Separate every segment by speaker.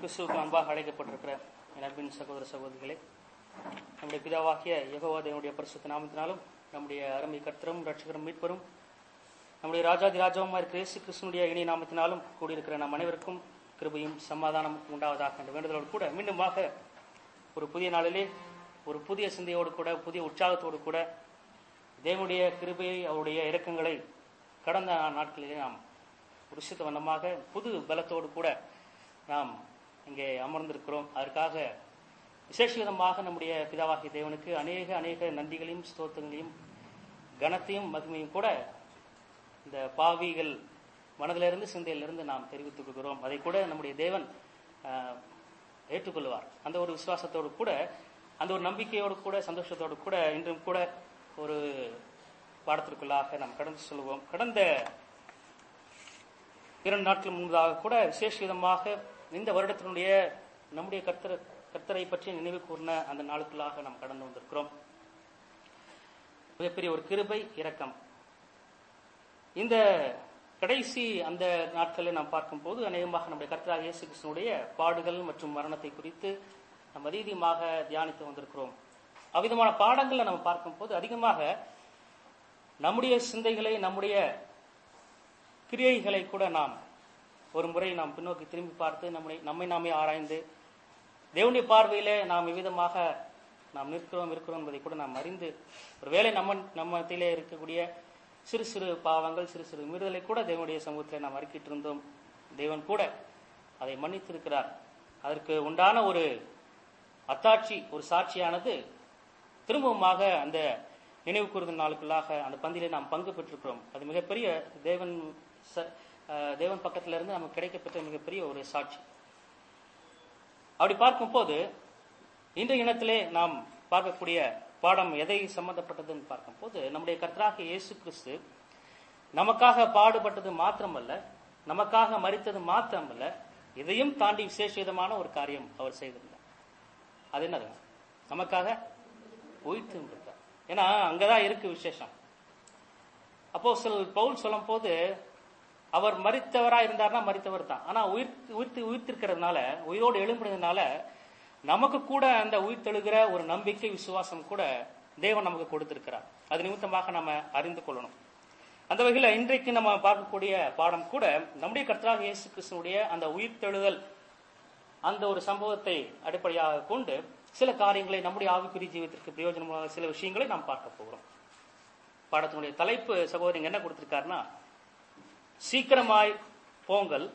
Speaker 1: கிறிஸ்துவுக்கு அன்பாக அழைக்கப்பட்டிருக்கிற என் அன்பின் சகோதர சகோதரிகளே நம்முடைய பிதாவாகிய யெகோவா தேவனுடைய பரிசுத்த நாமத்தினாலும் நம்முடைய அருமை கர்த்தரும் ரட்சகரும் மீட்பரும் நம்முடைய ராஜாதி ராஜாவுமா இருக்கிற இயேசு கிறிஸ்துனுடைய இணைய நாமத்தினாலும் கூடியிருக்கிற நம் அனைவருக்கும் கிருபையும் சமாதானம் உண்டாவதாக என்ற வேண்டுதலோடு கூட மீண்டுமாக ஒரு புதிய நாளிலே ஒரு புதிய சிந்தையோடு கூட புதிய உற்சாகத்தோடு கூட தேவனுடைய கிருபையை அவருடைய இரக்கங்களை கடந்த நாட்களிலே நாம் ருசித்த வண்ணமாக புது பலத்தோடு கூட நாம் இங்கே அமர்ந்திருக்கிறோம் அதற்காக விசேஷ விதமாக நம்முடைய பிதாவாகிய தேவனுக்கு அநேக அநேக நன்றிகளையும் ஸ்தோத்திரங்களையும் கனத்தையும் மகிமையும் கூட இந்த பாவிகள் மனதிலிருந்து சிந்தையிலிருந்து நாம் தெரிவித்துக் கொள்கிறோம் அதை கூட நம்முடைய தேவன் ஆஹ், ஏற்றுக்கொள்வார் அந்த ஒரு விசுவாசத்தோடு கூட அந்த ஒரு நம்பிக்கையோடு கூட சந்தோஷத்தோடு கூட இன்றும் கூட ஒரு பாடத்திற்குள்ளாக நாம் கடந்து சொல்லுவோம் கடந்த இரண்டு நாட்கள் முன்பதாக கூட விசேஷ விதமாக இந்த வருடத்தினுடைய நம்முடைய கர்த்தர் கர்த்தரை பற்றி நினைவு கூர்ந்த அந்த நாளுக்குள்ளாக நாம் கடந்து வந்திருக்கிறோம் மிகப்பெரிய ஒரு கிருபை இரக்கம் இந்த கடைசி அந்த நாட்களில் நாம் பார்க்கும்போது அநேகமாக நம்முடைய கர்த்தராக இயேசு கிறிஸ்துனுடைய பாடுகள் மற்றும் மரணத்தை குறித்து நாம் அதிகமாக தியானித்து வந்திருக்கிறோம் அவ்விதமான பாடங்களை நம்ம பார்க்கும்போது அதிகமாக நம்முடைய சிந்தைகளை நம்முடைய கிரியைகளை கூட நாம் ஒரு முறை நாம் பின்னோக்கி திரும்பி பார்த்து நம்மை நம்மை நாமே ஆராய்ந்து தேவனுடைய பார்வையிலே நாம் எவ்விதமாக நாம் நிற்கிறோம் இருக்கிறோம் என்பதை கூட நாம் அறிந்து ஒருவேளை நம்ம நம்ம மத்தியிலே இருக்கக்கூடிய சிறு சிறு பாவங்கள் சிறு சிறு மீறுதலை கூட தேவனுடைய சமூகத்தில் நாம் அறிக்கிட்டு இருந்தோம் தேவன் கூட அதை மன்னித்திருக்கிறார் அதற்கு உண்டான ஒரு அத்தாட்சி ஒரு சாட்சியானது திரும்பவுமாக அந்த நினைவு கூறுதல் நாளுக்குள்ளாக அந்த பந்தியிலே நாம் பங்கு பெற்றிருக்கிறோம் அது மிகப்பெரிய தேவன் ச- அஹ் தேவன் பக்கத்துல இருந்து நமக்கு கிடைக்கப்பெற்ற மிகப்பெரிய ஒரு சாட்சி அப்படி பார்க்கும்போது இன்றைய இனத்திலே நாம் பார்க்கக்கூடிய பாடம் எதை சம்பந்தப்பட்டதுன்னு பார்க்கும்போது நம்முடைய கர்த்தராகிய இயேசு கிறிஸ்து நமக்காக பாடுபட்டது மாத்திரமல்ல நமக்காக மரித்தது மாத்திரமல்ல இதையும் தாண்டி விசேஷ விதமான ஒரு காரியம் அவர் செய்திருந்தார் அது என்னது நமக்காக உயிர்த்து இருக்கார் ஏன்னா அங்கதான் இருக்கு விசேஷம் அப்போ சில பவுல் சொல்லும் போது அவர் மரித்தவரா இருந்தார்னா மரித்தவர் தான் ஆனா உயிர் உயிர்த்து உயிர்த்திருக்கிறதுனால உயிரோடு எழும்பினதுனால நமக்கு கூட அந்த உயிர் தெழுகிற ஒரு நம்பிக்கை விசுவாசம் கூட தேவன் நமக்கு கொடுத்திருக்கிறார் அது நிமித்தமாக நம்ம அறிந்து கொள்ளணும் அந்த வகையில இன்றைக்கு நம்ம பார்க்கக்கூடிய பாடம் கூட நம்முடைய கர்த்தராக இயேசு கிறிஸ்துனுடைய அந்த உயிர் தெழுதல் அந்த ஒரு சம்பவத்தை அடிப்படையாக கொண்டு சில காரியங்களை நம்முடைய ஆவிக்குரிய ஜீவிதத்திற்கு பிரயோஜனமாக சில விஷயங்களை நாம் பார்க்க போகிறோம் பாடத்தினுடைய தலைப்பு சகோதரிங்க என்ன கொடுத்திருக்காருன்னா சீக்கிரமாய் போங்கள்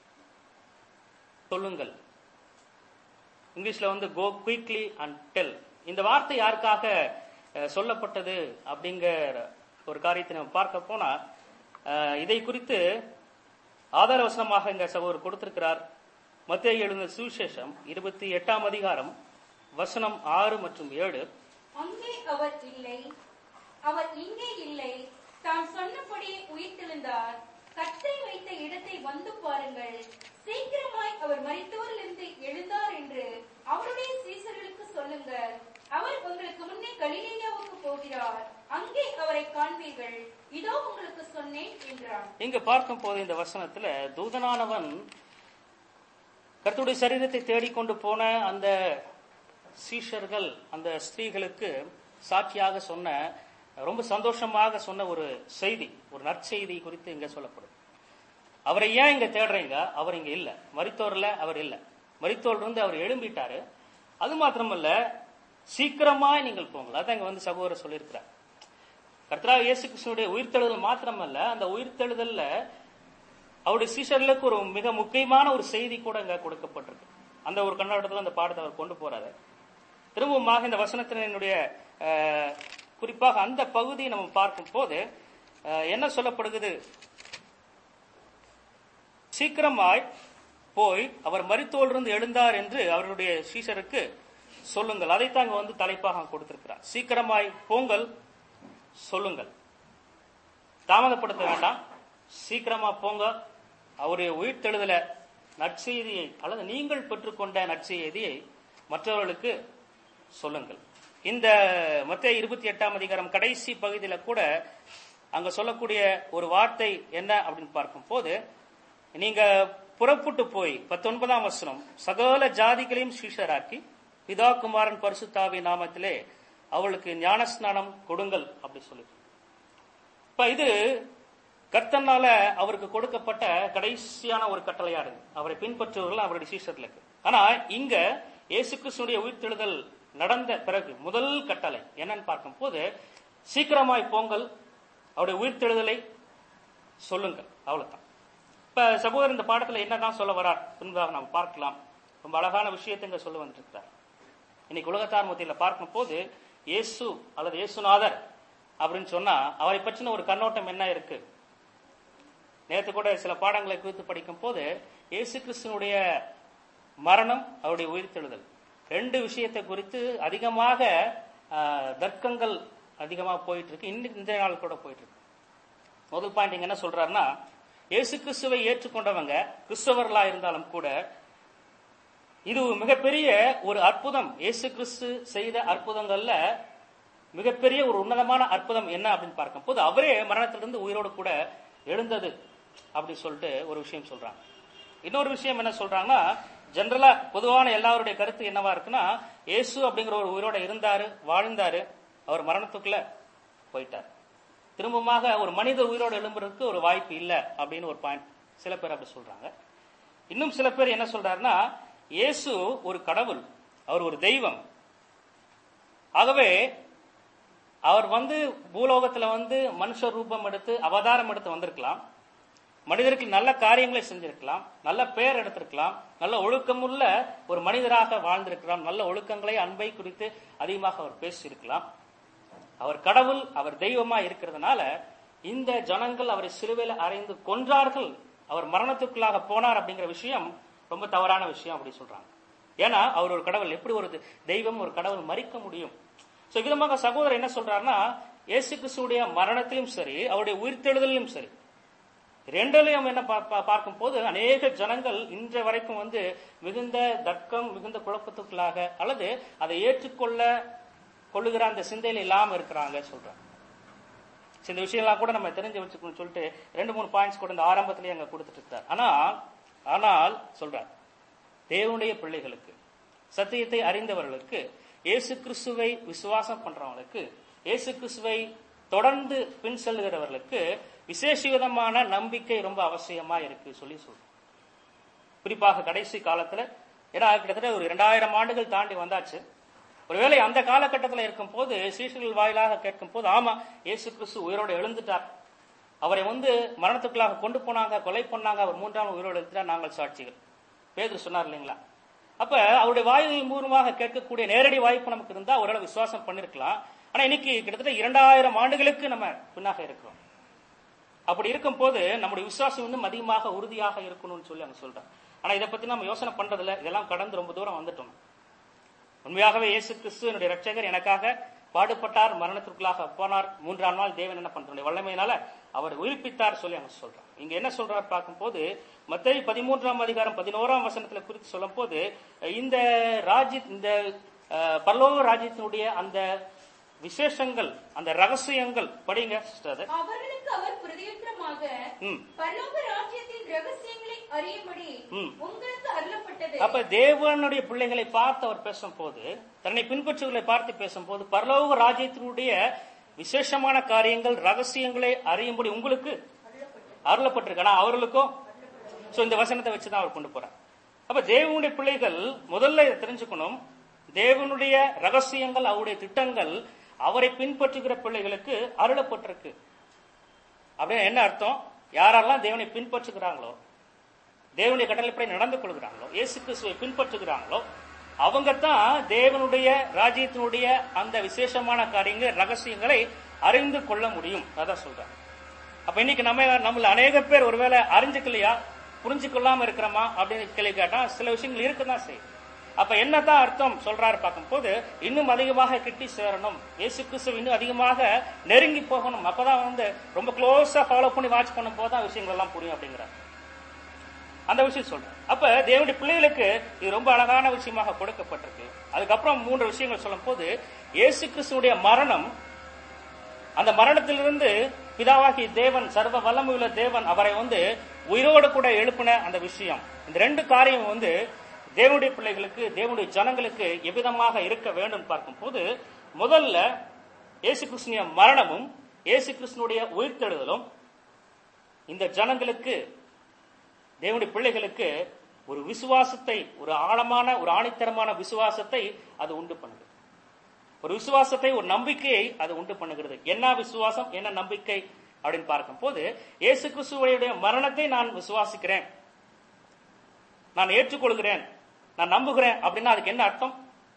Speaker 1: சொல்லுங்கள் இங்கிலீஷ்ல வந்து கோ குயிக்லி அண்ட் டெல் இந்த வார்த்தை யாருக்காக அஹ், சொல்லப்பட்டது அப்படிங்கிற ஒரு காரியத்தை நம்ம பார்க்க போனா அஹ், இதை குறித்து ஆதார வசனமாக இங்க சகோதரர் கொடுத்திருக்கிறார் மத்திய எழுந்த சுவிசேஷம் இருபத்தி எட்டாம் அதிகாரம் வசனம் ஆறு மற்றும் ஏழு
Speaker 2: அங்கே அவர் இல்லை அவர் இங்கே இல்லை தாம் சொன்னபடி உயிர்த்தெழுந்தார் கத்தை வைத்த இடத்தை வந்து பாருங்கள் சீக்கிரமாய் அவர் மரித்தோரிலிருந்து எழுந்தார் என்று அவருடைய சீசர்களுக்கு சொல்லுங்கள் அவர் உங்களுக்கு முன்னே கலிலேயாவுக்கு போகிறார் அங்கே அவரை காண்பீர்கள் இதோ உங்களுக்கு சொன்னேன் என்றார்
Speaker 1: இங்க பார்க்கும் போது இந்த வசனத்துல தூதனானவன் கர்த்தருடைய சரீரத்தை தேடிக்கொண்டு போன அந்த சீஷர்கள் அந்த ஸ்திரீகளுக்கு சாட்சியாக சொன்ன ரொம்ப சந்தோஷமாக சொன்ன ஒரு செய்தி ஒரு நற்செய்தி குறித்து இங்க சொல்லப்படும் அவரை ஏன் இங்க தேடுறீங்க அவர் இங்க இல்ல மரித்தோர்ல அவர் இல்ல மரித்தோர் இருந்து அவர் எழும்பிட்டாரு அது மாத்திரமல்ல சீக்கிரமாய் நீங்கள் போங்கள் அதான் இங்க வந்து சகோதரர் சொல்லியிருக்கிறார் கர்த்தராக இயேசு கிறிஸ்துனுடைய உயிர்த்தெழுதல் மாத்திரமல்ல அந்த உயிர்த்தெழுதல்ல அவருடைய சீஷர்களுக்கு ஒரு மிக முக்கியமான ஒரு செய்தி கூட இங்க கொடுக்கப்பட்டிருக்கு அந்த ஒரு கண்ணோட்டத்துல அந்த பாடத்தை அவர் கொண்டு போறாரு திரும்பவுமாக இந்த வசனத்தினுடைய அஹ், குறிப்பாக அந்த பகுதியை நம்ம பார்க்கும் போது அஹ், என்ன சொல்லப்படுகிறது சீக்கிரமாய் போய் அவர் மரித்தோலிருந்து எழுந்தார் என்று அவருடைய சீஷருக்கு சொல்லுங்கள் அதைத்தான் இங்க வந்து தலைப்பாக கொடுத்திருக்கிறார் சீக்கிரமாய் போங்கள் சொல்லுங்கள் தாமதப்படுத்த வேண்டாம் சீக்கிரமா போங்க அவருடைய உயிர்த்தெழுதல நற்செய்தியை அல்லது நீங்கள் பெற்றுக்கொண்ட நற்செய்தியை மற்றவர்களுக்கு சொல்லுங்கள் இந்த மத்திய இருபத்தி எட்டாம் அதிகாரம் கடைசி பகுதியில கூட அங்க சொல்லக்கூடிய ஒரு வார்த்தை என்ன அப்படின்னு பார்க்கும் போது நீங்க புறப்பட்டு போய் பத்தொன்பதாம் வசனம் சகல ஜாதிகளையும் சீஷராக்கி பிதா குமாரன் பரிசுத்தாவி நாமத்திலே அவளுக்கு ஞானஸ்நானம் கொடுங்கள் அப்படி சொல்லி இப்ப இது கர்த்தனால அவருக்கு கொடுக்கப்பட்ட கடைசியான ஒரு கட்டளையா இருக்கு அவரை பின்பற்றுவர்கள் அவருடைய சீஷர்களுக்கு ஆனா இங்க இயேசு கிறிஸ்துடைய உயிர்த்தெழுதல் நடந்த பிறகு முதல் கட்டளை என்னன்னு பார்க்கும்போது சீக்கிரமாய் போங்கள் அவருடைய உயிர்த்தெழுதலை சொல்லுங்கள் அவ்வளவுதான் இப்ப சகோதரர் இந்த பாடத்துல என்னதான் சொல்ல வரார் பின்பாக நாம் பார்க்கலாம் ரொம்ப அழகான விஷயத்தை இங்க சொல்ல வந்திருக்கிறார் இன்னைக்கு உலகத்தார் மத்தியில பார்க்கும் போது இயேசு அல்லது இயேசுநாதர் அப்படின்னு சொன்னா அவரை பற்றின ஒரு கண்ணோட்டம் என்ன இருக்கு நேற்று கூட சில பாடங்களை குறித்து படிக்கும் போது இயேசு கிறிஸ்துனுடைய மரணம் அவருடைய உயிர்த்தெழுதல் ரெண்டு விஷயத்தை குறித்து அதிகமாக ஆஹ், தர்க்கங்கள் அதிகமாக போயிட்டு இருக்கு இன்னைக்கு இந்த நாள் கூட போயிட்டு இருக்கு முதல் பாயிண்ட் இங்க என்ன சொல்றாருன்னா இயேசு கிறிஸ்துவை ஏற்றுக்கொண்டவங்க கிறிஸ்தவர்களா இருந்தாலும் கூட இது மிகப்பெரிய ஒரு அற்புதம் இயேசு கிறிஸ்து செய்த அற்புதங்கள்ல மிகப்பெரிய ஒரு உன்னதமான அற்புதம் என்ன அப்படின்னு பார்க்கும் போது அவரே மரணத்திலிருந்து உயிரோடு கூட எழுந்தது அப்படி சொல்லிட்டு ஒரு விஷயம் சொல்றாங்க இன்னொரு விஷயம் என்ன சொல்றாங்கன்னா ஜெனரலா பொதுவான எல்லாருடைய கருத்து என்னவா இருக்குன்னா இயேசு அப்படிங்கிற ஒரு உயிரோட இருந்தாரு வாழ்ந்தாரு அவர் மரணத்துக்குள்ள போயிட்டார் திரும்பமாக ஒரு மனித உயிரோடு எழும்புறதுக்கு ஒரு வாய்ப்பு இல்லை அப்படின்னு ஒரு பாயிண்ட் சில பேர் அப்படி சொல்றாங்க இன்னும் சில பேர் என்ன சொல்றாருன்னா இயேசு ஒரு கடவுள் அவர் ஒரு தெய்வம் ஆகவே அவர் வந்து பூலோகத்துல வந்து மனுஷ ரூபம் எடுத்து அவதாரம் எடுத்து வந்திருக்கலாம் மனிதருக்கு நல்ல காரியங்களை செஞ்சிருக்கலாம் நல்ல பெயர் எடுத்திருக்கலாம் நல்ல ஒழுக்கமுள்ள ஒரு மனிதராக வாழ்ந்திருக்கலாம் நல்ல ஒழுக்கங்களை அன்பை குறித்து அதிகமாக அவர் பேசியிருக்கலாம் அவர் கடவுள் அவர் தெய்வமா இருக்கிறதுனால இந்த ஜனங்கள் அவரை சிலுவையில அறைந்து கொன்றார்கள் அவர் மரணத்துக்குள்ளாக போனார் அப்படிங்கிற விஷயம் ரொம்ப தவறான விஷயம் அப்படி சொல்றாங்க ஏன்னா அவர் ஒரு கடவுள் எப்படி ஒரு தெய்வம் ஒரு கடவுள் மறிக்க முடியும் சோ விதமாக சகோதரர் என்ன சொல்றாருன்னா இயேசு கிறிஸ்துடைய மரணத்திலும் சரி அவருடைய உயிர்த்தெழுதலிலும் சரி ரெண்டிலையும் என்ன பா- பா- பார்க்கும் போது அநேக ஜனங்கள் இன்ற வரைக்கும் வந்து மிகுந்த தர்க்கம் மிகுந்த குழப்பத்துக்குள்ளாக அல்லது அதை ஏற்றுக்கொள்ள கொள்ளுகிற அந்த சிந்தையில இல்லாம இருக்கிறாங்க சொல்றாங்க சரி, இந்த விஷயம்லாம் கூட நம்ம தெரிஞ்சு வச்சுக்கணும்னு சொல்லிட்டு ரெண்டு மூணு பாயிண்ட்ஸ் கூட இந்த ஆரம்பத்திலேயே அங்க கொடுத்துட்டு இருக்கார் ஆனால் ஆனால் சொல்றார் தேவனுடைய பிள்ளைகளுக்கு சத்தியத்தை அறிந்தவர்களுக்கு இயேசு கிறிஸ்துவை விசுவாசம் பண்றவங்களுக்கு இயேசு கிறிஸ்துவை தொடர்ந்து பின் செல்லுகிறவர்களுக்கு விசேஷ விதமான நம்பிக்கை ரொம்ப அவசியமா இருக்கு சொல்லி சொல்றோம் குறிப்பாக கடைசி காலத்துல ஏன்னா கிட்டத்தட்ட ஒரு இரண்டாயிரம் ஆண்டுகள் தாண்டி வந்தாச்சு ஒருவேளை அந்த காலகட்டத்தில் இருக்கும் போது சீசர்கள் வாயிலாக கேட்கும் போது ஆமா இயேசு கிறிஸ்து உயிரோடு எழுந்துட்டார் அவரை வந்து மரணத்துக்குள்ளாக கொண்டு போனாங்க கொலை பண்ணாங்க அவர் மூன்றாம் உயிரோடு எழுந்துட்டார் நாங்கள் சாட்சிகள் பேதுரு சொன்னார் இல்லைங்களா அப்ப அவருடைய வாயில் மூலமாக கேட்கக்கூடிய நேரடி வாய்ப்பு நமக்கு இருந்தா ஓரளவு விசுவாசம் பண்ணிருக்கலாம் ஆனா இன்னைக்கு கிட்டத்தட்ட இரண்டாயிரம் ஆண்டுகளுக்கு நம்ம பின்னாக இருக்கிறோம் அப்படி இருக்கும்போது நம்முடைய விசுவாசம் இன்னும் அதிகமாக உறுதியாக இருக்கணும்னு சொல்லி அவங்க சொல்றாங்க ஆனா இதை பத்தி நம்ம யோசனை பண்றதில்ல இதெல்லாம் கடந்து ரொம்ப தூரம் வந்துட்டோம் உண்மையாகவே இயேசு கிறிஸ்து என்னுடைய ரட்சகர் எனக்காக பாடுபட்டார் மரணத்திற்குள்ளாக போனார் மூன்றாம் நாள் தேவன் என்ன பண்றாரு வல்லமையினால அவர் உயிர்ப்பித்தார் சொல்லி அவங்க சொல்றாங்க இங்க என்ன சொல்றார் பார்க்கும்போது மத்திய பதிமூன்றாம் அதிகாரம் பதினோராம் வசனத்துல குறித்து சொல்லும் போது இந்த ராஜ்ய இந்த அஹ், பரலோக ராஜ்யத்தினுடைய அந்த விசேஷங்கள் அந்த ரகசியங்கள் படிங்க sister அது.
Speaker 2: அவர்களுக்கு அவர் பிரதியுத்தரமாக
Speaker 1: ம்.
Speaker 2: பரலோக ராஜ்யத்தின் ரகசியங்களை அறியும்படி
Speaker 1: ம்.
Speaker 2: உங்களுக்கு அருளப்பட்டது
Speaker 1: அப்ப தேவனுடைய பிள்ளைகளை பார்த்து அவர் பேசும்போது தன்னை பின்பற்றுகளை பார்த்து பேசும்போது பரலோக ராஜ்யத்தினுடைய விசேஷமான காரியங்கள் ரகசியங்களை அறியும்படி உங்களுக்கு அருளப்பட்டிருக்கு ஆனா அவர்களுக்கும் சோ இந்த வசனத்தை வச்சுதான் அவர் கொண்டு போறார் அப்ப தேவனுடைய பிள்ளைகள் முதல்ல இதை தெரிஞ்சுக்கணும் தேவனுடைய ரகசியங்கள் அவருடைய திட்டங்கள் அவரை பின்பற்றுகிற பிள்ளைகளுக்கு அருளப்பட்டிருக்கு அப்படின்னா என்ன அர்த்தம் யாரெல்லாம் தேவனை பின்பற்றுகிறாங்களோ தேவனுடைய கட்டளைப்படி நடந்து கொள்கிறாங்களோ இயேசு கிறிஸ்துவை பின்பற்றுகிறாங்களோ அவங்க தான் தேவனுடைய ராஜ்யத்தினுடைய அந்த விசேஷமான காரியங்கள் ரகசியங்களை அறிந்து கொள்ள முடியும் அதான் சொல்றாங்க அப்ப இன்னைக்கு நம்ம நம்மள அநேக பேர் ஒருவேளை அறிஞ்சுக்கலையா புரிஞ்சு கொள்ளாம இருக்கிறோமா அப்படின்னு கேள்வி கேட்டா சில விஷயங்கள் இருக்கதான் செய்யும் அப்ப என்னதான் அர்த்தம் சொல்றாரு பார்க்கும்போது இன்னும் அதிகமாக கிட்டி சேரணும் இயேசு கிறிஸ்து இன்னும் அதிகமாக நெருங்கி போகணும் அப்பதான் வந்து ரொம்ப க்ளோஸா ஃபாலோ பண்ணி வாட்ச் பண்ணும் போதுதான் விஷயங்கள் எல்லாம் புரியும் அப்படிங்கிறார் அந்த விஷயம் சொல்றேன் அப்ப தேவனுடைய பிள்ளைகளுக்கு இது ரொம்ப அழகான விஷயமாக கொடுக்கப்பட்டிருக்கு அதுக்கப்புறம் மூன்று விஷயங்கள் சொல்லும் போது இயேசு கிறிஸ்துடைய மரணம் அந்த மரணத்திலிருந்து பிதாவாகிய தேவன் சர்வ வல்லமையுள்ள தேவன் அவரை வந்து உயிரோடு கூட எழுப்பின அந்த விஷயம் இந்த ரெண்டு காரியம் வந்து தேவனுடைய பிள்ளைகளுக்கு தேவனுடைய ஜனங்களுக்கு எவ்விதமாக இருக்க வேண்டும் பார்க்கும்போது முதல்ல இயேசு கிருஷ்ணனுடைய மரணமும் இயேசு கிருஷ்ணனுடைய உயிர்த்தெழுதலும் இந்த ஜனங்களுக்கு தேவனுடைய பிள்ளைகளுக்கு ஒரு விசுவாசத்தை ஒரு ஆழமான ஒரு ஆணித்தரமான விசுவாசத்தை அது உண்டு பண்ணுது ஒரு விசுவாசத்தை ஒரு நம்பிக்கையை அது உண்டு பண்ணுகிறது என்ன விசுவாசம் என்ன நம்பிக்கை அப்படின்னு பார்க்கும்போது இயேசு கிறிஸ்துவுடைய மரணத்தை நான் விசுவாசிக்கிறேன் நான் ஏற்றுக்கொள்கிறேன் நான் நம்புகிறேன் அப்படின்னா அதுக்கு என்ன அர்த்தம்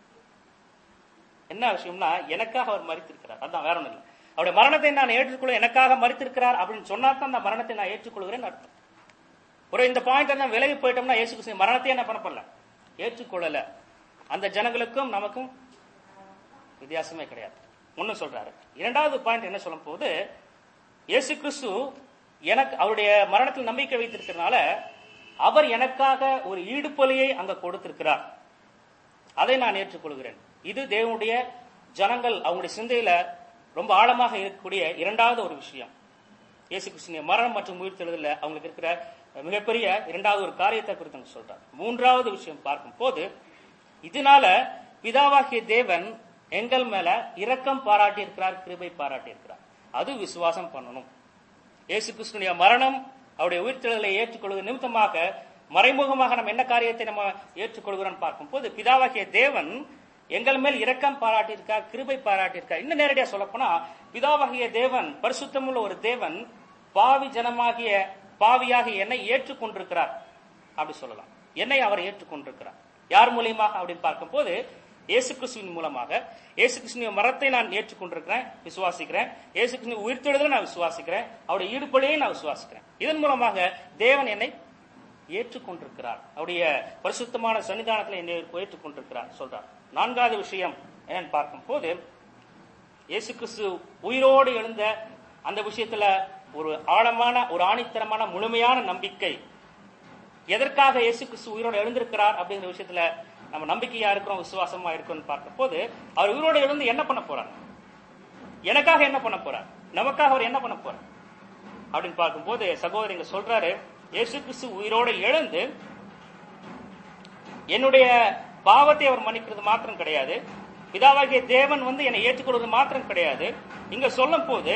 Speaker 1: என்ன விஷயம்னா எனக்காக அவர் மறித்திருக்கிறார் அதான் வேற ஒண்ணும் இல்லை அவருடைய மரணத்தை நான் ஏற்றுக்கொள்ள எனக்காக மறித்திருக்கிறார் அப்படின்னு சொன்னா தான் அந்த மரணத்தை நான் ஏற்றுக்கொள்கிறேன் அர்த்தம் ஒரு இந்த பாயிண்ட் தான் விலகி போயிட்டோம்னா இயேசு கிறிஸ்து மரணத்தை என்ன பண்ண பண்ணல ஏற்றுக்கொள்ளல அந்த ஜனங்களுக்கும் நமக்கும் வித்தியாசமே கிடையாது ஒன்னு சொல்றாரு இரண்டாவது பாயிண்ட் என்ன சொல்லும் போது இயேசு கிறிஸ்து எனக்கு அவருடைய மரணத்தில் நம்பிக்கை வைத்திருக்கிறதுனால அவர் எனக்காக ஒரு ஈடுபலியை அங்க கொடுத்திருக்கிறார் அதை நான் ஏற்றுக்கொள்கிறேன் இது தேவனுடைய ஜனங்கள் அவங்களுடைய சிந்தையில ரொம்ப ஆழமாக இருக்கக்கூடிய இரண்டாவது ஒரு விஷயம் இயேசு கிறிஸ்துவின் மரணம் மற்றும் உயிர்த்தெழுதல அவங்களுக்கு இருக்கிற மிகப்பெரிய இரண்டாவது ஒரு காரியத்தை குறித்து அவங்க சொல்றார் மூன்றாவது விஷயம் பார்க்கும் போது இதனால பிதாவாகிய தேவன் எங்கள் மேல இரக்கம் பாராட்டி இருக்கிறார் கிருபை பாராட்டி இருக்கிறார் அது விசுவாசம் பண்ணணும் இயேசு கிறிஸ்துடைய மரணம் அவருடைய உயிர்த்தெழுதலை ஏற்றுக்கொள்வது நிமித்தமாக மறைமுகமாக நம்ம என்ன காரியத்தை நம்ம ஏற்றுக்கொள்கிறோம் பார்க்கும்போது பிதாவாகிய தேவன் எங்கள் மேல் இரக்கம் பாராட்டியிருக்கார் கிருபை பாராட்டியிருக்கார் இன்னும் நேரடியா சொல்லப்போனா பிதாவாகிய தேவன் பரிசுத்தமுள்ள ஒரு தேவன் பாவி ஜனமாகிய பாவியாகிய என்னை ஏற்றுக்கொண்டிருக்கிறார் அப்படி சொல்லலாம் என்னை அவர் ஏற்றுக்கொண்டிருக்கிறார் யார் மூலியமாக அப்படின்னு பார்க்கும்போது இயேசு கிறிஸ்துவின் மூலமாக இயேசு கிறிஸ்துவின் மரத்தை நான் ஏற்றுக்கொண்டிருக்கிறேன் விசுவாசிக்கிறேன் இயேசு கிறிஸ்துவின் உயிர்த்தெழுதலை நான் விசுவாசிக்கிறேன் அவருடைய ஈடுபடியை நான் விசுவாசிக்கிறேன் இதன் மூலமாக தேவன் என்னை ஏற்றுக்கொண்டிருக்கிறார் அவருடைய பரிசுத்தமான சன்னிதானத்தில் என்னை ஏற்றுக்கொண்டிருக்கிறார் சொல்றார் நான்காவது விஷயம் என்னன்னு பார்க்கும்போது இயேசு கிறிஸ்து உயிரோடு எழுந்த அந்த விஷயத்துல ஒரு ஆழமான ஒரு ஆணித்தரமான முழுமையான நம்பிக்கை எதற்காக இயேசு கிறிஸ்து உயிரோடு எழுந்திருக்கிறார் அப்படிங்கிற விஷயத்துல நம்ம நம்பிக்கையா இருக்கிறோம் விசுவாசமா இருக்கோம்னு பார்க்கும்போது அவர் உயிரோடு எழுந்து என்ன பண்ண போறார் எனக்காக என்ன பண்ண போறார் நமக்காக அவர் என்ன பண்ண போறார் அப்படின்னு பார்க்கும்போது சகோதரிங்க சொல்றாரு இயேசு கிறிஸ்து உயிரோடு எழுந்து என்னுடைய பாவத்தை அவர் மன்னிக்கிறது மாத்திரம் கிடையாது பிதாவாகிய தேவன் வந்து என்னை ஏற்றுக்கொள்வது மாத்திரம் கிடையாது இங்க சொல்லும் போது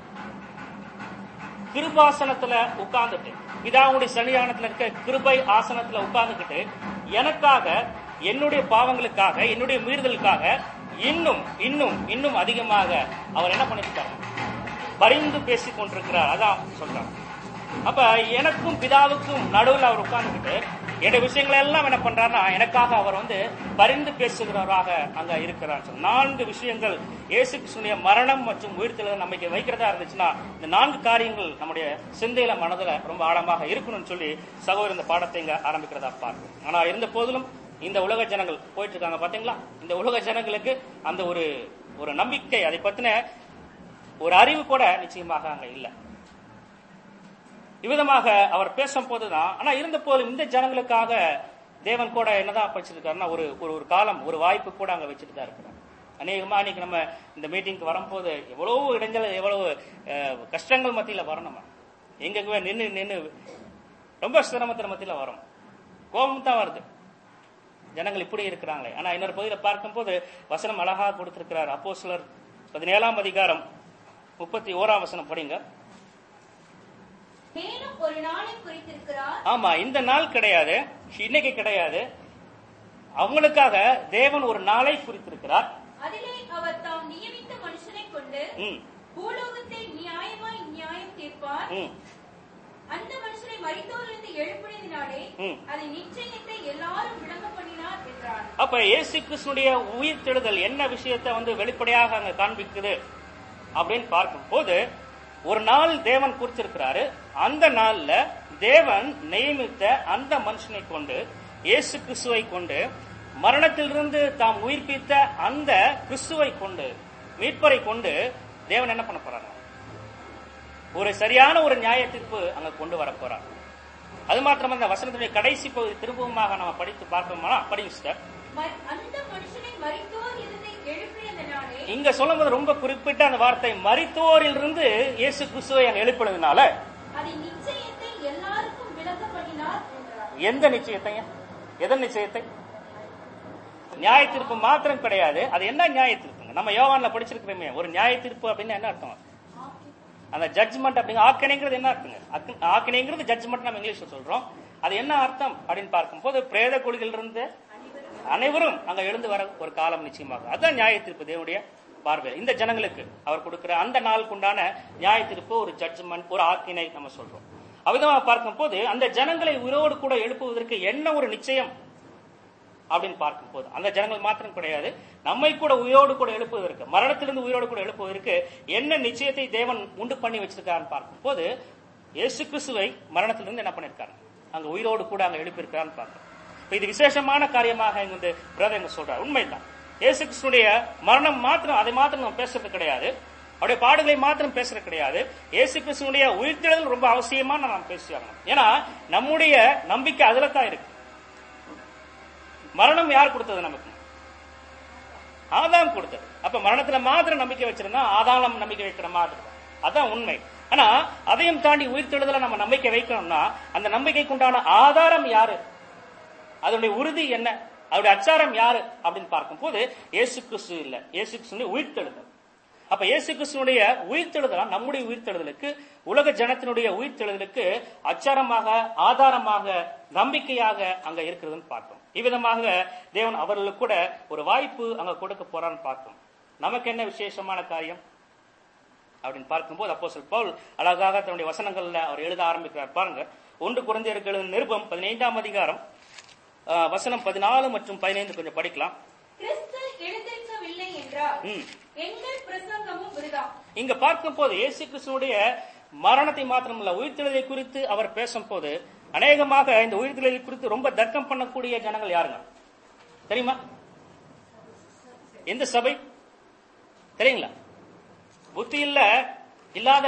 Speaker 1: கிருபாசனத்துல உட்கார்ந்துட்டு பிதாவுடைய சன்னிதானத்துல இருக்க கிருபை ஆசனத்துல உட்கார்ந்துக்கிட்டு எனக்காக என்னுடைய பாவங்களுக்காக என்னுடைய மீறுதலுக்காக இன்னும் இன்னும் இன்னும் அதிகமாக அவர் என்ன பண்ணிருக்காரு பரிந்து பேசிக் கொண்டிருக்கிறார் அதான் சொல்றாங்க அப்ப எனக்கும் பிதாவுக்கும் நடுவில் அவர் உட்கார்ந்துக்கிட்டு என்னுடைய விஷயங்களை எல்லாம் என்ன பண்றாருன்னா எனக்காக அவர் வந்து பரிந்து பேசுகிறவராக அங்க இருக்கிறார் நான்கு விஷயங்கள் இயேசு கிருஷ்ணனுடைய மரணம் மற்றும் உயிர்த்தெழுதல் நம்பிக்கை வைக்கிறதா இருந்துச்சுன்னா இந்த நான்கு காரியங்கள் நம்முடைய சிந்தையில மனதுல ரொம்ப ஆழமாக இருக்கணும்னு சொல்லி சகோதரர் இந்த பாடத்தை இங்க ஆரம்பிக்கிறதா பார்க்கும் ஆனா இருந்த போதிலும் இந்த உலக ஜனங்கள் போயிட்டு இருக்காங்க பாத்தீங்களா இந்த உலக ஜனங்களுக்கு அந்த ஒரு ஒரு நம்பிக்கை அதை பத்தின ஒரு அறிவு கூட நிச்சயமாக அங்க இல்லை இவ்விதமாக அவர் பேசும் போதுதான் ஆனா இருந்த போதும் இந்த ஜனங்களுக்காக தேவன் கூட என்னதான் வச்சிருக்காருன்னா ஒரு ஒரு ஒரு காலம் ஒரு வாய்ப்பு கூட அங்க வச்சுட்டு தான் இருக்கிறார் அநேகமா இன்னைக்கு நம்ம இந்த மீட்டிங்க்கு வரும்போது எவ்வளவு இடைஞ்சல் எவ்வளவு அஹ், கஷ்டங்கள் மத்தியில வரணும் எங்க நின்று நின்று ரொம்ப சிரமத்தின் மத்தியில வரும் கோபம் தான் வருது ஜனங்கள் இப்படி இருக்கிறாங்களே ஆனா இன்னொரு பகுதியில பார்க்கும்போது வசனம் அழகா கொடுத்திருக்கிறார் அப்போ சிலர் பதினேழாம் அதிகாரம் முப்பத்தி ஓராம் வசனம் படிங்க
Speaker 2: மேலும் ஒரு நாளை குறித்திருக்கிறார்
Speaker 1: ஆமா இந்த நாள் கிடையாது இன்னைக்கு கிடையாது அவங்களுக்காக தேவன் ஒரு நாளை குறித்திருக்கிறார்
Speaker 2: அதிலே அவர் தாம் நியமித்த மனுஷனை கொண்டு
Speaker 1: ம்,
Speaker 2: பூலோகத்தை நியாயமாய் நியாயம் தீர்ப்பார்
Speaker 1: ம்,
Speaker 2: அந்த மனுஷனை மரித்தோரிலிருந்து எழுப்பினதினாலே
Speaker 1: ம்.
Speaker 2: அதை நிச்சயத்தை எல்லாரும் விளங்க பண்ணினார் என்றார்
Speaker 1: அப்ப இயேசு கிறிஸ்துடைய உயிர் தெழுதல் என்ன விஷயத்தை வந்து வெளிப்படையாக அங்க காண்பிக்குது அப்படின்னு பார்க்கும்போது ஒரு நாள் தேவன் குறிச்சிருக்கிறாரு அந்த நாள்ல தேவன் நியமித்த அந்த மனுஷனை கொண்டு இயேசு கிறிஸ்துவை கொண்டு மரணத்திலிருந்து தாம் உயிர்ப்பித்த அந்த கிறிஸ்துவை கொண்டு மீட்பரை கொண்டு தேவன் என்ன பண்ண போறாங்க ஒரு சரியான ஒரு நியாய தீர்ப்பு அங்க கொண்டு வர போறார் அது மாத்திரம் அந்த வசனத்துடைய கடைசி பகுதி திரும்பவுமாக நம்ம படித்து பார்ப்போம்னா படிங்க சிஸ்டர்
Speaker 2: ம- அந்த மனுஷனை மரித்தோர் இருந்து எழுப்பினதனாலே
Speaker 1: இங்க சொல்லும்போது ரொம்ப குறிப்பிட்ட அந்த வார்த்தை மரித்தோரிலிருந்து இயேசு கிறிஸ்துவை அங்க எழுப்பினதுனால
Speaker 2: அது நிச்சயத்தை எல்லாருக்கும் விளக்க பண்ணினார் என்றார்
Speaker 1: எந்த நிச்சயத்தைங்க எதன் நிச்சயத்தை நியாய தீர்ப்பு மாத்திரம் கிடையாது அது என்ன நியாய தீர்ப்புங்க நம்ம யோவான்ல படிச்சிருக்கிறோமே ஒரு நியாய தீர்ப்பு அப்படின்னு என்ன அர்த்தம் அந்த ஜட்ஜ்மெண்ட் அப்படிங்க ஆக்கினைங்கிறது என்ன அர்த்தங்க அக்கு- ஆக்கினைங்கிறது ஜட்ஜ்மெண்ட் நம்ம இங்கிலீஷ்ல சொல்றோம் அது என்ன அர்த்தம் அப்படின்னு பார்க்கும்போது பிரேத குழிகள் இருந்து அனைவரும் அங்க எழுந்து வர ஒரு காலம் நிச்சயமாக அதுதான் நியாய தீர்ப்பு தேவனுடைய பார்வையில் இந்த ஜனங்களுக்கு அவர் கொடுக்கிற அந்த நாளுக்குண்டான நியாய தீர்ப்பு ஒரு ஜட்ஜ்மெண்ட் ஒரு ஆக்கினை நம்ம சொல்றோம் அவ்விதமா பார்க்கும்போது அந்த ஜனங்களை உயிரோடு கூட எழுப்புவதற்கு என்ன ஒரு நிச்சயம் அப்படின்னு பார்க்கும்போது அந்த ஜனங்கள் மாத்திரம் கிடையாது நம்மை கூட உயிரோடு கூட எழுப்புவதற்கு மரணத்திலிருந்து உயிரோடு கூட எழுப்புவதற்கு என்ன நிச்சயத்தை தேவன் உண்டு பண்ணி வச்சிருக்காருன்னு பார்க்கும்போது இயேசு கிறிஸ்துவை மரணத்திலிருந்து என்ன பண்ணிருக்காரு அங்க உயிரோடு கூட அங்க எழுப்பியிருக்காருன்னு பார்க்கிறோம் இப்ப இது விசேஷமான காரியமாக இங்க வந்து பிரதர் இங்க சொல்றார் உண்மைதான் இயேசு கிறிஸ்துடைய மரணம் மாத்திரம் அதை மாத்திரம் நம்ம பேசுறது கிடையாது அவருடைய பாடுகளை மாத்திரம் பேசுறது கிடையாது இயேசு கிறிஸ்துடைய உயிர்த்தெழுதல் ரொம்ப அவசியமா நாம் பேசியாகணும் ஏன்னா நம்முடைய நம்பிக்கை அதுல தான் இருக்கு மரணம் யார் கொடுத்தது நமக்கு ஆதாம் கொடுத்தது அப்ப மரணத்துல மாத்திரம் நம்பிக்கை வச்சிருந்தா ஆதாம் நம்பிக்கை வைக்கிற மாதிரி இருக்கும். அதான் உண்மை ஆனா அதையும் தாண்டி உயிர்த்தெழுதல நம்ம நம்பிக்கை வைக்கணும்னா அந்த நம்பிக்கைக்கு உண்டான ஆதாரம் யாரு அதனுடைய உறுதி என்ன அவருடைய அச்சாரம் யாரு அப்படின்னு பார்க்கும்போது இயேசு கிறிஸ்து இல்ல இயேசு கிறிஸ்துடைய உயிர்த்தெழுதல் அப்ப இயேசு கிறிஸ்துடைய உயிர்த்தெழுதல் நம்முடைய உயிர்த்தெழுதலுக்கு உலக ஜனத்தினுடைய உயிர்த்தெழுதலுக்கு அச்சாரமாக ஆதாரமாக நம்பிக்கையாக அங்க இருக்கிறதுன்னு பார்த்தோம் இவ்விதமாக தேவன் அவர்களுக்கு கூட ஒரு வாய்ப்பு அங்க கொடுக்க போறான்னு பார்த்தோம் நமக்கு என்ன விசேஷமான காரியம் அப்படின்னு பார்க்கும்போது அப்போ பவுல் அழகாக தன்னுடைய வசனங்கள்ல அவர் எழுத ஆரம்பிக்கிறார் பாருங்க ஒன்று குறைந்தருக்கு எழுதின நிருபம் பதினைந்தாம் அதிகாரம் ஆஹ், வசனம் பதினாலு மற்றும் பதினைந்து கொஞ்சம் படிக்கலாம்
Speaker 2: கிறிஸ்து எழுந்திருக்கவில்லை என்றால்
Speaker 1: ம்.
Speaker 2: எங்கள் பிரசங்கமும் விருதா
Speaker 1: இங்க பார்க்கும் போது இயேசு கிறிஸ்துனுடைய மரணத்தை மாத்திரமல்ல உயிர்த்தெழுதை குறித்து அவர் பேசும்போது அநேகமாக இந்த உயிர்த்தெழுதை குறித்து ரொம்ப தர்க்கம் பண்ணக்கூடிய ஜனங்கள் யாருங்க தெரியுமா எந்த சபை தெரியுங்களா புத்தி இல்ல இல்லாத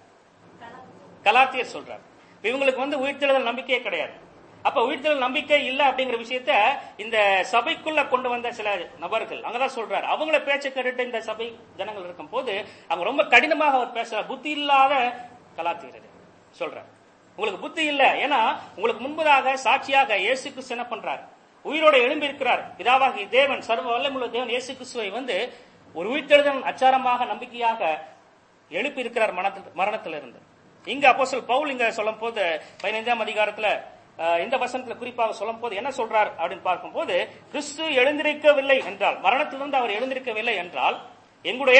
Speaker 1: கலாத்தியர் சொல்றார் இப்ப இவங்களுக்கு வந்து உயிர்த்தெழுதல் நம்பிக்கையே கிடையாது அப்ப உயிர்த்தெழுதல் நம்பிக்கை இல்ல அப்படிங்கிற விஷயத்த இந்த சபைக்குள்ள கொண்டு வந்த சில நபர்கள் அங்கதான் சொல்றாரு அவங்கள பேச்சை கேட்டுட்டு இந்த சபை ஜனங்கள் இருக்கும் போது அவங்க ரொம்ப கடினமாக அவர் பேசுறார் புத்தி இல்லாத கலாத்தியர் சொல்றார் உங்களுக்கு புத்தி இல்ல ஏன்னா உங்களுக்கு முன்பதாக சாட்சியாக இயேசு கிறிஸ்து என்ன பண்றார் உயிரோட எழும்பி இருக்கிறார் பிதாவாகிய தேவன் சர்வ வல்லமுள்ள தேவன் இயேசு கிறிஸ்துவை வந்து ஒரு உயிர்த்தெழுதல் அச்சாரமாக நம்பிக்கையாக எழுப்பி இருக்கிறார் மரணத்தில் மரணத்திலிருந்து இங்க அப்போஸ்தலர் பவுல் இங்க சொல்லும் போது பதினைந்தாம் அதிகாரத்துல அஹ், இந்த வசனத்துல குறிப்பாக சொல்லும் போது என்ன சொல்றார் அப்படின்னு பார்க்கும்போது கிறிஸ்து எழுந்திருக்கவில்லை என்றால் மரணத்திலிருந்து அவர் எழுந்திருக்கவில்லை என்றால் எங்களுடைய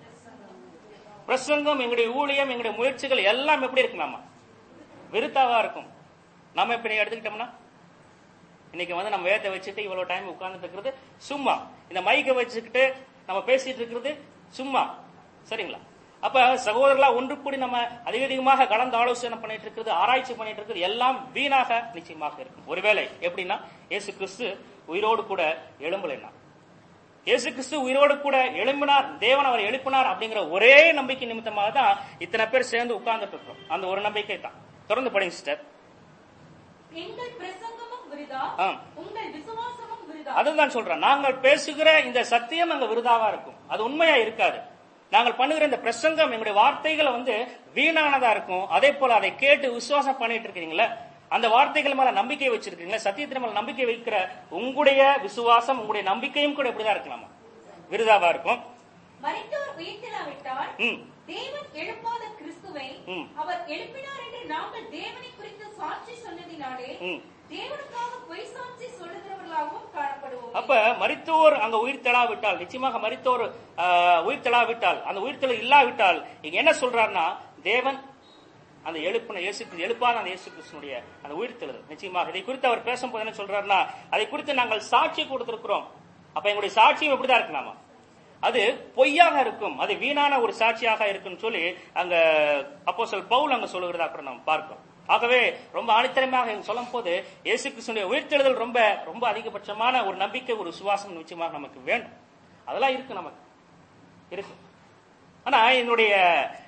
Speaker 1: பிரசங்கம் எங்களுடைய ஊழியம் எங்களுடைய முயற்சிகள் எல்லாம் எப்படி இருக்கலாமா விருத்தாவா இருக்கும் நாம இப்ப நீங்க எடுத்துக்கிட்டோம்னா இன்னைக்கு வந்து நம்ம வேத்தை வச்சுட்டு இவ்வளவு டைம் உட்கார்ந்துட்டு இருக்கிறது சும்மா இந்த மைக்கை வச்சுக்கிட்டு நம்ம பேசிட்டு இருக்கிறது சும்மா சரிங்களா அப்ப சகோதரர்களா ஒன்று கூடி நம்ம அதிக அதிகமாக கலந்து ஆலோசனை பண்ணிட்டு இருக்கிறது ஆராய்ச்சி பண்ணிட்டு இருக்கிறது எல்லாம் வீணாக நிச்சயமாக இருக்கும் ஒருவேளை எப்படின்னா இயேசு கிறிஸ்து உயிரோடு கூட எழும்பலைன்னா இயேசு கிறிஸ்து உயிரோடு கூட எழும்பினார் தேவன் அவர் எழுப்பினார் அப்படிங்கிற ஒரே நம்பிக்கை நிமித்தமாக தான் இத்தனை பேர் சேர்ந்து உட்கார்ந்துட்டு இருக்கிறோம் அந்த ஒரு நம்பிக்கை தான் தொடர்ந்து படிங்க சிஸ்டர்
Speaker 2: எங்கள் பிரசங்கமும் விருதா
Speaker 1: ஆ.
Speaker 2: உங்கள் விசுவாசமும் விருதா
Speaker 1: அதுதான் சொல்றேன் நாங்கள் பேசுகிற இந்த சத்தியம் அங்க விருதாவா இருக்கும் அது உண்மையா இருக்காது நாங்கள் பண்ணுகிற இந்த பிரசங்கம் எங்களுடைய வார்த்தைகளை வந்து வீணானதா இருக்கும் அதே போல அதை கேட்டு விசுவாசம் பண்ணிட்டு இருக்கிறீங்களா அந்த வார்த்தைகள் மேல நம்பிக்கை வச்சிருக்கீங்களா சத்தியத்தின் மேல நம்பிக்கை வைக்கிற உங்களுடைய விசுவாசம் உங்களுடைய நம்பிக்கையும் கூட இப்படிதான் இருக்கலாமா விருதாவா இருக்கும்
Speaker 2: மரித்தோர் உயிர்த்தெழாவிட்டால்
Speaker 1: ம்
Speaker 2: தேவன் எழுப்பாத கிறிஸ்துவை
Speaker 1: ம்.
Speaker 2: அவர் எழுப்பினார் என்று நாங்கள் தேவனை குறித்து சாட்சி சொன்னதினாலே
Speaker 1: ம்.
Speaker 2: தேவனுக்காக பொய் சாட்சி சொல்லுகிறவர்களாகவும் காணப்படுவோம்
Speaker 1: அப்ப மரித்தோர் அங்க உயிர் தெளாவிட்டால் நிச்சயமாக மரித்தோர் ஆஹ், உயிர் தெளாவிட்டால் அந்த உயிர் தெள இல்லாவிட்டால் இங்க என்ன சொல்றாருன்னா தேவன் அந்த எழுப்பின இயேசு கிறிஸ்து- எழுப்பாத அந்த இயேசு கிறிஸ்துனுடைய அந்த உயிர் தெழுதல் நிச்சயமாக இதை குறித்து அவர் பேசும்போது என்ன சொல்றாருன்னா அதை குறித்து நாங்கள் சாட்சி கொடுத்திருக்கிறோம் அப்ப எங்களுடைய சாட்சியம் எப்படிதான் இருக்கலாமா அது பொய்யாக இருக்கும் அது வீணான ஒரு சாட்சியாக இருக்குன்னு சொல்லி அங்க அப்போஸ்தலர் பவுல் அங்க சொல்லுகிறதா கூட நாம் பார்க்கிறோம் ஆகவே ரொம்ப ஆணித்தரமாக இங்க சொல்லும் போது இயேசு கிறிஸ்துடைய உயிர்த்தெழுதல் ரொம்ப ரொம்ப அதிகபட்சமான ஒரு நம்பிக்கை ஒரு சுவாசம் நிச்சயமாக நமக்கு வேண்டும் அதெல்லாம் இருக்கு நமக்கு இருக்கு ஆனா என்னுடைய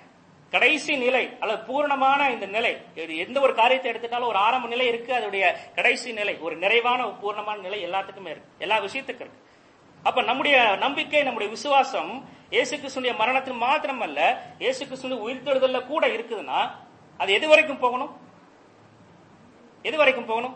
Speaker 1: கடைசி நிலை அல்லது பூரணமான இந்த நிலை இது எந்த ஒரு காரியத்தை எடுத்துட்டாலும் ஒரு ஆரம்ப நிலை இருக்கு அதோடைய கடைசி நிலை ஒரு நிறைவான ஒரு பூர்ணமான நிலை எல்லாத்துக்குமே இருக்கு எல்லா விஷயத்துக்கும் இருக்கு அப்ப நம்முடைய நம்பிக்கை நம்முடைய விசுவாசம் இயேசு கிறிஸ்துடைய மரணத்தில் மாத்திரமல்ல இயேசு கிறிஸ்துடைய உயிர்த்தெழுதல்ல கூட இருக்குதுன்னா அது எது வரைக்கும் போகணும் எது வரைக்கும் போகணும்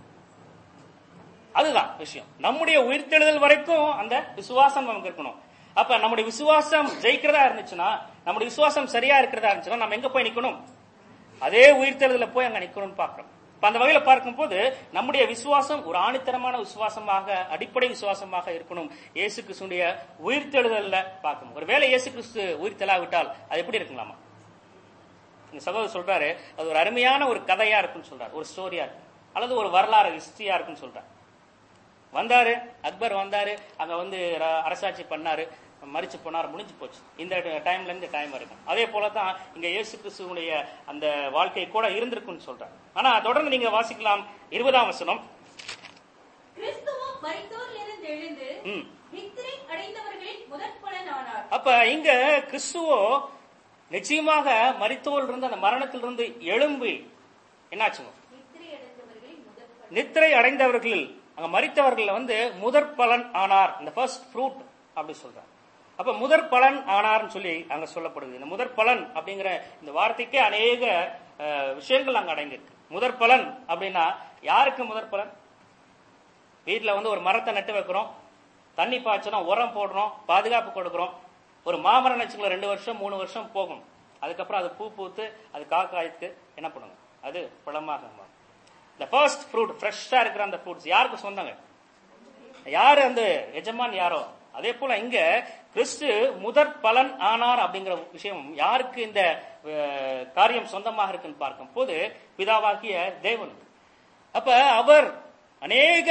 Speaker 1: அதுதான் விஷயம் நம்முடைய உயிர்த்தெழுதல் வரைக்கும் அந்த விசுவாசம் நமக்கு இருக்கணும் அப்ப நம்முடைய விசுவாசம் ஜெயிக்கிறதா இருந்துச்சுன்னா நம்முடைய விசுவாசம் சரியா இருக்கிறதா இருந்துச்சுன்னா நம்ம எங்க போய் நிக்கணும் அதே உயிர்த்தெழுதல போய் அங்க நிக்கணும்னு பார்க்கிறோம் இப்ப அந்த வகையில பார்க்கும்போது நம்முடைய விசுவாசம் ஒரு ஆணித்தரமான விசுவாசமாக அடிப்படை விசுவாசமாக இருக்கணும் இயேசு கிறிஸ்துடைய உயிர்த்தெழுதல்ல பார்க்கணும் ஒருவேளை இயேசு கிறிஸ்து உயிர்த்தெழாவிட்டால் அது எப்படி இருக்கலாமா இந்த சகோதரர் சொல்றாரு அது ஒரு அருமையான ஒரு கதையா இருக்குன்னு சொல்றாரு ஒரு ஸ்டோரியா இருக்கு அல்லது ஒரு வரலாறு ஹிஸ்டரியா இருக்குன்னு சொல்றாரு வந்தாரு அக்பர் வந்தாரு அங்க வந்து ர- அரசாட்சி பண்ணாரு மறிச்சு போனார் முடிஞ்சு போச்சு இந்த டைம்ல இருந்து டைம் வரைக்கும் அதே போல தான் இங்க இயேசு கிறிஸ்துவனுடைய அந்த வாழ்க்கை கூட இருந்திருக்குன்னு சொல்றாரு ஆனா தொடர்ந்து நீங்க வாசிக்கலாம் இருபதாம் வசனம்
Speaker 2: கிறிஸ்துவும் மரித்தோரிலிருந்து எழுந்து
Speaker 1: ம்.
Speaker 2: நித்திரை அடைந்தவர்களின் முதற் பலனானார்
Speaker 1: அப்ப இங்க கிறிஸ்துவோ நிச்சயமாக மரித்தோல் இருந்து அந்த மரணத்திலிருந்து எழும்பி என்னாச்சுங்க
Speaker 2: நித்திரை அடைந்தவர்களின் முதற் பலன்
Speaker 1: நித்திரை அடைந்தவர்களில் அங்க மரித்தவர்கள் வந்து முதற் பலன் ஆனார் இந்த ஃபர்ஸ்ட் ஃப்ரூட் அப்படி சொல்றாங்க அப்ப முதற் பலன் ஆனார்னு சொல்லி அங்க சொல்லப்படுது இந்த முதற் பலன் அப்படிங்கிற இந்த வார்த்தைக்கே அநேக அஹ், விஷயங்கள் அங்க அடங்கியிருக்கு முதற் பலன் அப்படின்னா யாருக்கு முதற் பலன் வீட்டுல வந்து ஒரு மரத்தை நட்டு வைக்கிறோம் தண்ணி பாய்ச்சணும் உரம் போடுறோம் பாதுகாப்பு கொடுக்கிறோம் ஒரு மாமரம் வச்சுக்கலாம் ரெண்டு வருஷம் மூணு வருஷம் போகும் அதுக்கப்புறம் அது பூ பூத்து அது காக்காய்க்கு என்ன பண்ணுங்க அது பழமாக மாறும் இந்த ஃபர்ஸ்ட் ஃப்ரூட் ஃப்ரெஷ்ஷா இருக்கிற அந்த ஃப்ரூட்ஸ் யாருக்கு சொந்தங்க யாரு அந்த எஜமான் யாரோ அதே போல இங்க கிறிஸ்து முதற் பலன் ஆனார் அப்படிங்கிற விஷயம் யாருக்கு இந்த அஹ், காரியம் சொந்தமாக இருக்குன்னு பார்க்கும் போது பிதாவாகிய தேவன் அப்ப அவர் அநேக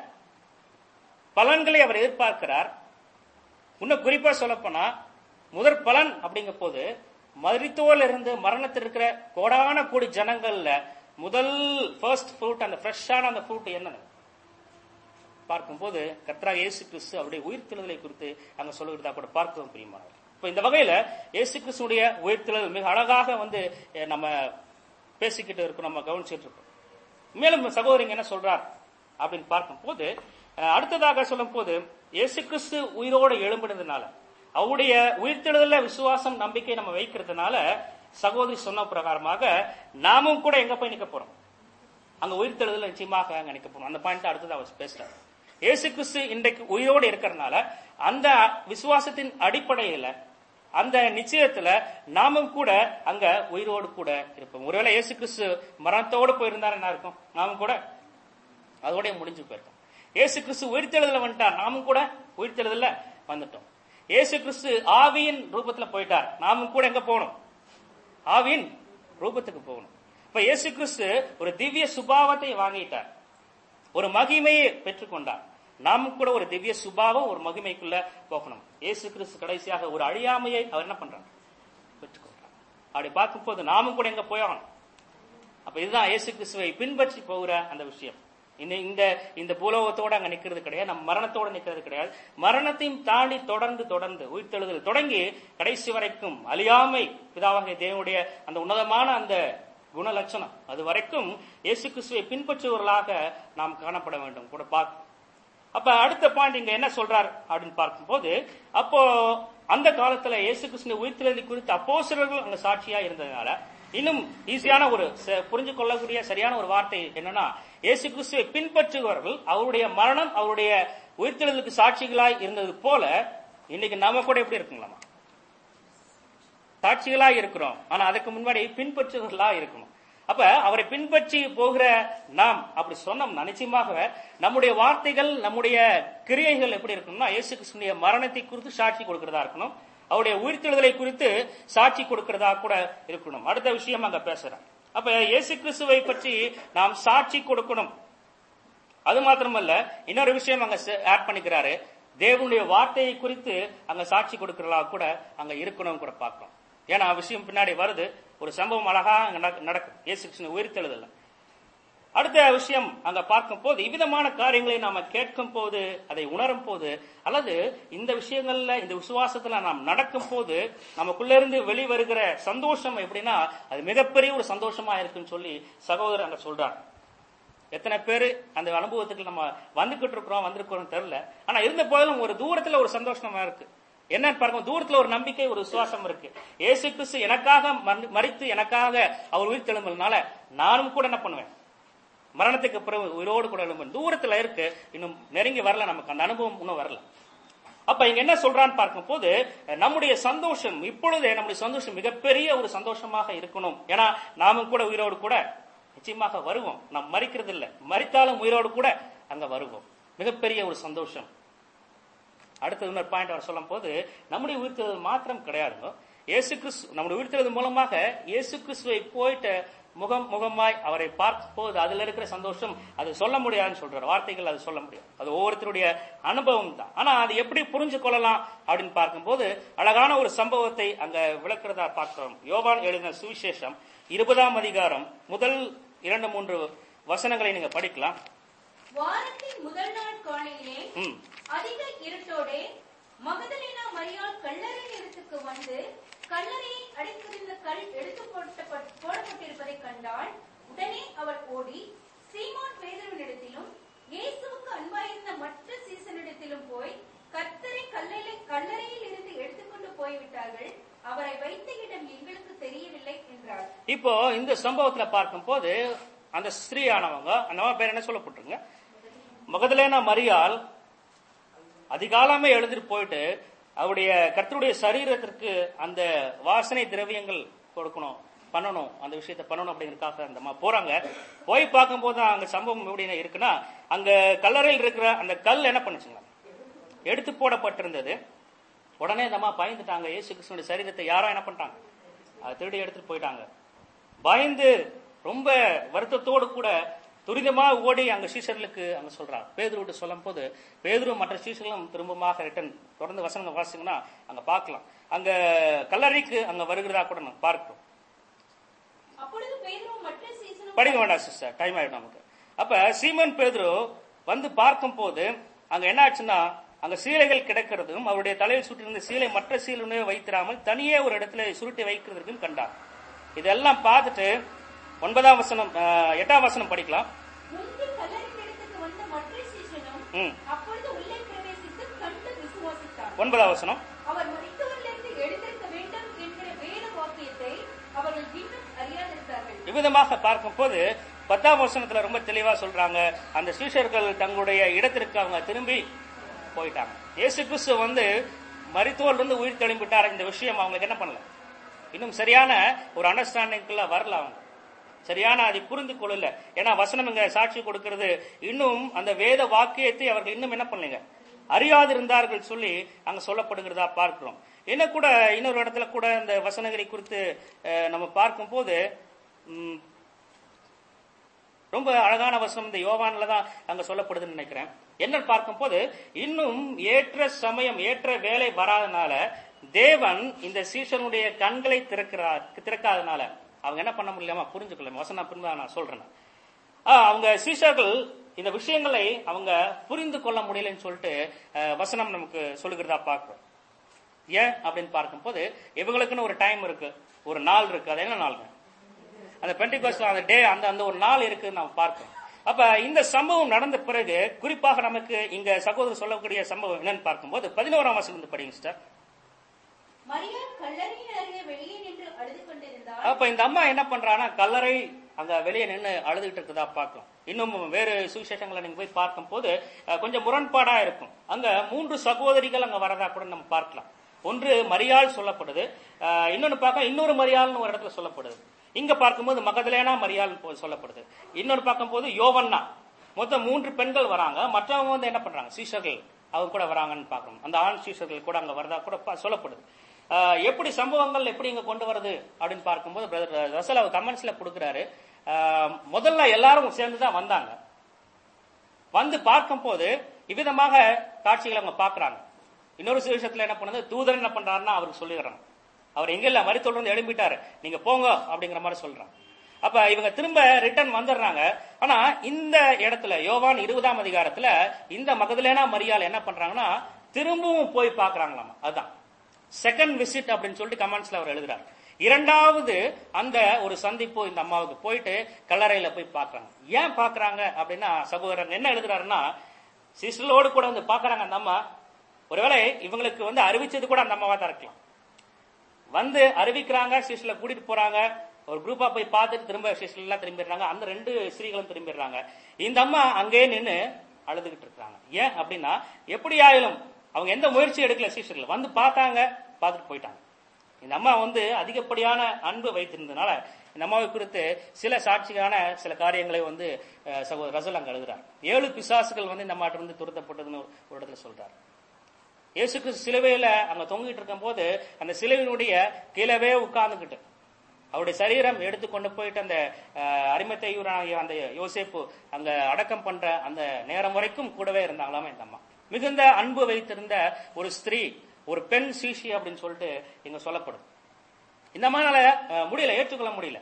Speaker 1: பலன்களை அவர் எதிர்பார்க்கிறார் இன்னும் குறிப்பா சொல்லப்போனா முதற் பலன் அப்படிங்கும் போது மரித்தோல் இருந்து மரணத்தில் இருக்கிற கோடான கோடி ஜனங்கள்ல முதல் ஃபர்ஸ்ட் ஃப்ரூட் அந்த ஃப்ரெஷ்ஷான அந்த ஃப்ரூட் என்னன்னு பார்க்கும்போது கர்த்தராக இயேசு கிறிஸ்து அவருடைய உயிர்த்தெழுதலை குறித்து அங்க சொல்லுகிறதா கூட பார்க்கிறோம் பிரியமானவர் இப்ப இந்த வகையில இயேசு கிறிஸ்துடைய உயிர்த்தெழுதல் மிக அழகாக வந்து அஹ், நம்ம பேசிக்கிட்டு இருக்கோம் நம்ம கவனிச்சுட்டு இருக்கோம் மேலும் சகோதரிங்க என்ன சொல்றார் அப்படின்னு பார்க்கும்போது அஹ், அடுத்ததாக சொல்லும் போது இயேசு கிறிஸ்து உயிரோடு எழும்பினதுனால அவருடைய உயிர்த்தெழுதல விசுவாசம் நம்பிக்கை நம்ம வைக்கிறதுனால சகோதரி சொன்ன பிரகாரமாக நாமும் கூட எங்க போய் நிக்க போறோம் அங்க உயிர்த்தெழுதல் நிச்சயமாக அங்க நிக்க போறோம் அந்த பாயிண்ட் அடுத்தது அவர் பேசுறாரு இயேசு கிறிஸ்து இன்றைக்கு உயிரோடு இருக்கிறதுனால அந்த விசுவாசத்தின் அடிப்படையில அந்த நிச்சயத்துல நாமும் கூட அங்க உயிரோடு கூட இருப்போம் ஒருவேளை இயேசு கிறிஸ்து மரணத்தோடு போயிருந்தாரு என்ன இருக்கும் நாமும் கூட அதோடய முடிஞ்சு போயிருக்கோம் இயேசு கிறிஸ்து உயிர்த்தெழுதல வந்துட்டார் நாமும் கூட உயிர்த்தெழுதல வந்துட்டோம் இயேசு கிறிஸ்து ஆவியின் ரூபத்துல போயிட்டார் நாமும் கூட எங்க போகணும் ஆவியின் ரூபத்துக்கு போகணும் இப்ப இயேசு கிறிஸ்து ஒரு திவ்ய சுபாவத்தை வாங்கிட்டார் ஒரு மகிமையை பெற்றுக்கொண்டார் நாமும் கூட ஒரு திவ்ய சுபாவம் ஒரு மகிமைக்குள்ள போகணும் இயேசு கிறிஸ்து கடைசியாக ஒரு அழியாமையை அவர் என்ன பண்றார் பெற்றுக்கொண்டார் அப்படி பார்க்கும்போது நாமும் கூட எங்க போயாகணும் அப்ப இதுதான் இயேசு கிறிஸ்துவை பின்பற்றி போகிற அந்த விஷயம் இந்த இந்த இந்த பூலோகத்தோட அங்க நிக்கிறது கிடையாது நம்ம மரணத்தோட நிக்கிறது கிடையாது மரணத்தையும் தாண்டி தொடர்ந்து தொடர்ந்து உயிர்த்தெழுதல் தொடங்கி கடைசி வரைக்கும் அழியாமை பிதாவாகிய தேவனுடைய அந்த உன்னதமான அந்த குணலட்சணம் அது வரைக்கும் இயேசு கிறிஸ்துவை பின்பற்றுவர்களாக நாம் காணப்பட வேண்டும் கூட பார்க்க அப்ப அடுத்த பாயிண்ட் இங்க என்ன சொல்றார் அப்படின்னு பார்க்கும்போது அப்போ அந்த காலத்துல இயேசு கிறிஸ்துவின் உயிர்த்தெழுதல் குறித்து அப்போஸ்தலர்கள் அங்க சாட்சியா இருந்ததுனால இன்னும் ஈஸியான ஒரு ச- புரிஞ்சு கொள்ளக்கூடிய சரியான ஒரு வார்த்தை என்னன்னா இயேசு கிறிஸ்துவை பின்பற்றுபவர்கள் அவருடைய மரணம் அவருடைய உயிர்த்தெழுதலுக்கு சாட்சிகளாய் இருந்தது போல இன்னைக்கு நாம கூட எப்படி இருக்குங்களாமா சாட்சிகளா இருக்கிறோம் ஆனா அதுக்கு முன்னாடி பின்பற்றுகளா இருக்கணும் அப்ப அவரை பின்பற்றி போகிற நாம் அப்படி சொன்னோம்னா நிச்சயமாக நம்முடைய வார்த்தைகள் நம்முடைய கிரியைகள் எப்படி இருக்கணும்னா இயேசு கிறிஸ்துடைய மரணத்தை குறித்து சாட்சி கொடுக்கிறதா இருக்கணும் அவருடைய உயிர்த்தெழுதலை குறித்து சாட்சி கொடுக்கிறதா கூட இருக்கணும் அடுத்த விஷயம் அங்க பேசுறேன் அப்ப இயேசு கிறிஸ்துவை பற்றி நாம் சாட்சி கொடுக்கணும் அது மாத்திரமல்ல இன்னொரு விஷயம் அங்க ஆட் பண்ணிக்கிறாரு தேவனுடைய வார்த்தையை குறித்து அங்க சாட்சி கொடுக்கிறதா கூட அங்க இருக்கணும் கூட பார்க்கிறோம் ஏன்னா விஷயம் பின்னாடி வருது ஒரு சம்பவம் அழகா அங்க நடக்க- நடக்கும் இயேசு கிருஷ்ணன் உயிர்த்தெழுதல் அடுத்த விஷயம் அங்க பார்க்கும் போது இவ்விதமான காரியங்களை நாம கேட்கும் போது அதை உணரும் போது அல்லது இந்த விஷயங்கள்ல இந்த விசுவாசத்துல நாம் நடக்கும் போது நமக்குள்ள இருந்து வெளிவருகிற சந்தோஷம் எப்படின்னா அது மிகப்பெரிய ஒரு சந்தோஷமா இருக்குன்னு சொல்லி சகோதரர் அங்க சொல்றாங்க எத்தனை பேர் அந்த அனுபவத்துக்கு நம்ம வந்துகிட்டு இருக்கிறோம் வந்திருக்கிறோம் தெரியல ஆனா இருந்த போதிலும் ஒரு தூரத்துல ஒரு சந்தோஷமா இருக்கு என்னன்னு பாருங்க தூரத்துல ஒரு நம்பிக்கை ஒரு விசுவாசம் இருக்கு ஏசு கிறிஸ்து எனக்காக மரி- மரித்து எனக்காக அவர் உயிர் தெழும்புனால நானும் கூட என்ன பண்ணுவேன் மரணத்துக்கு பிறகு உயிரோடு கூட எழும்புவேன் தூரத்துல இருக்கு இன்னும் நெருங்கி வரல நமக்கு அந்த அனுபவம் இன்னும் வரல அப்ப இங்க என்ன சொல்றான்னு பார்க்கும்போது நம்முடைய சந்தோஷம் இப்பொழுதே நம்முடைய சந்தோஷம் மிகப்பெரிய ஒரு சந்தோஷமாக இருக்கணும் ஏன்னா நாமும் கூட உயிரோடு கூட நிச்சயமாக வருவோம் நாம் மறிக்கிறது இல்ல மறித்தாலும் உயிரோடு கூட அங்க வருவோம் மிகப்பெரிய ஒரு சந்தோஷம் அடுத்தது இன்னொரு பாயிண்ட் அவர் சொல்லும் போது நம்முடைய உயிர்த்தெழுதல் மாத்திரம் கிடையாதுங்க இயேசு கிறிஸ்து நம்முடைய உயிர்த்தெழுதல் மூலமாக இயேசு கிறிஸ்துவை போயிட்டு முகம் முகமாய் அவரை பார்க்கும் போது அதுல இருக்கிற சந்தோஷம் அது சொல்ல முடியாதுன்னு சொல்றாரு வார்த்தைகள் அது சொல்ல முடியாது அது ஒவ்வொருத்தருடைய அனுபவம் தான் ஆனா அது எப்படி புரிஞ்சு கொள்ளலாம் அப்படின்னு பார்க்கும்போது அழகான ஒரு சம்பவத்தை அங்க விளக்குறதா பார்க்கிறோம் யோவான் எழுதின சுவிசேஷம் இருபதாம் அதிகாரம் முதல் இரண்டு மூன்று வசனங்களை நீங்க படிக்கலாம்
Speaker 2: வாரத்தின் முதல் நாள் காலையிலே
Speaker 1: ம்
Speaker 2: அதிக இருட்டோடே மகதலேனா மரியாள் கல்லறை இடத்துக்கு வந்து கல்லறையை அடைத்திருந்த கல் எடுத்து போட்ட- போடப்பட்டிருப்பதை கண்டாள் உடனே அவள் ஓடி சீமோன் பேதுருவினிடத்திலும் இயேசுவுக்கு அன்பாயிருந்த மற்ற சீசனிடத்திலும் போய் கர்த்தரை கல்லறை கல்லறையில் இருந்து எடுத்துக்கொண்டு போய்விட்டார்கள் அவரை வைத்த இடம் எங்களுக்கு தெரியவில்லை என்றாள்
Speaker 1: இப்போ இந்த சம்பவத்துல பார்க்கும்போது அந்த ஸ்திரீயானவங்க அந்த அம்மா பேர் என்ன சொல்லப்பட்டிருங்க மகதலேனா மரியாள் அதிகாலமே எழுந்துட்டு போயிட்டு அவருடைய கர்த்தருடைய சரீரத்திற்கு அந்த வாசனை திரவியங்கள் கொடுக்கணும் பண்ணணும் அந்த விஷயத்தை பண்ணணும் அப்படிங்கறதுக்காக அந்த அம்மா போறாங்க போய் பார்க்கும்போது தான் அங்க சம்பவம் எப்படி இருக்குன்னா அங்க கல்லறையில் இருக்கிற அந்த கல் என்ன பண்ணுச்சுங்களா எடுத்து போடப்பட்டிருந்தது உடனே இந்த அம்மா பயந்துட்டாங்க இயேசு கிறிஸ்துவோட சரீரத்தை யாரோ என்ன பண்ணிட்டாங்க அதை திருடி எடுத்துட்டு போயிட்டாங்க பயந்து ரொம்ப வருத்தத்தோடு கூட துரிதமா ஓடி அங்க சீசர்களுக்கு அங்க சொல்றாங்க பேதுருவிட்டு சொல்லும் போது பேதுரு மற்ற சீசர்களும் திரும்பமாக ரிட்டன் தொடர்ந்து வசனங்கள் வாசிங்கன்னா அங்க பார்க்கலாம் அங்க கல்லறைக்கு அங்க வருகிறதா கூட நம்ம பார்க்கிறோம்
Speaker 2: அப்பொழுது பேதுருவும் மற்ற சீசனும்
Speaker 1: படிக்க வேண்டாம் சிஸ்டர் டைம் ஆயிடும் நமக்கு அப்ப சீமன் பேதுரு வந்து பார்க்கும் போது அங்க என்ன ஆச்சுன்னா அங்க சீலைகள் கிடக்கிறதும் அவருடைய தலையில் சுட்டிருந்த சீலை மற்ற சீலுனே வைத்திராமல் தனியே ஒரு இடத்துல சுருட்டி வைக்கிறதுக்கும் கண்டார் இதெல்லாம் பார்த்துட்டு ஒன்பதாம் வசனம் அஹ், எட்டாம் வசனம் படிக்கலாம்
Speaker 2: முன்பு கல்லறை இடத்துக்கு வந்த மற்ற சீசனும்
Speaker 1: ம்
Speaker 2: அப்பொழுது உள்ளே பிரவேசித்து கண்டு விசுவாசித்தார்
Speaker 1: ஒன்பதாம் வசனம்
Speaker 2: அவர் மரித்தவரிலிருந்து எழுந்திருக்க வேண்டும் என்கிற வேத வாக்கியத்தை அவர்கள் இன்னும் அறியாதிருந்தார்கள்
Speaker 1: இவ்விதமாக பார்க்கும்போது பத்தாம் வசனத்துல ரொம்ப தெளிவா சொல்றாங்க அந்த சீஷர்கள் தங்களுடைய இடத்திற்கு அவங்க திரும்பி போயிட்டாங்க இயேசு கிறிஸ்து வந்து மரித்தோல் இருந்து உயிர் தெளிம்பிட்டார் இந்த விஷயம் அவங்களுக்கு என்ன பண்ணல இன்னும் சரியான ஒரு அண்டர்ஸ்டாண்டிங்குள்ள வரல அவங்க சரியான அதை புரிந்து கொள்ளல ஏன்னா வசனம் இங்க சாட்சி கொடுக்கிறது இன்னும் அந்த வேத வாக்கியத்தை அவர்கள் இன்னும் என்ன பண்ணலைங்க அறியாதிருந்தார்கள் சொல்லி அங்க சொல்லப்படுகிறதா பார்க்கிறோம் என்ன கூட இன்னொரு இடத்துல கூட இந்த வசனங்களை குறித்து அஹ், நம்ம பார்க்கும்போது ம், ரொம்ப அழகான வசனம் இந்த யோவான்ல தான் அங்க சொல்லப்படுதுன்னு நினைக்கிறேன் என்ன பார்க்கும்போது இன்னும் ஏற்ற சமயம் ஏற்ற வேலை வராதனால தேவன் இந்த சீஷனுடைய கண்களை திறக்கிறார் திறக்காதனால அவங்க என்ன பண்ண முடியாம புரிஞ்சுக்கல வசனம் பின்பு நான் சொல்றேன் ஆ, அவங்க சீஷர்கள் இந்த விஷயங்களை அவங்க புரிந்து கொள்ள முடியலன்னு சொல்லிட்டு அஹ், வசனம் நமக்கு சொல்லுகிறதா பார்க்கிறோம் ஏன் அப்படின்னு பார்க்கும்போது இவங்களுக்குன்னு ஒரு டைம் இருக்கு ஒரு நாள் இருக்கு அது என்ன நாளுங்க அந்த பெண்டிகாஸ்ட் அந்த டே அந்த அந்த ஒரு நாள் இருக்குன்னு நம்ம பார்க்கிறோம் அப்ப இந்த சம்பவம் நடந்த பிறகு குறிப்பாக நமக்கு இங்க சகோதரர் சொல்லக்கூடிய சம்பவம் என்னன்னு பார்க்கும்போது பதினோராம் வசனம் இருந்து படிங்க சிஸ்டர்
Speaker 2: மரியாள் கல்லறையின் அருகே வெளியே நின்று அழுது கொண்டிருந்தாள்
Speaker 1: அப்ப இந்த அம்மா என்ன பண்றாங்கன்னா கல்லறை அங்க வெளியே நின்று அழுதுகிட்டு இருக்குதா பார்க்கலாம் இன்னும் வேறு சுவிசேஷங்களை நீங்க போய் பார்க்கும்போது அஹ், கொஞ்சம் முரண்பாடா இருக்கும் அங்க மூன்று சகோதரிகள் அங்க வரதா கூட நம்ம பார்க்கலாம் ஒன்று மரியாள் சொல்லப்படுது அஹ், இன்னொன்னு பார்க்க இன்னொரு மரியாள்னு ஒரு இடத்துல சொல்லப்படுது இங்க பார்க்கும்போது மகதலேனா மரியாள் போ- சொல்லப்படுது இன்னொன்னு பார்க்கும்போது யோவன்னா மொத்தம் மூன்று பெண்கள் வராங்க மற்றவங்க வந்து என்ன பண்றாங்க சீஷர்கள் அவங்க கூட வராங்கன்னு பார்க்கணும் அந்த ஆண் சீஷர்கள் கூட அங்க வரதா கூட பா- சொல்லப்படுது ஆஹ் எப்படி சம்பவங்கள் எப்படி இங்க கொண்டு வருது அப்படின்னு பார்க்கும்போது பிரதர் ரசல் அவர் கமெண்ட்ஸ்ல கொடுக்குறாரு ஆஹ் முதல்ல எல்லாரும் சேர்ந்து தான் வந்தாங்க வந்து பார்க்கும்போது இவ்விதமாக காட்சிகளை அவங்க பார்க்கறாங்க இன்னொரு விஷயத்துல என்ன பண்ணுது தூதர் என்ன பண்றாருன்னா அவருக்கு சொல்லிடுறாங்க அவர் எங்க இல்ல மருத்துவர் வந்து எழும்பிட்டாரு நீங்க போங்க அப்படிங்கிற மாதிரி சொல்றாங்க அப்ப இவங்க திரும்ப ரிட்டர்ன் வந்துடுறாங்க ஆனா இந்த இடத்துல யோவான் இருபதாம் அதிகாரத்துல இந்த மகதலேனா மரியாள் என்ன பண்றாங்கன்னா திரும்பவும் போய் பாக்குறாங்களாமா அதுதான் செகண்ட் விசிட் அப்படின்னு சொல்லிட்டு கமெண்ட்ஸ்ல அவர் எழுதுறாரு இரண்டாவது அந்த ஒரு சந்திப்பு இந்த அம்மாவுக்கு போயிட்டு கல்லறையில போய் பாக்குறாங்க ஏன் பாக்குறாங்க அப்படின்னா சகோதரர் என்ன எழுதுறாருன்னா சிஸ்டரோடு கூட வந்து பாக்குறாங்க அந்த அம்மா ஒருவேளை இவங்களுக்கு வந்து அறிவிச்சது கூட அந்த அம்மாவா தான் இருக்கலாம் வந்து அறிவிக்கிறாங்க ஸ்டேஷன்ல கூட்டிட்டு போறாங்க ஒரு குரூப்பா போய் பார்த்துட்டு திரும்ப ஸ்டேஷன்ல எல்லாம் திரும்பிடுறாங்க அந்த ரெண்டு ஸ்திரீகளும் திரும்பிடுறாங்க இந்த அம்மா அங்கேயே நின்னு அழுதுகிட்டு இருக்காங்க ஏன் அப்படின்னா எப்படி ஆயிலும் அவங்க எந்த முயற்சி எடுக்கல ஸ்டேஷன்ல வந்து பார்த்தாங்க பார்த்துட்டு போயிட்டாங்க இந்த அம்மா வந்து அதிகப்படியான அன்பு வைத்திருந்ததுனால இந்த அம்மாவை குறித்து சில சாட்சியான சில காரியங்களை வந்து அஹ், சகோதரர் ரசல் அங்க எழுதுறார் ஏழு பிசாசுகள் வந்து இந்த அம்மாட்ட இருந்து துரத்தப்பட்டதுன்னு ஒரு இடத்துல சொல்றாரு இயேசு கிறிஸ்து சிலுவையில அங்க தொங்கிட்டு இருக்கும் போது அந்த சிலுவையினுடைய கீழவே உட்கார்ந்துகிட்டு அவருடைய சரீரம் எடுத்து கொண்டு போயிட்டு அந்த அஹ், அரிமத்தையூராகிய அந்த யோசேப்பு அங்க அடக்கம் பண்ற அந்த நேரம் வரைக்கும் கூடவே இருந்தாங்களாமே இந்த அம்மா மிகுந்த அன்பு வைத்திருந்த ஒரு ஸ்திரீ ஒரு பெண் சீஷி அப்படின்னு சொல்லிட்டு இங்க சொல்லப்படுது இந்த அம்மானால அஹ், முடியல ஏற்றுக்கொள்ள முடியல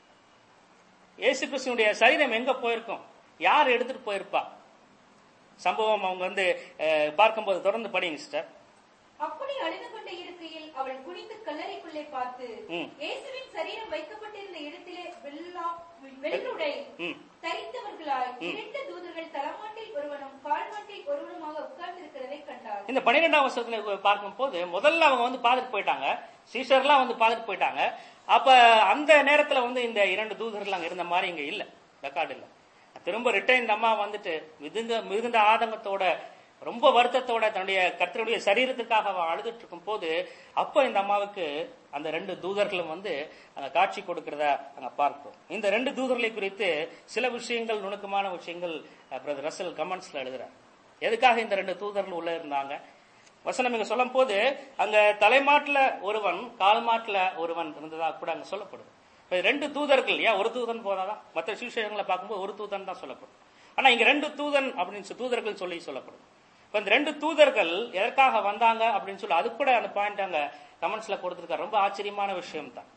Speaker 1: இயேசு கிறிஸ்துனுடைய சரீரம் எங்க போயிருக்கும் யார் எடுத்துட்டு போயிருப்பா சம்பவம் அவங்க வந்து அஹ், பார்க்கும்போது தொடர்ந்து படிங்க சிஸ்டர்
Speaker 2: அப்படி அழுது கொண்டே இருக்கையில் அவள் குனிந்து கல்லறைக்குள்ளே பார்த்து
Speaker 1: ம்.
Speaker 2: இயேசுவின் சரீரம் வைக்கப்பட்டிருந்த இடத்திலே வெள்ளா வெள்ளுடை
Speaker 1: ம்
Speaker 2: தரித்தவர்களாய் இரண்டு தூதர்கள் தலமாட்டில் ஒருவனும் கால்மாட்டில் ஒருவனுமாக உட்கார்ந்திருக்கிறதை கண்டாள்
Speaker 1: இந்த பன்னிரெண்டாம் வருஷத்துல பார்க்கும்போது முதல்ல அவங்க வந்து பார்த்துட்டு போயிட்டாங்க சீஷர்லாம் வந்து பார்த்துட்டு போயிட்டாங்க அப்ப அந்த நேரத்துல வந்து இந்த இரண்டு தூதர்கள் அங்க இருந்த மாதிரி இங்க இல்ல ரெக்கார்டு இல்ல திரும்ப ரிட்டர்ன் இந்த அம்மா வந்துட்டு மிகுந்த மிகுந்த ஆதங்கத்தோட ரொம்ப வருத்தத்தோட தன்னுடைய கர்த்தருடைய சரீரத்துக்காக அவ அழுதுட்டு இருக்கும் போது அப்ப இந்த அம்மாவுக்கு அந்த ரெண்டு தூதர்களும் வந்து அங்க காட்சி கொடுக்கிறத அங்க பார்ப்போம் இந்த ரெண்டு தூதர்களை குறித்து சில விஷயங்கள் நுணுக்கமான விஷயங்கள் பிரதர் ரசல் கமெண்ட்ஸ்ல எழுதுறார் எதுக்காக இந்த ரெண்டு தூதர்கள் உள்ள இருந்தாங்க வசனம் இங்க சொல்லும் போது அங்க தலைமாட்டுல ஒருவன் கால் மாட்டுல ஒருவன் இருந்ததா கூட அங்க சொல்லப்படுது இப்ப ரெண்டு தூதர்கள் ஏன் ஒரு தூதன் போதாதான் மற்ற சுவிசேஷங்களை பார்க்கும்போது ஒரு தூதன் தான் சொல்லப்படும் ஆனா இங்க ரெண்டு தூதன் அப்படின்னு சொல்லி- தூதர்கள் சொல்லி சொல்லப்படும் இப்ப இந்த ரெண்டு தூதர்கள் எதற்காக வந்தாங்க அப்படின்னு சொல்லி அது கூட அந்த பாயிண்ட் அங்க கமெண்ட்ஸ்ல கொடுத்திருக்காரு ரொம்ப ஆச்சரியமான விஷயம் தான்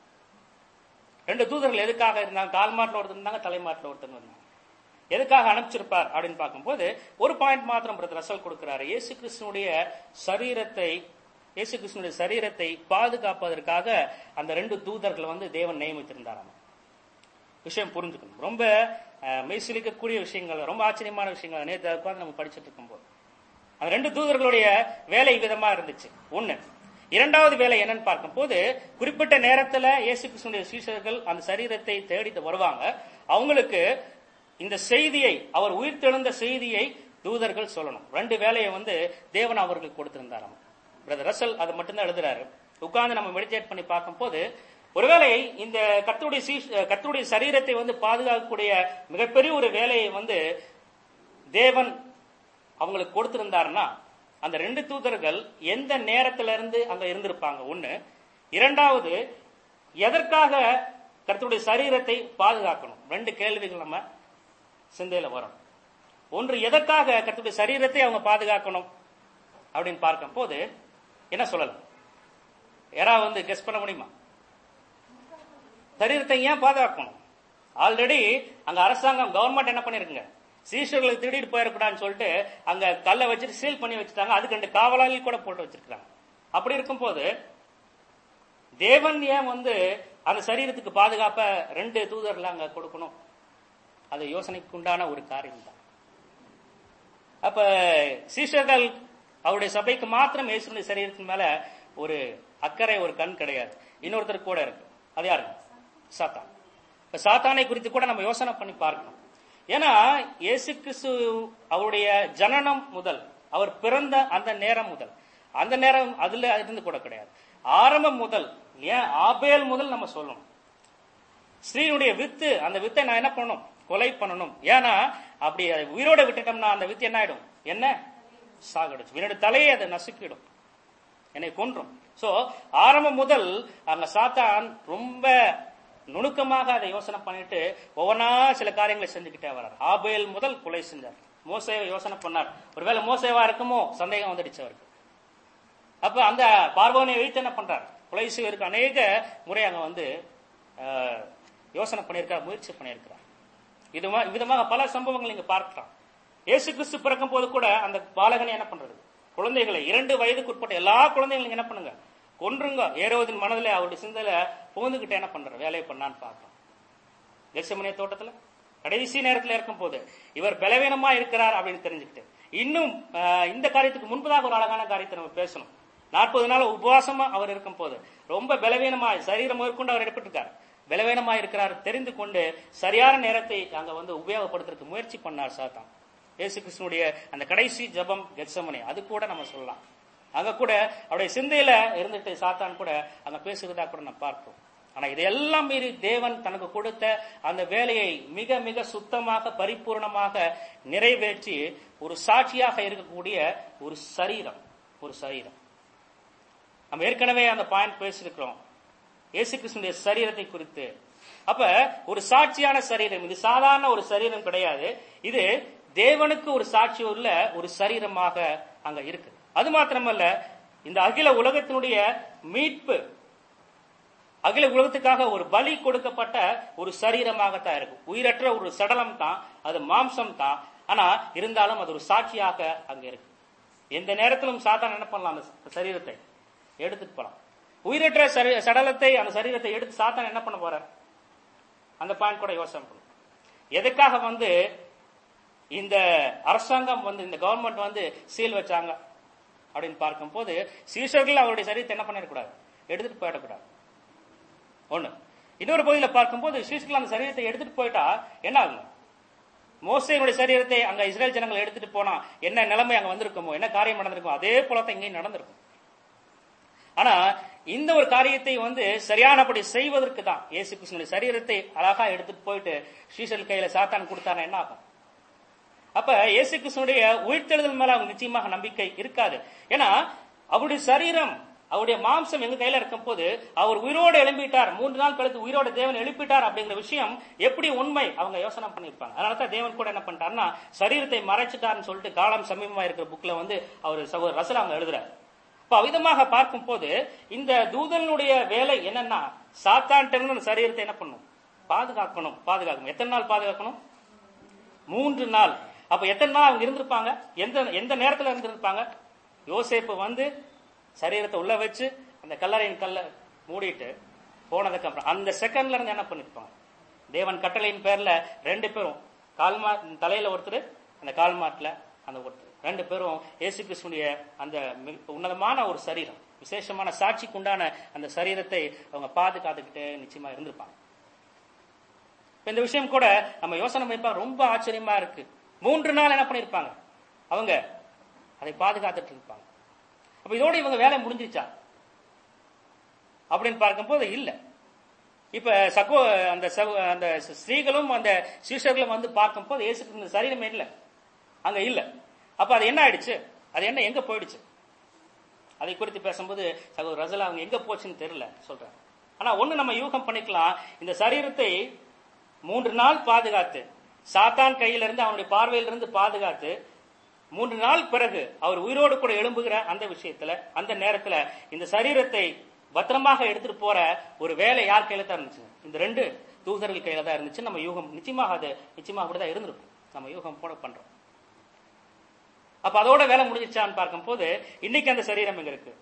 Speaker 1: ரெண்டு தூதர்கள் எதுக்காக இருந்தாங்க கால் மாட்டுல ஒருத்தர் இருந்தாங்க தலைமாட்டுல ஒருத்தர் இருந்தாங்க எதுக்காக அனுப்பிச்சிருப்பார் அப்படின்னு பார்க்கும்போது ஒரு பாயிண்ட் மாத்திரம் பிரதர் ரசல் கொடுக்கிறாரு இயேசு கிறிஸ்துனுடைய சரீரத்தை இயேசு கிறிஸ்துனுடைய சரீரத்தை பாதுகாப்பதற்காக அந்த ரெண்டு தூதர்கள் வந்து தேவன் நியமித்திருந்தாராம் விஷயம் புரிஞ்சுக்கணும் ரொம்ப அஹ், மெய்சிலிக்கக்கூடிய விஷயங்கள் ரொம்ப ஆச்சரியமான விஷயங்கள் நேற்று உட்கார்ந்து நம்ம படிச்சுட்டு இருக்கும்போது அந்த ரெண்டு தூதர்களுடைய வேலை விதமா இருந்துச்சு ஒண்ணு இரண்டாவது வேலை என்னன்னு பார்க்கும்போது குறிப்பிட்ட நேரத்துல இயேசு கிறிஸ்துடைய சீஷர்கள் அந்த சரீரத்தை தேடிட்டு வருவாங்க அவங்களுக்கு இந்த செய்தியை அவர் உயிர்த்தெழுந்த செய்தியை தூதர்கள் சொல்லணும் ரெண்டு வேலையை வந்து தேவன் அவர்களுக்கு கொடுத்திருந்தாராம் பிரதர் ரசல் அதை மட்டும்தான் எழுதுறாரு உட்கார்ந்து நம்ம மெடிடேட் பண்ணி பார்க்கும்போது ஒருவேளை இந்த கர்த்தருடைய சீஷ் கர்த்தருடைய சரீரத்தை வந்து பாதுகாக்கக்கூடிய மிகப்பெரிய ஒரு வேலையை வந்து தேவன் அவங்களுக்கு கொடுத்திருந்தாருன்னா அந்த ரெண்டு தூதர்கள் எந்த நேரத்துல இருந்து அங்க இருந்திருப்பாங்க ஒண்ணு இரண்டாவது எதற்காக கர்த்தருடைய சரீரத்தை பாதுகாக்கணும் ரெண்டு கேள்விகள் நம்ம சிந்தையில வரும் ஒன்று எதற்காக கர்த்தருடைய சரீரத்தை அவங்க பாதுகாக்கணும் அப்படின்னு பார்க்கும் போது என்ன சொல்லலாம் யாராவது வந்து கெஸ் பண்ண முடியுமா சரீரத்தை ஏன் பாதுகாக்கணும் ஆல்ரெடி அங்க அரசாங்கம் கவர்மெண்ட் என்ன பண்ணிருக்குங்க சீஷர்களுக்கு திருடிட்டு போயிடக்கூடாதுன்னு சொல்லிட்டு அங்க கல்லை வச்சுட்டு சீல் பண்ணி வச்சுட்டாங்க அதுக்கு ரெண்டு காவலாளி கூட போட்டு வச்சிருக்காங்க அப்படி இருக்கும்போது தேவன் ஏன் வந்து அந்த சரீரத்துக்கு பாதுகாப்ப ரெண்டு தூதர்கள் அங்க கொடுக்கணும் அது யோசனைக்கு உண்டான ஒரு காரியம் தான் அப்ப சீஷர்கள் அவருடைய சபைக்கு மாத்திரம் இயேசுடைய சரீரத்தின் மேல ஒரு அக்கறை ஒரு கண் கிடையாது இன்னொருத்தர் கூட இருக்கு அது யாருங்க சாத்தான் இப்ப சாத்தானை குறித்து கூட நம்ம யோசனை பண்ணி பார்க்கணும் ஏன்னா இயேசு கிறிஸ்து அவருடைய ஜனனம் முதல் அவர் பிறந்த அந்த நேரம் முதல் அந்த நேரம் அதுல இருந்து கூட கிடையாது ஆரம்பம் முதல் ஏன் ஆபேல் முதல் நம்ம சொல்லணும் ஸ்ரீனுடைய வித்து அந்த வித்தை நான் என்ன பண்ணணும் கொலை பண்ணணும் ஏன்னா அப்படி அதை உயிரோட விட்டுட்டோம்னா அந்த வித்து என்ன ஆயிடும் என்ன சாகடிச்சு என்னோட தலையை அதை நசுக்கிடும் என்னை கொன்றும் சோ ஆரம்பம் முதல் அங்க சாத்தான் ரொம்ப நுணுக்கமாக அதை யோசனை பண்ணிட்டு ஒவ்வொன்றா சில காரியங்களை செஞ்சுக்கிட்டே வர்றார் ஆபேல் முதல் கொலை செஞ்சார் மோசேவை யோசனை பண்ணார் ஒருவேளை மோசேவா இருக்குமோ சந்தேகம் வந்துடுச்சு அவருக்கு அப்ப அந்த பார்வோனை வைத்து என்ன பண்றார் கொலை செய்வதற்கு அநேக முறை அங்க வந்து அஹ், யோசனை பண்ணியிருக்கார் முயற்சி பண்ணியிருக்கிறார் இது மா- விதமாக பல சம்பவங்கள் நீங்க பார்க்கலாம் இயேசு கிறிஸ்து பிறக்கும் போது கூட அந்த பாலகனை என்ன பண்றது குழந்தைகளை இரண்டு வயதுக்கு உட்பட்ட எல்லா குழந்தைகளும் நீங்க என்ன பண்ணுங்க கொன்றுங்க ஏரோதின் மனதில் அவருடைய சிந்தையில புகுந்துகிட்டு என்ன பண்ற வேலையை பண்ணான்னு பார்க்கலாம் கெசமனிய தோட்டத்துல கடைசி நேரத்துல இருக்கும் போது இவர் பலவீனமா இருக்கிறார் அப்படின்னு தெரிஞ்சுக்கிட்டு இன்னும் ஆஹ், இந்த காரியத்துக்கு முன்பதாக ஒரு அழகான காரியத்தை நம்ம பேசணும் நாற்பது நாள் உபவாசமா அவர் இருக்கும் போது ரொம்ப பலவீனமா சரீரம் முதற்கொண்டு அவர் எடுப்பிட்டிருக்கார் பலவீனமா இருக்கிறார் தெரிந்து கொண்டு சரியான நேரத்தை அங்க வந்து உபயோகப்படுத்துறதுக்கு முயற்சி பண்ணார் சாத்தான் இயேசு கிறிஸ்துனுடைய அந்த கடைசி ஜெபம் கெட்சமனே அது கூட நம்ம சொல்லலாம் அங்க கூட அவருடைய சிந்தையில இருந்துட்டு சாத்தான் கூட அங்க பேசுகிறதா கூட நம்ம பார்ப்போம் ஆனா இதையெல்லாம் மீறி தேவன் தனக்கு கொடுத்த அந்த வேலையை மிக மிக சுத்தமாக பரிபூர்ணமாக நிறைவேற்றி ஒரு சாட்சியாக இருக்கக்கூடிய ஒரு சரீரம் ஒரு சரீரம் நம்ம ஏற்கனவே அந்த பாயிண்ட் பேசியிருக்கிறோம் இயேசு கிறிஸ்துடைய சரீரத்தை குறித்து அப்ப ஒரு சாட்சியான சரீரம் இது சாதாரண ஒரு சரீரம் கிடையாது இது தேவனுக்கு ஒரு சாட்சி உள்ள ஒரு சரீரமாக அங்க இருக்கு அது மாத்திரமல்ல இந்த அகில உலகத்தினுடைய மீட்பு அகில உலகத்துக்காக ஒரு பலி கொடுக்கப்பட்ட ஒரு சரீரமாகத்தான் இருக்கு உயிரற்ற ஒரு சடலம் தான் அது மாம்சம் தான் ஆனா இருந்தாலும் அது ஒரு சாட்சியாக அங்க இருக்கு எந்த நேரத்திலும் சாத்தான் என்ன பண்ணலாம் அந்த சரீரத்தை எடுத்துட்டு போலாம் உயிரற்ற சரி- சடலத்தை அந்த சரீரத்தை எடுத்து சாத்தான் என்ன பண்ண போறார் அந்த பாயிண்ட் கூட யோசனை பண்ணும் எதுக்காக வந்து இந்த அரசாங்கம் வந்து இந்த கவர்மெண்ட் வந்து சீல் வச்சாங்க அப்படின்னு பார்க்கும்போது சீஷர்கள் அவருடைய சரீரத்தை என்ன பண்ணிடக்கூடாது எடுத்துட்டு போயிடக்கூடாது ஒண்ணு இன்னொரு பகுதியில பார்க்கும்போது சீஷர்கள் அந்த சரீரத்தை எடுத்துட்டு போயிட்டா என்ன ஆகும் மோசையினுடைய சரீரத்தை அங்க இஸ்ரேல் ஜனங்கள் எடுத்துட்டு போனா என்ன நிலைமை அங்க வந்திருக்குமோ என்ன காரியம் நடந்திருக்குமோ அதே போலத்தான் இங்கேயும் நடந்திருக்கும் ஆனா இந்த ஒரு காரியத்தை வந்து சரியானபடி செய்வதற்கு தான் இயேசு கிருஷ்ணனுடைய சரீரத்தை அழகா எடுத்துட்டு போயிட்டு ஸ்ரீசல் கையில சாத்தான் கொடுத்தானா என்ன ஆகும் அப்ப இயேசு கிருஷ்ணனுடைய உயிர்த்தெழுதல் மேல அவங்க நிச்சயமாக நம்பிக்கை இருக்காது ஏன்னா அவருடைய சரீரம் அவருடைய மாம்சம் எங்க கையில இருக்கும் போது அவர் உயிரோடு எழும்பிட்டார் மூன்று நாள் கழித்து உயிரோட தேவன் எழுப்பிட்டார் அப்படிங்கிற விஷயம் எப்படி உண்மை அவங்க யோசனை பண்ணிருப்பாங்க அதனால தான் தேவன் கூட என்ன பண்ணிட்டாருன்னா சரீரத்தை மறைச்சிட்டாருன்னு சொல்லிட்டு காலம் சமீபமா இருக்கிற புக்ல வந்து அவர் சகோதரர் ரசல் அவங்க எழுதுறாரு இப்ப அவ்விதமாக பார்க்கும் போது இந்த தூதனுடைய வேலை என்னன்னா சாத்தான்ட்ட இருந்து அந்த சரீரத்தை என்ன பண்ணும் பாதுகாக்கணும் பாதுகாக்கணும் எத்தனை நாள் பாதுகாக்கணும் மூன்று நாள் அப்ப எத்தனை நாள் அவங்க இருந்திருப்பாங்க எந்த எந்த நேரத்துல இருந்திருப்பாங்க யோசேப்பு வந்து சரீரத்தை உள்ள வச்சு அந்த கல்லறையின் கல்ல மூடிட்டு போனதுக்கு அப்புறம் அந்த செகண்ட்ல இருந்து என்ன பண்ணிருப்பாங்க தேவன் கட்டளையின் பேர்ல ரெண்டு பேரும் கால்மா தலையில ஒருத்தர் அந்த கால்மாட்ல அந்த ஒருத்தர் ரெண்டு பேரும் இயேசு கிறிஸ்துடைய அந்த மிக உன்னதமான ஒரு சரீரம் விசேஷமான சாட்சிக்கு உண்டான அந்த சரீரத்தை அவங்க பாதுகாத்துக்கிட்டே நிச்சயமா இருந்திருப்பாங்க இப்ப இந்த விஷயம் கூட நம்ம யோசனை பண்ணிப்பா ரொம்ப ஆச்சரியமா இருக்கு மூன்று நாள் என்ன பண்ணிருப்பாங்க அவங்க அதை பாதுகாத்துட்டு இருப்பாங்க அப்ப இதோட இவங்க வேலை முடிஞ்சிருச்சா அப்படின்னு பார்க்கும்போது இல்ல இப்ப சகோ அந்த சகோ- அந்த ஸ்திரீகளும் அந்த சீஷர்களும் வந்து பார்க்கும்போது இயேசு கிறிஸ்து சரீரமே இல்ல அங்க இல்ல அப்ப அது என்ன ஆயிடுச்சு அது என்ன எங்க போயிடுச்சு அதை குறித்து பேசும்போது சகோதரர் ரசலா அவங்க எங்க போச்சுன்னு தெரியல சொல்றாங்க ஆனா ஒண்ணு நம்ம யூகம் பண்ணிக்கலாம் இந்த சரீரத்தை மூன்று நாள் பாதுகாத்து சாத்தான் கையிலிருந்து அவனுடைய பார்வையிலிருந்து பாதுகாத்து மூன்று நாள் பிறகு அவர் உயிரோடு கூட எழும்புகிற அந்த விஷயத்துல அந்த நேரத்துல இந்த சரீரத்தை பத்திரமாக எடுத்துட்டு போற ஒரு வேலை யார் கையில தான் இருந்துச்சு இந்த ரெண்டு தூதர்கள் கையில தான் இருந்துச்சு நம்ம யூகம் நிச்சயமாக அது நிச்சயமாக அப்படிதான் இருந்திருக்கும் நம்ம யூகம் போட பண்றோம் அப்ப அதோட வேலை முடிஞ்சிச்சான்னு பார்க்கும்போது இன்னைக்கு அந்த சரீரம் எங்க இருக்கு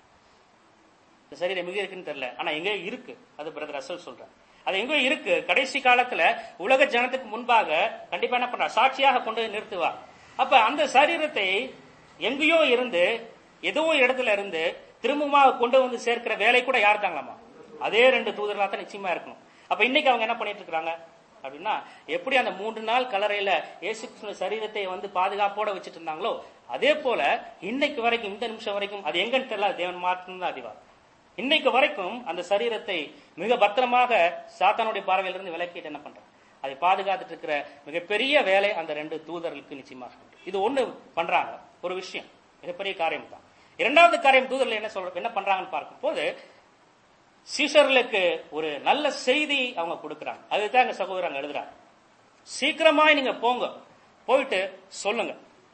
Speaker 1: இந்த சரீரம் எங்க இருக்குன்னு தெரியல ஆனா எங்க இருக்கு அது பிரதர் அசல் சொல்றேன் அது எங்க இருக்கு கடைசி காலத்துல உலக ஜனத்துக்கு முன்பாக கண்டிப்பா என்ன பண்றா சாட்சியாக கொண்டு போய் நிறுத்துவா அப்ப அந்த சரீரத்தை எங்கேயோ இருந்து ஏதோ இடத்துல இருந்து திரும்பமாக கொண்டு வந்து சேர்க்கிற வேலை கூட யார் தாங்களாமா அதே ரெண்டு தூதர்களா தான் நிச்சயமா இருக்கணும் அப்ப இன்னைக்கு அவங்க என்ன பண்ணிட்டு இருக்காங்க அப்படின்னா எப்படி அந்த மூன்று நாள் கலரையில இயேசு கிறிஸ்துவ சரீரத்தை வந்து பாதுகாப்போட வச்சுட்டு இருந்தாங்களோ அதே போல இன்னைக்கு வரைக்கும் இந்த நிமிஷம் வரைக்கும் அது எங்கன்னு தெரியல தேவன் மாற்றம் தான் அறிவார் இன்னைக்கு வரைக்கும் அந்த சரீரத்தை மிக பத்திரமாக சாத்தானுடைய பார்வையிலிருந்து விலக்கிட்டு என்ன பண்றாங்க அதை பாதுகாத்துட்டு இருக்கிற மிகப்பெரிய வேலை அந்த ரெண்டு தூதர்களுக்கு நிச்சயமாக உண்டு. இது ஒண்ணு பண்றாங்க ஒரு விஷயம் மிகப்பெரிய காரியம் தான் இரண்டாவது காரியம் தூதர்கள் என்ன சொல்ற என்ன பண்றாங்கன்னு பார்க்கும்போது சீஷர்களுக்கு ஒரு நல்ல செய்தி அவங்க கொடுக்கறாங்க அதுதான் எங்க சகோதரங்க எழுதுறாங்க சீக்கிரமாய் நீங்க போங்க போயிட்டு சொல்லுங்க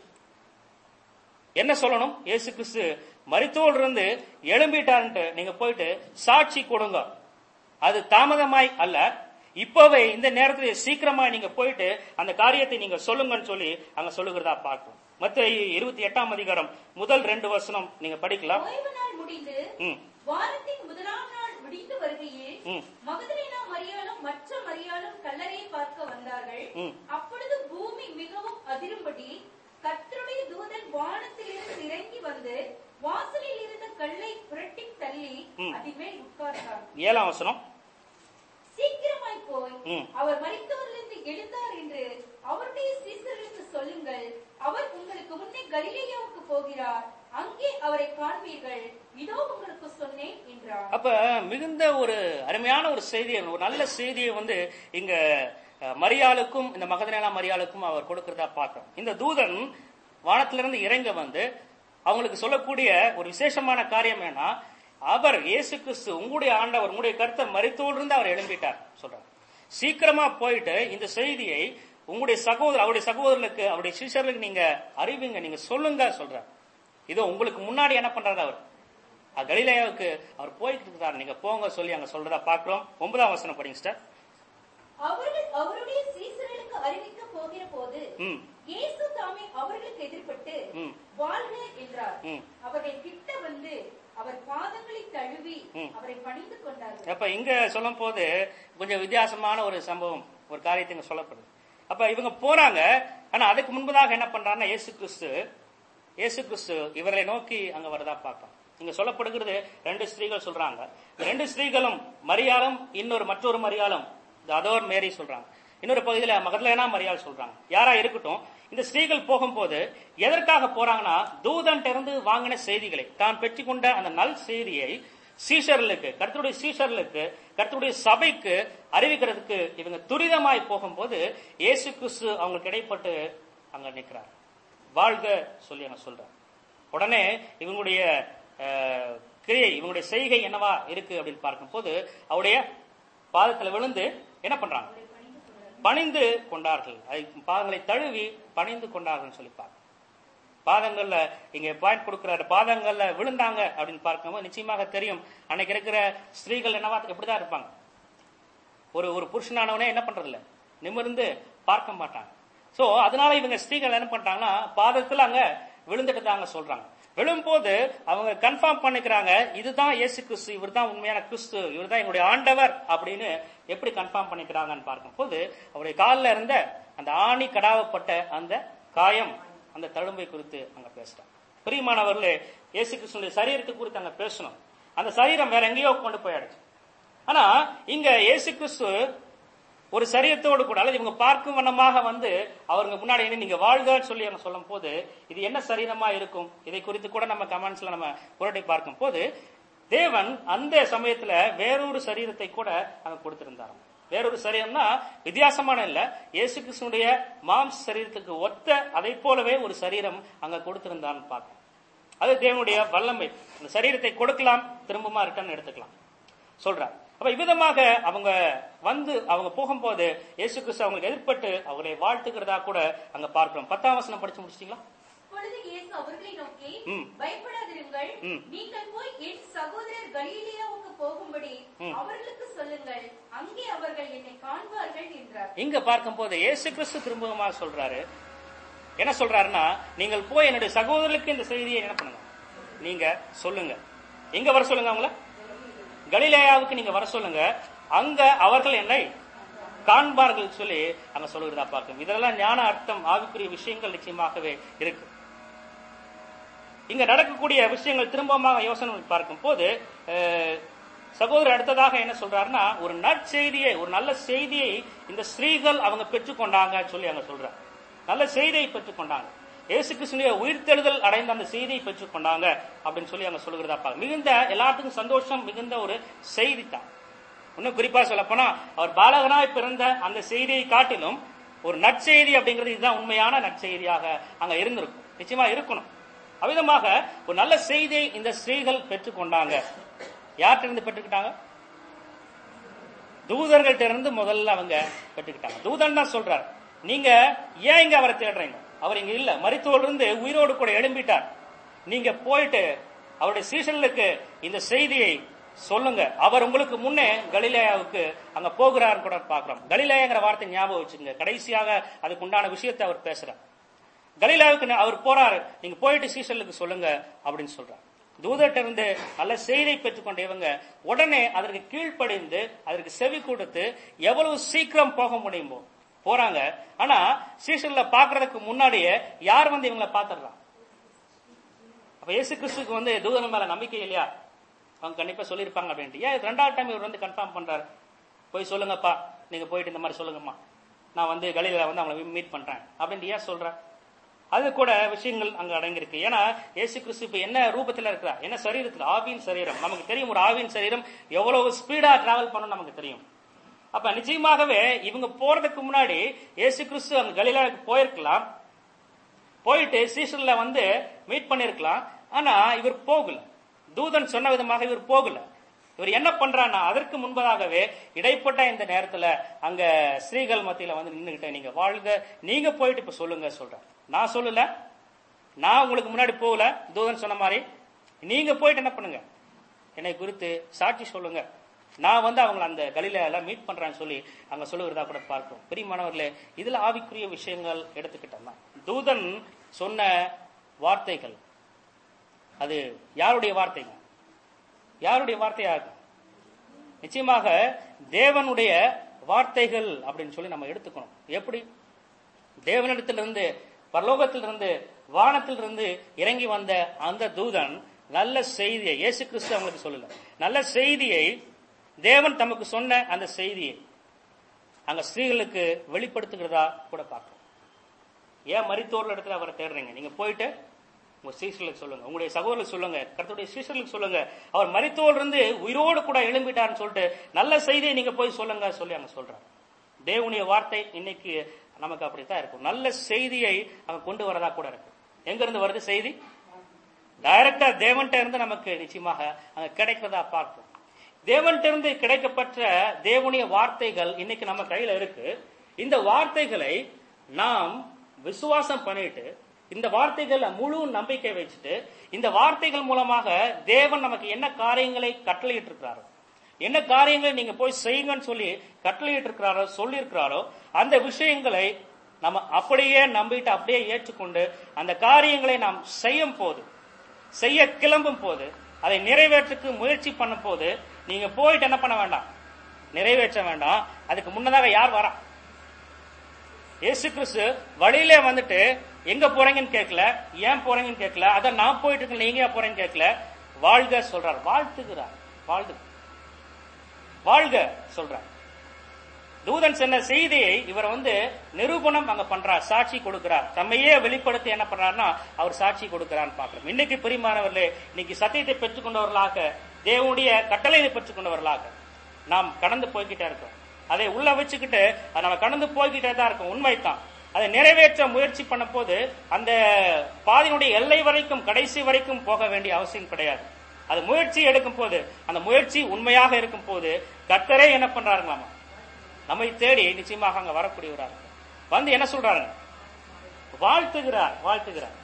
Speaker 1: என்ன சொல்லணும் இயேசு கிறிஸ்து மரித்தோல் இருந்து எழும்பிட்டான்ட்டு நீங்க போயிட்டு சாட்சி கொடுங்க அது தாமதமாய் அல்ல இப்பவே இந்த நேரத்துல சீக்கிரமா நீங்க போயிட்டு அந்த காரியத்தை நீங்க சொல்லுங்கன்னு சொல்லி அங்க சொல்லுகிறதா பார்க்கும் மத்த இருபத்தி எட்டாம் அதிகாரம் முதல் ரெண்டு வசனம் நீங்க படிக்கலாம்
Speaker 2: ஓய்வு நாள் முடிந்து
Speaker 1: ம்
Speaker 2: வாரத்தின் முதலாம் நாள் முடிந்து வருகையில்
Speaker 1: ம்
Speaker 2: மகதலேனா மரியாளும் மற்ற மரியாளும் கல்லறையை பார்க்க வந்தார்கள்
Speaker 1: ம்
Speaker 2: அப்பொழுது பூமி மிகவும் அதிரும்படி கர்த்தருடைய தூதன் வானத்திலிருந்து இறங்கி வந்து வாசலில் இருந்த கல்லை புரட்டி தள்ளி
Speaker 1: ம்.
Speaker 2: அதின் மேல் உட்கார்ந்தார்
Speaker 1: ஏழாம் வசனம்
Speaker 2: சீக்கிரமாய் போய்
Speaker 1: ம்.
Speaker 2: அவர் மரித்தவரிலிருந்து எழுந்தார் என்று அவருடைய சீசர்களுக்கு சொல்லுங்கள் அவர் உங்களுக்கு முன்னே கலிலேயாவுக்கு போகிறார் அங்கே அவரை காண்பீர்கள் இதோ உங்களுக்கு சொன்னேன் என்றார்
Speaker 1: அப்ப மிகுந்த ஒரு அருமையான ஒரு செய்தியை ஒரு நல்ல செய்தியை வந்து இங்க அஹ், மரியாளுக்கும் இந்த மகதனேனா மரியாளுக்கும் அவர் கொடுக்கிறதா பார்க்கிறோம் இந்த தூதன் வானத்திலிருந்து இறங்க வந்து அவங்களுக்கு சொல்லக்கூடிய ஒரு விசேஷமான காரியம் என்ன அவர் இயேசு கிறிஸ்து உங்களுடைய ஆண்டவர் உங்களுடைய கருத்தர் மறித்தோடு அவர் எழும்பிட்டார் சொல்றார் சீக்கிரமா போயிட்டு இந்த செய்தியை உங்களுடைய சகோதரர் அவருடைய சகோதரர்களுக்கு அவருடைய சிஷர்களுக்கு நீங்க அறிவிங்க நீங்க சொல்லுங்க சொல்றார் இதோ உங்களுக்கு முன்னாடி என்ன பண்றாரு அவர் அஹ் கலிலேயாவுக்கு அவர் போய்கிட்டு இருக்கிறார் நீங்க போங்க சொல்லி அங்க சொல்றதா பார்க்கிறோம் ஒன்பதாம் வசனம் படிங்க சிஸ்டர்
Speaker 2: அவர்கள் அவருடைய சீசர்களுக்கு அறிவிக்க போகிற போது
Speaker 1: ம்
Speaker 2: இயேசு தாமே அவர்களுக்கு எதிர்பட்டு
Speaker 1: ம்.
Speaker 2: வாழ்க என்றார்
Speaker 1: ம்.
Speaker 2: அவர்கள் கிட்ட வந்து அவர் பாதங்களை தழுவி
Speaker 1: ம்.
Speaker 2: அவரை பணிந்து கொண்டார்கள்
Speaker 1: அப்ப இங்க சொல்லும் போது கொஞ்சம் வித்தியாசமான ஒரு சம்பவம் ஒரு காரியத்தை இங்க சொல்லப்படுது அப்ப இவங்க போறாங்க ஆனா அதுக்கு முன்பதாக என்ன பண்றாங்கன்னா இயேசு கிறிஸ்து இயேசு கிறிஸ்து இவரை நோக்கி அங்க வரதா பார்க்கலாம் இங்க சொல்லப்படுகிறது ரெண்டு ஸ்திரீகள் சொல்றாங்க இந்த ரெண்டு ஸ்திரீகளும் மரியாளும் இன்னொரு மற்றொரு மரியாளும் அதோர் மேரி சொல்றாங்க இன்னொரு பகுதியில மகதலேனா மரியாள் சொல்றாங்க யாரா இருக்கட்டும் இந்த ஸ்திரீகள் போகும்போது எதற்காக போறாங்கன்னா தூதன்ட்ட இருந்து வாங்கின செய்திகளை தான் பெற்றுக்கொண்ட அந்த நல் செய்தியை சீஷர்களுக்கு கர்த்தருடைய சீஷர்களுக்கு கர்த்தருடைய சபைக்கு அறிவிக்கிறதுக்கு இவங்க துரிதமாய் போகும்போது இயேசு கிறிஸ்து அவங்களுக்கு இடைப்பட்டு அங்க நிக்கிறார் வாழ்க சொல்லி அங்க சொல்றார் உடனே இவங்களுடைய அஹ், கிரியை இவங்களுடைய செய்கை என்னவா இருக்கு அப்படின்னு பார்க்கும்போது அவருடைய பாதத்துல விழுந்து என்ன பண்றாங்க பணிந்து கொண்டார்கள் அதை பாதங்களை தழுவி பணிந்து கொண்டார்கள் சொல்லி பார்க்க பாதங்கள்ல இங்க பாயிண்ட் கொடுக்கிறாரு பாதங்கள்ல விழுந்தாங்க அப்படின்னு பார்க்கும்போது நிச்சயமாக தெரியும் அன்னைக்கு இருக்கிற ஸ்திரீகள் என்னவா எப்படிதான் இருப்பாங்க ஒரு ஒரு புருஷனானவனே என்ன பண்றது இல்ல நிமிர்ந்து பார்க்க மாட்டாங்க சோ அதனால இவங்க ஸ்திரீகள் என்ன பண்றாங்கன்னா பாதத்துல அங்க விழுந்துட்டு தாங்க சொல்றாங்க விழும்போது அவங்க கன்ஃபார்ம் பண்ணிக்கிறாங்க இதுதான் இயேசு கிறிஸ்து இவர் தான் உண்மையான கிறிஸ்து இவர் தான் எங்களுடைய ஆண்டவர் அப்படின்னு எப்படி கன்ஃபார்ம் பண்ணிக்கிறாங்கன்னு பார்க்கும்போது அவருடைய காலில் இருந்த அந்த ஆணி கடாவப்பட்ட அந்த காயம் அந்த தழும்பை குறித்து அங்க பேசுறாங்க பிரியமானவர்களே இயேசு கிறிஸ்துடைய சரீரத்தை குறித்து அங்க பேசணும் அந்த சரீரம் வேற எங்கேயோ கொண்டு போயாடுச்சு ஆனா இங்க இயேசு கிறிஸ்து ஒரு சரீரத்தோடு கூட அல்லது இவங்க பார்க்கும் வண்ணமாக வந்து அவருக்கு முன்னாடி நின்னு நீங்க வாழ்கன்னு சொல்லி அவங்க சொல்லும் போது இது என்ன சரீரமா இருக்கும் இதை குறித்து கூட நம்ம கமெண்ட்ஸ்ல நம்ம புரட்டி பார்க்கும் போது தேவன் அந்த சமயத்துல வேறொரு சரீரத்தை கூட அங்க கொடுத்திருந்தாராம் வேறொரு சரீரம்னா வித்தியாசமான இல்ல இயேசு கிறிஸ்துடைய மாம்ச சரீரத்துக்கு ஒத்த அதை போலவே ஒரு சரீரம் அங்க கொடுத்திருந்தான்னு பார்க்கணும் அது தேவனுடைய வல்லமை அந்த சரீரத்தை கொடுக்கலாம் திரும்பமா ரிட்டர்ன் எடுத்துக்கலாம் சொல்றார் அப்ப இவ்விதமாக அவங்க வந்து அவங்க போகும்போது இயேசு கிறிஸ்து அவங்களுக்கு எதிர்பட்டு அவங்களை வாழ்த்துக்கிறதா கூட அங்க பார்க்கிறோம் பத்தாம் வசனம் படிச்சு முடிச்சிட்டீங்களா
Speaker 2: அப்பொழுது இயேசு அவர்களை நோக்கி
Speaker 1: ம்.
Speaker 2: பயப்படாதிருங்கள்
Speaker 1: ம்.
Speaker 2: நீங்கள் போய் என் சகோதரர் கலீலியாவுக்கு போகும்படி
Speaker 1: ம்.
Speaker 2: அவர்களுக்கு சொல்லுங்கள் அங்கே அவர்கள் என்னை காண்பார்கள் என்றார்
Speaker 1: இங்க பார்க்கும்போது இயேசு கிறிஸ்து திரும்பமா சொல்றாரு என்ன சொல்றாருன்னா நீங்கள் போய் என்னுடைய சகோதரர்களுக்கு இந்த செய்தியை என்ன பண்ணுங்க நீங்க சொல்லுங்க எங்க வர சொல்லுங்க அவங்கள கலிலேயாவுக்கு நீங்க வர சொல்லுங்க அங்க அவர்கள் என்னை காண்பார்கள் சொல்லி அங்க சொல்லுகிறதா பார்க்கும் இதெல்லாம் ஞான அர்த்தம் ஆவிக்குரிய விஷயங்கள் நிச்சயமாகவே இருக்கு இங்க நடக்கக்கூடிய விஷயங்கள் திரும்பமாக யோசனை பண்ணி பார்க்கும் போது அஹ், சகோதரர் அடுத்ததாக என்ன சொல்றாருன்னா ஒரு நற்செய்தியை ஒரு நல்ல செய்தியை இந்த ஸ்திரீகள் அவங்க பெற்றுக்கொண்டாங்க சொல்லி அங்க சொல்றாங்க நல்ல செய்தியை பெற்றுக்கொண்டாங்க இயேசு கிறிஸ்துடைய உயிர்த்தெழுதல் அடைந்த அந்த செய்தியை பெற்றுக்கொண்டாங்க அப்படின்னு சொல்லி அவங்க சொல்லுகிறதா பார்க்க மிகுந்த எல்லாத்துக்கும் சந்தோஷம் மிகுந்த ஒரு செய்தி தான் இன்னும் குறிப்பா சொல்லப்போனா அவர் பாலகனாய் பிறந்த அந்த செய்தியை காட்டிலும் ஒரு நற்செய்தி அப்படிங்கிறது இதுதான் உண்மையான நற்செய்தியாக அங்க இருந்திருக்கும் நிச்சயமா இருக்கணும் அவ்விதமாக ஒரு நல்ல செய்தியை இந்த ஸ்திரீகள் பெற்றுக்கொண்டாங்க யார்கிட்ட இருந்து பெற்றுக்கிட்டாங்க தூதர்கள்ட்ட இருந்து முதல்ல அவங்க பெற்றுக்கிட்டாங்க தூதன் தான் சொல்றார் நீங்க ஏன் இங்க அவரை தேடுறீங்க அவர் இங்க இல்ல மரித்தோடு இருந்து உயிரோடு கூட எழும்பிட்டார் நீங்க போயிட்டு அவருடைய சீசனுக்கு இந்த செய்தியை சொல்லுங்க அவர் உங்களுக்கு முன்னே கலிலேயாவுக்கு அங்க போகிறார் கூட பார்க்கிறோம் கலிலேயாங்கிற வார்த்தை ஞாபகம் வச்சுங்க கடைசியாக அதுக்கு உண்டான விஷயத்தை அவர் பேசுறார் கலிலாவுக்கு ந- அவர் போறாரு நீங்க போயிட்டு சீசலுக்கு சொல்லுங்க அப்படின்னு சொல்றார் தூதர்கிட்ட இருந்து நல்ல செய்தியை பெற்றுக்கொண்ட இவங்க உடனே அதற்கு கீழ்ப்படிந்து அதற்கு செவி கொடுத்து எவ்வளவு சீக்கிரம் போக முடியுமோ போறாங்க ஆனா சீசன்ல பாக்குறதுக்கு முன்னாடியே யார் வந்து இவங்களை பாத்துடுறான் அப்ப இயேசு கிறிஸ்துக்கு வந்து தூதன் மேல நம்பிக்கை இல்லையா அவங்க கண்டிப்பா சொல்லியிருப்பாங்க அப்படின்ட்டு ஏன் இது ரெண்டாவது டைம் இவர் வந்து கன்ஃபார்ம் பண்றாரு போய் சொல்லுங்கப்பா நீங்க போயிட்டு இந்த மாதிரி சொல்லுங்கம்மா நான் வந்து கலில வந்து அவங்களை மீட் பண்றேன் அப்படின்ட்டு ஏன் சொல்றேன் அது கூட விஷயங்கள் அங்க அடங்கியிருக்கு ஏன்னா இயேசு கிறிஸ்து இப்ப என்ன ரூபத்துல இருக்கிறார் என்ன சரீரத்துல ஆவியின் சரீரம் நமக்கு தெரியும் ஒரு ஆவியின் சரீரம் எவ்வளவு ஸ்பீடா டிராவல் பண்ணும் நமக்கு தெரியும் அப்ப நிச்சயமாகவே இவங்க போறதுக்கு முன்னாடி இயேசு கிறிஸ்து அந்த கலிலாவுக்கு போயிருக்கலாம் போயிட்டு சீசன்ல வந்து மீட் பண்ணிருக்கலாம் ஆனா இவர் போகல தூதன் சொன்ன விதமாக இவர் போகல இவர் என்ன பண்றாருன்னா அதற்கு முன்பதாகவே இடைப்பட்ட இந்த நேரத்துல அங்க ஸ்ரீகள் மத்தியில வந்து நின்னுகிட்ட நீங்க வாழ்க நீங்க போயிட்டு இப்ப சொல்லுங்க சொல்றார் நான் சொல்லல நான் உங்களுக்கு முன்னாடி போகல தூதன் சொன்ன மாதிரி நீங்க போயிட்டு என்ன பண்ணுங்க என்னை குறித்து சாட்சி சொல்லுங்க நான் வந்து அவங்களை அந்த கலில மீட் பண்றேன்னு சொல்லி அங்க சொல்லுகிறதா கூட பார்ப்போம் பிரியமானவர்களே இதுல ஆவிக்குரிய விஷயங்கள் எடுத்துக்கிட்டோம்னா தூதன் சொன்ன வார்த்தைகள் அது யாருடைய வார்த்தைங்க யாருடைய வார்த்தையா இருக்கும் நிச்சயமாக தேவனுடைய வார்த்தைகள் அப்படின்னு சொல்லி நம்ம எடுத்துக்கணும் எப்படி தேவனிடத்திலிருந்து பரலோகத்திலிருந்து வானத்திலிருந்து இறங்கி வந்த அந்த தூதன் நல்ல செய்தியை இயேசு கிறிஸ்து அவங்களுக்கு சொல்லல நல்ல செய்தியை தேவன் தமக்கு சொன்ன அந்த செய்தியை அங்க ஸ்திரீகளுக்கு வெளிப்படுத்துகிறதா கூட பார்க்கிறோம் ஏன் மரித்தோர்ல இடத்துல அவரை தேடுறீங்க நீங்க போயிட்டு உங்க சீசர்களுக்கு சொல்லுங்க உங்களுடைய சகோதரர்களுக்கு சொல்லுங்க கர்த்தருடைய சீசர்களுக்கு சொல்லுங்க அவர் மரித்தோர் இருந்து உயிரோடு கூட எழும்பிட்டார்னு சொல்லிட்டு நல்ல செய்தியை நீங்க போய் சொல்லுங்க சொல்லி அங்க சொல்றாங்க தேவனுடைய வார்த்தை இன்னைக்கு நமக்கு அப்படித்தான் இருக்கும் நல்ல செய்தியை அங்க கொண்டு வரதா கூட இருக்கு எங்க இருந்து வருது செய்தி டைரக்டா தேவன்கிட்ட இருந்து நமக்கு நிச்சயமாக அங்க கிடைக்கிறதா பார்ப்போம் தேவன்கிட்ட இருந்து கிடைக்கப்பட்ட தேவனுடைய வார்த்தைகள் இன்னைக்கு நம்ம கையில இருக்கு இந்த வார்த்தைகளை நாம் விசுவாசம் பண்ணிட்டு இந்த வார்த்தைகள் முழு நம்பிக்கை வச்சுட்டு இந்த வார்த்தைகள் மூலமாக தேவன் நமக்கு என்ன காரியங்களை கட்டளையிட்டு இருக்கிறாரோ என்ன காரியங்களை நீங்க போய் செய்யுங்கன்னு சொல்லி கட்டளையிட்டு இருக்கிறாரோ சொல்லி இருக்கிறாரோ அந்த விஷயங்களை நம்ம அப்படியே நம்பிட்டு அப்படியே ஏற்றுக்கொண்டு அந்த காரியங்களை நாம் செய்யும் போது செய்ய கிளம்பும் போது அதை நிறைவேற்றுக்கு முயற்சி பண்ணும் போது நீங்க போயிட்டு என்ன பண்ண வேண்டாம் நிறைவேற்ற வேண்டாம் அதுக்கு முன்னதாக யார் வரா இயேசு கிறிஸ்து வழியிலே வந்துட்டு எங்க போறீங்கன்னு கேட்கல ஏன் போறீங்கன்னு கேட்கல அத நான் போயிட்டு இருக்கேன் நீங்க ஏன் போறீங்கன்னு கேட்கல வாழ்க சொல்றார் வாழ்த்துகிறார் வாழ்த்து வாழ்க சொல்றார் தூதன் சொன்ன செய்தியை இவர் வந்து நிரூபணம் அங்க பண்றார் சாட்சி கொடுக்கிறார் தம்மையே வெளிப்படுத்தி என்ன பண்றாருன்னா அவர் சாட்சி கொடுக்கிறான்னு பாக்குறோம் இன்னைக்கு பிரிமானவர்களே இன்னைக்கு சத்தியத்தை பெற்றுக்கொண்டவர்களாக தேவனுடைய கட்டளையை பெற்றுக்கொண்டவர்களாக நாம் கடந்து போய்கிட்டே இருக்கோம் அதை உள்ள வச்சுக்கிட்டு அதை நம்ம கடந்து போய்கிட்டே தான் இருக்கும் உண்மைதான் அதை நிறைவேற்ற முயற்சி பண்ண போது அந்த பாதையினுடைய எல்லை வரைக்கும் கடைசி வரைக்கும் போக வேண்டிய அவசியம் கிடையாது அது முயற்சி எடுக்கும் போது அந்த முயற்சி உண்மையாக இருக்கும் போது கர்த்தரே என்ன பண்றாருங்களாமா நம்மை தேடி நிச்சயமாக அங்க வரக்கூடியவரா இருக்கு வந்து என்ன சொல்றாரு வாழ்த்துகிறார் வாழ்த்துகிறார்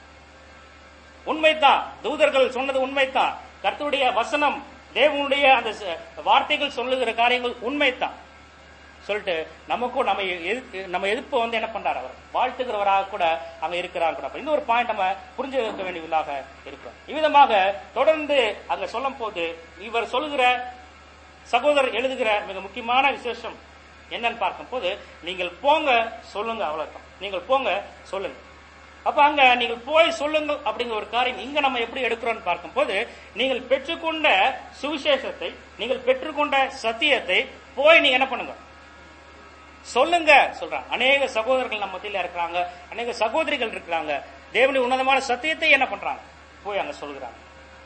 Speaker 1: உண்மைதான் தூதர்கள் சொன்னது உண்மைதான் கர்த்தருடைய வசனம் தேவனுடைய அந்த ச- வார்த்தைகள் சொல்லுகிற காரியங்கள் உண்மைதான் சொல்லிட்டு நமக்கும் நம்ம எதிர்ப்பு நம்ம எதிர்ப்பு வந்து என்ன பண்றாரு அவர் வாழ்த்துகிறவராக கூட அங்க இருக்கிறார் கூட அப்ப இந்த ஒரு பாயிண்ட் நம்ம புரிஞ்சு இருக்க வேண்டியவர்களாக இருக்கிறோம் இவ்விதமாக தொடர்ந்து அங்க சொல்லும் போது இவர் சொல்லுகிற சகோதரர் எழுதுகிற மிக முக்கியமான விசேஷம் என்னன்னு பார்க்கும்போது நீங்கள் போங்க சொல்லுங்க அவ்வளவுதான் நீங்கள் போங்க சொல்லுங்க அப்ப அங்க நீங்கள் போய் சொல்லுங்கள் அப்படிங்கிற ஒரு காரியம் இங்க நம்ம எப்படி எடுக்கிறோம்னு பார்க்கும்போது நீங்கள் பெற்றுக்கொண்ட சுவிசேஷத்தை நீங்கள் பெற்றுக்கொண்ட சத்தியத்தை போய் நீங்க என்ன பண்ணுங்க சொல்லுங்க சொல்றாங்க அநேக சகோதரர்கள் நம்ம மத்தியில இருக்கிறாங்க அநேக சகோதரிகள் இருக்கிறாங்க தேவனுடைய உன்னதமான சத்தியத்தை என்ன பண்றாங்க போய் அங்க சொல்கிறாங்க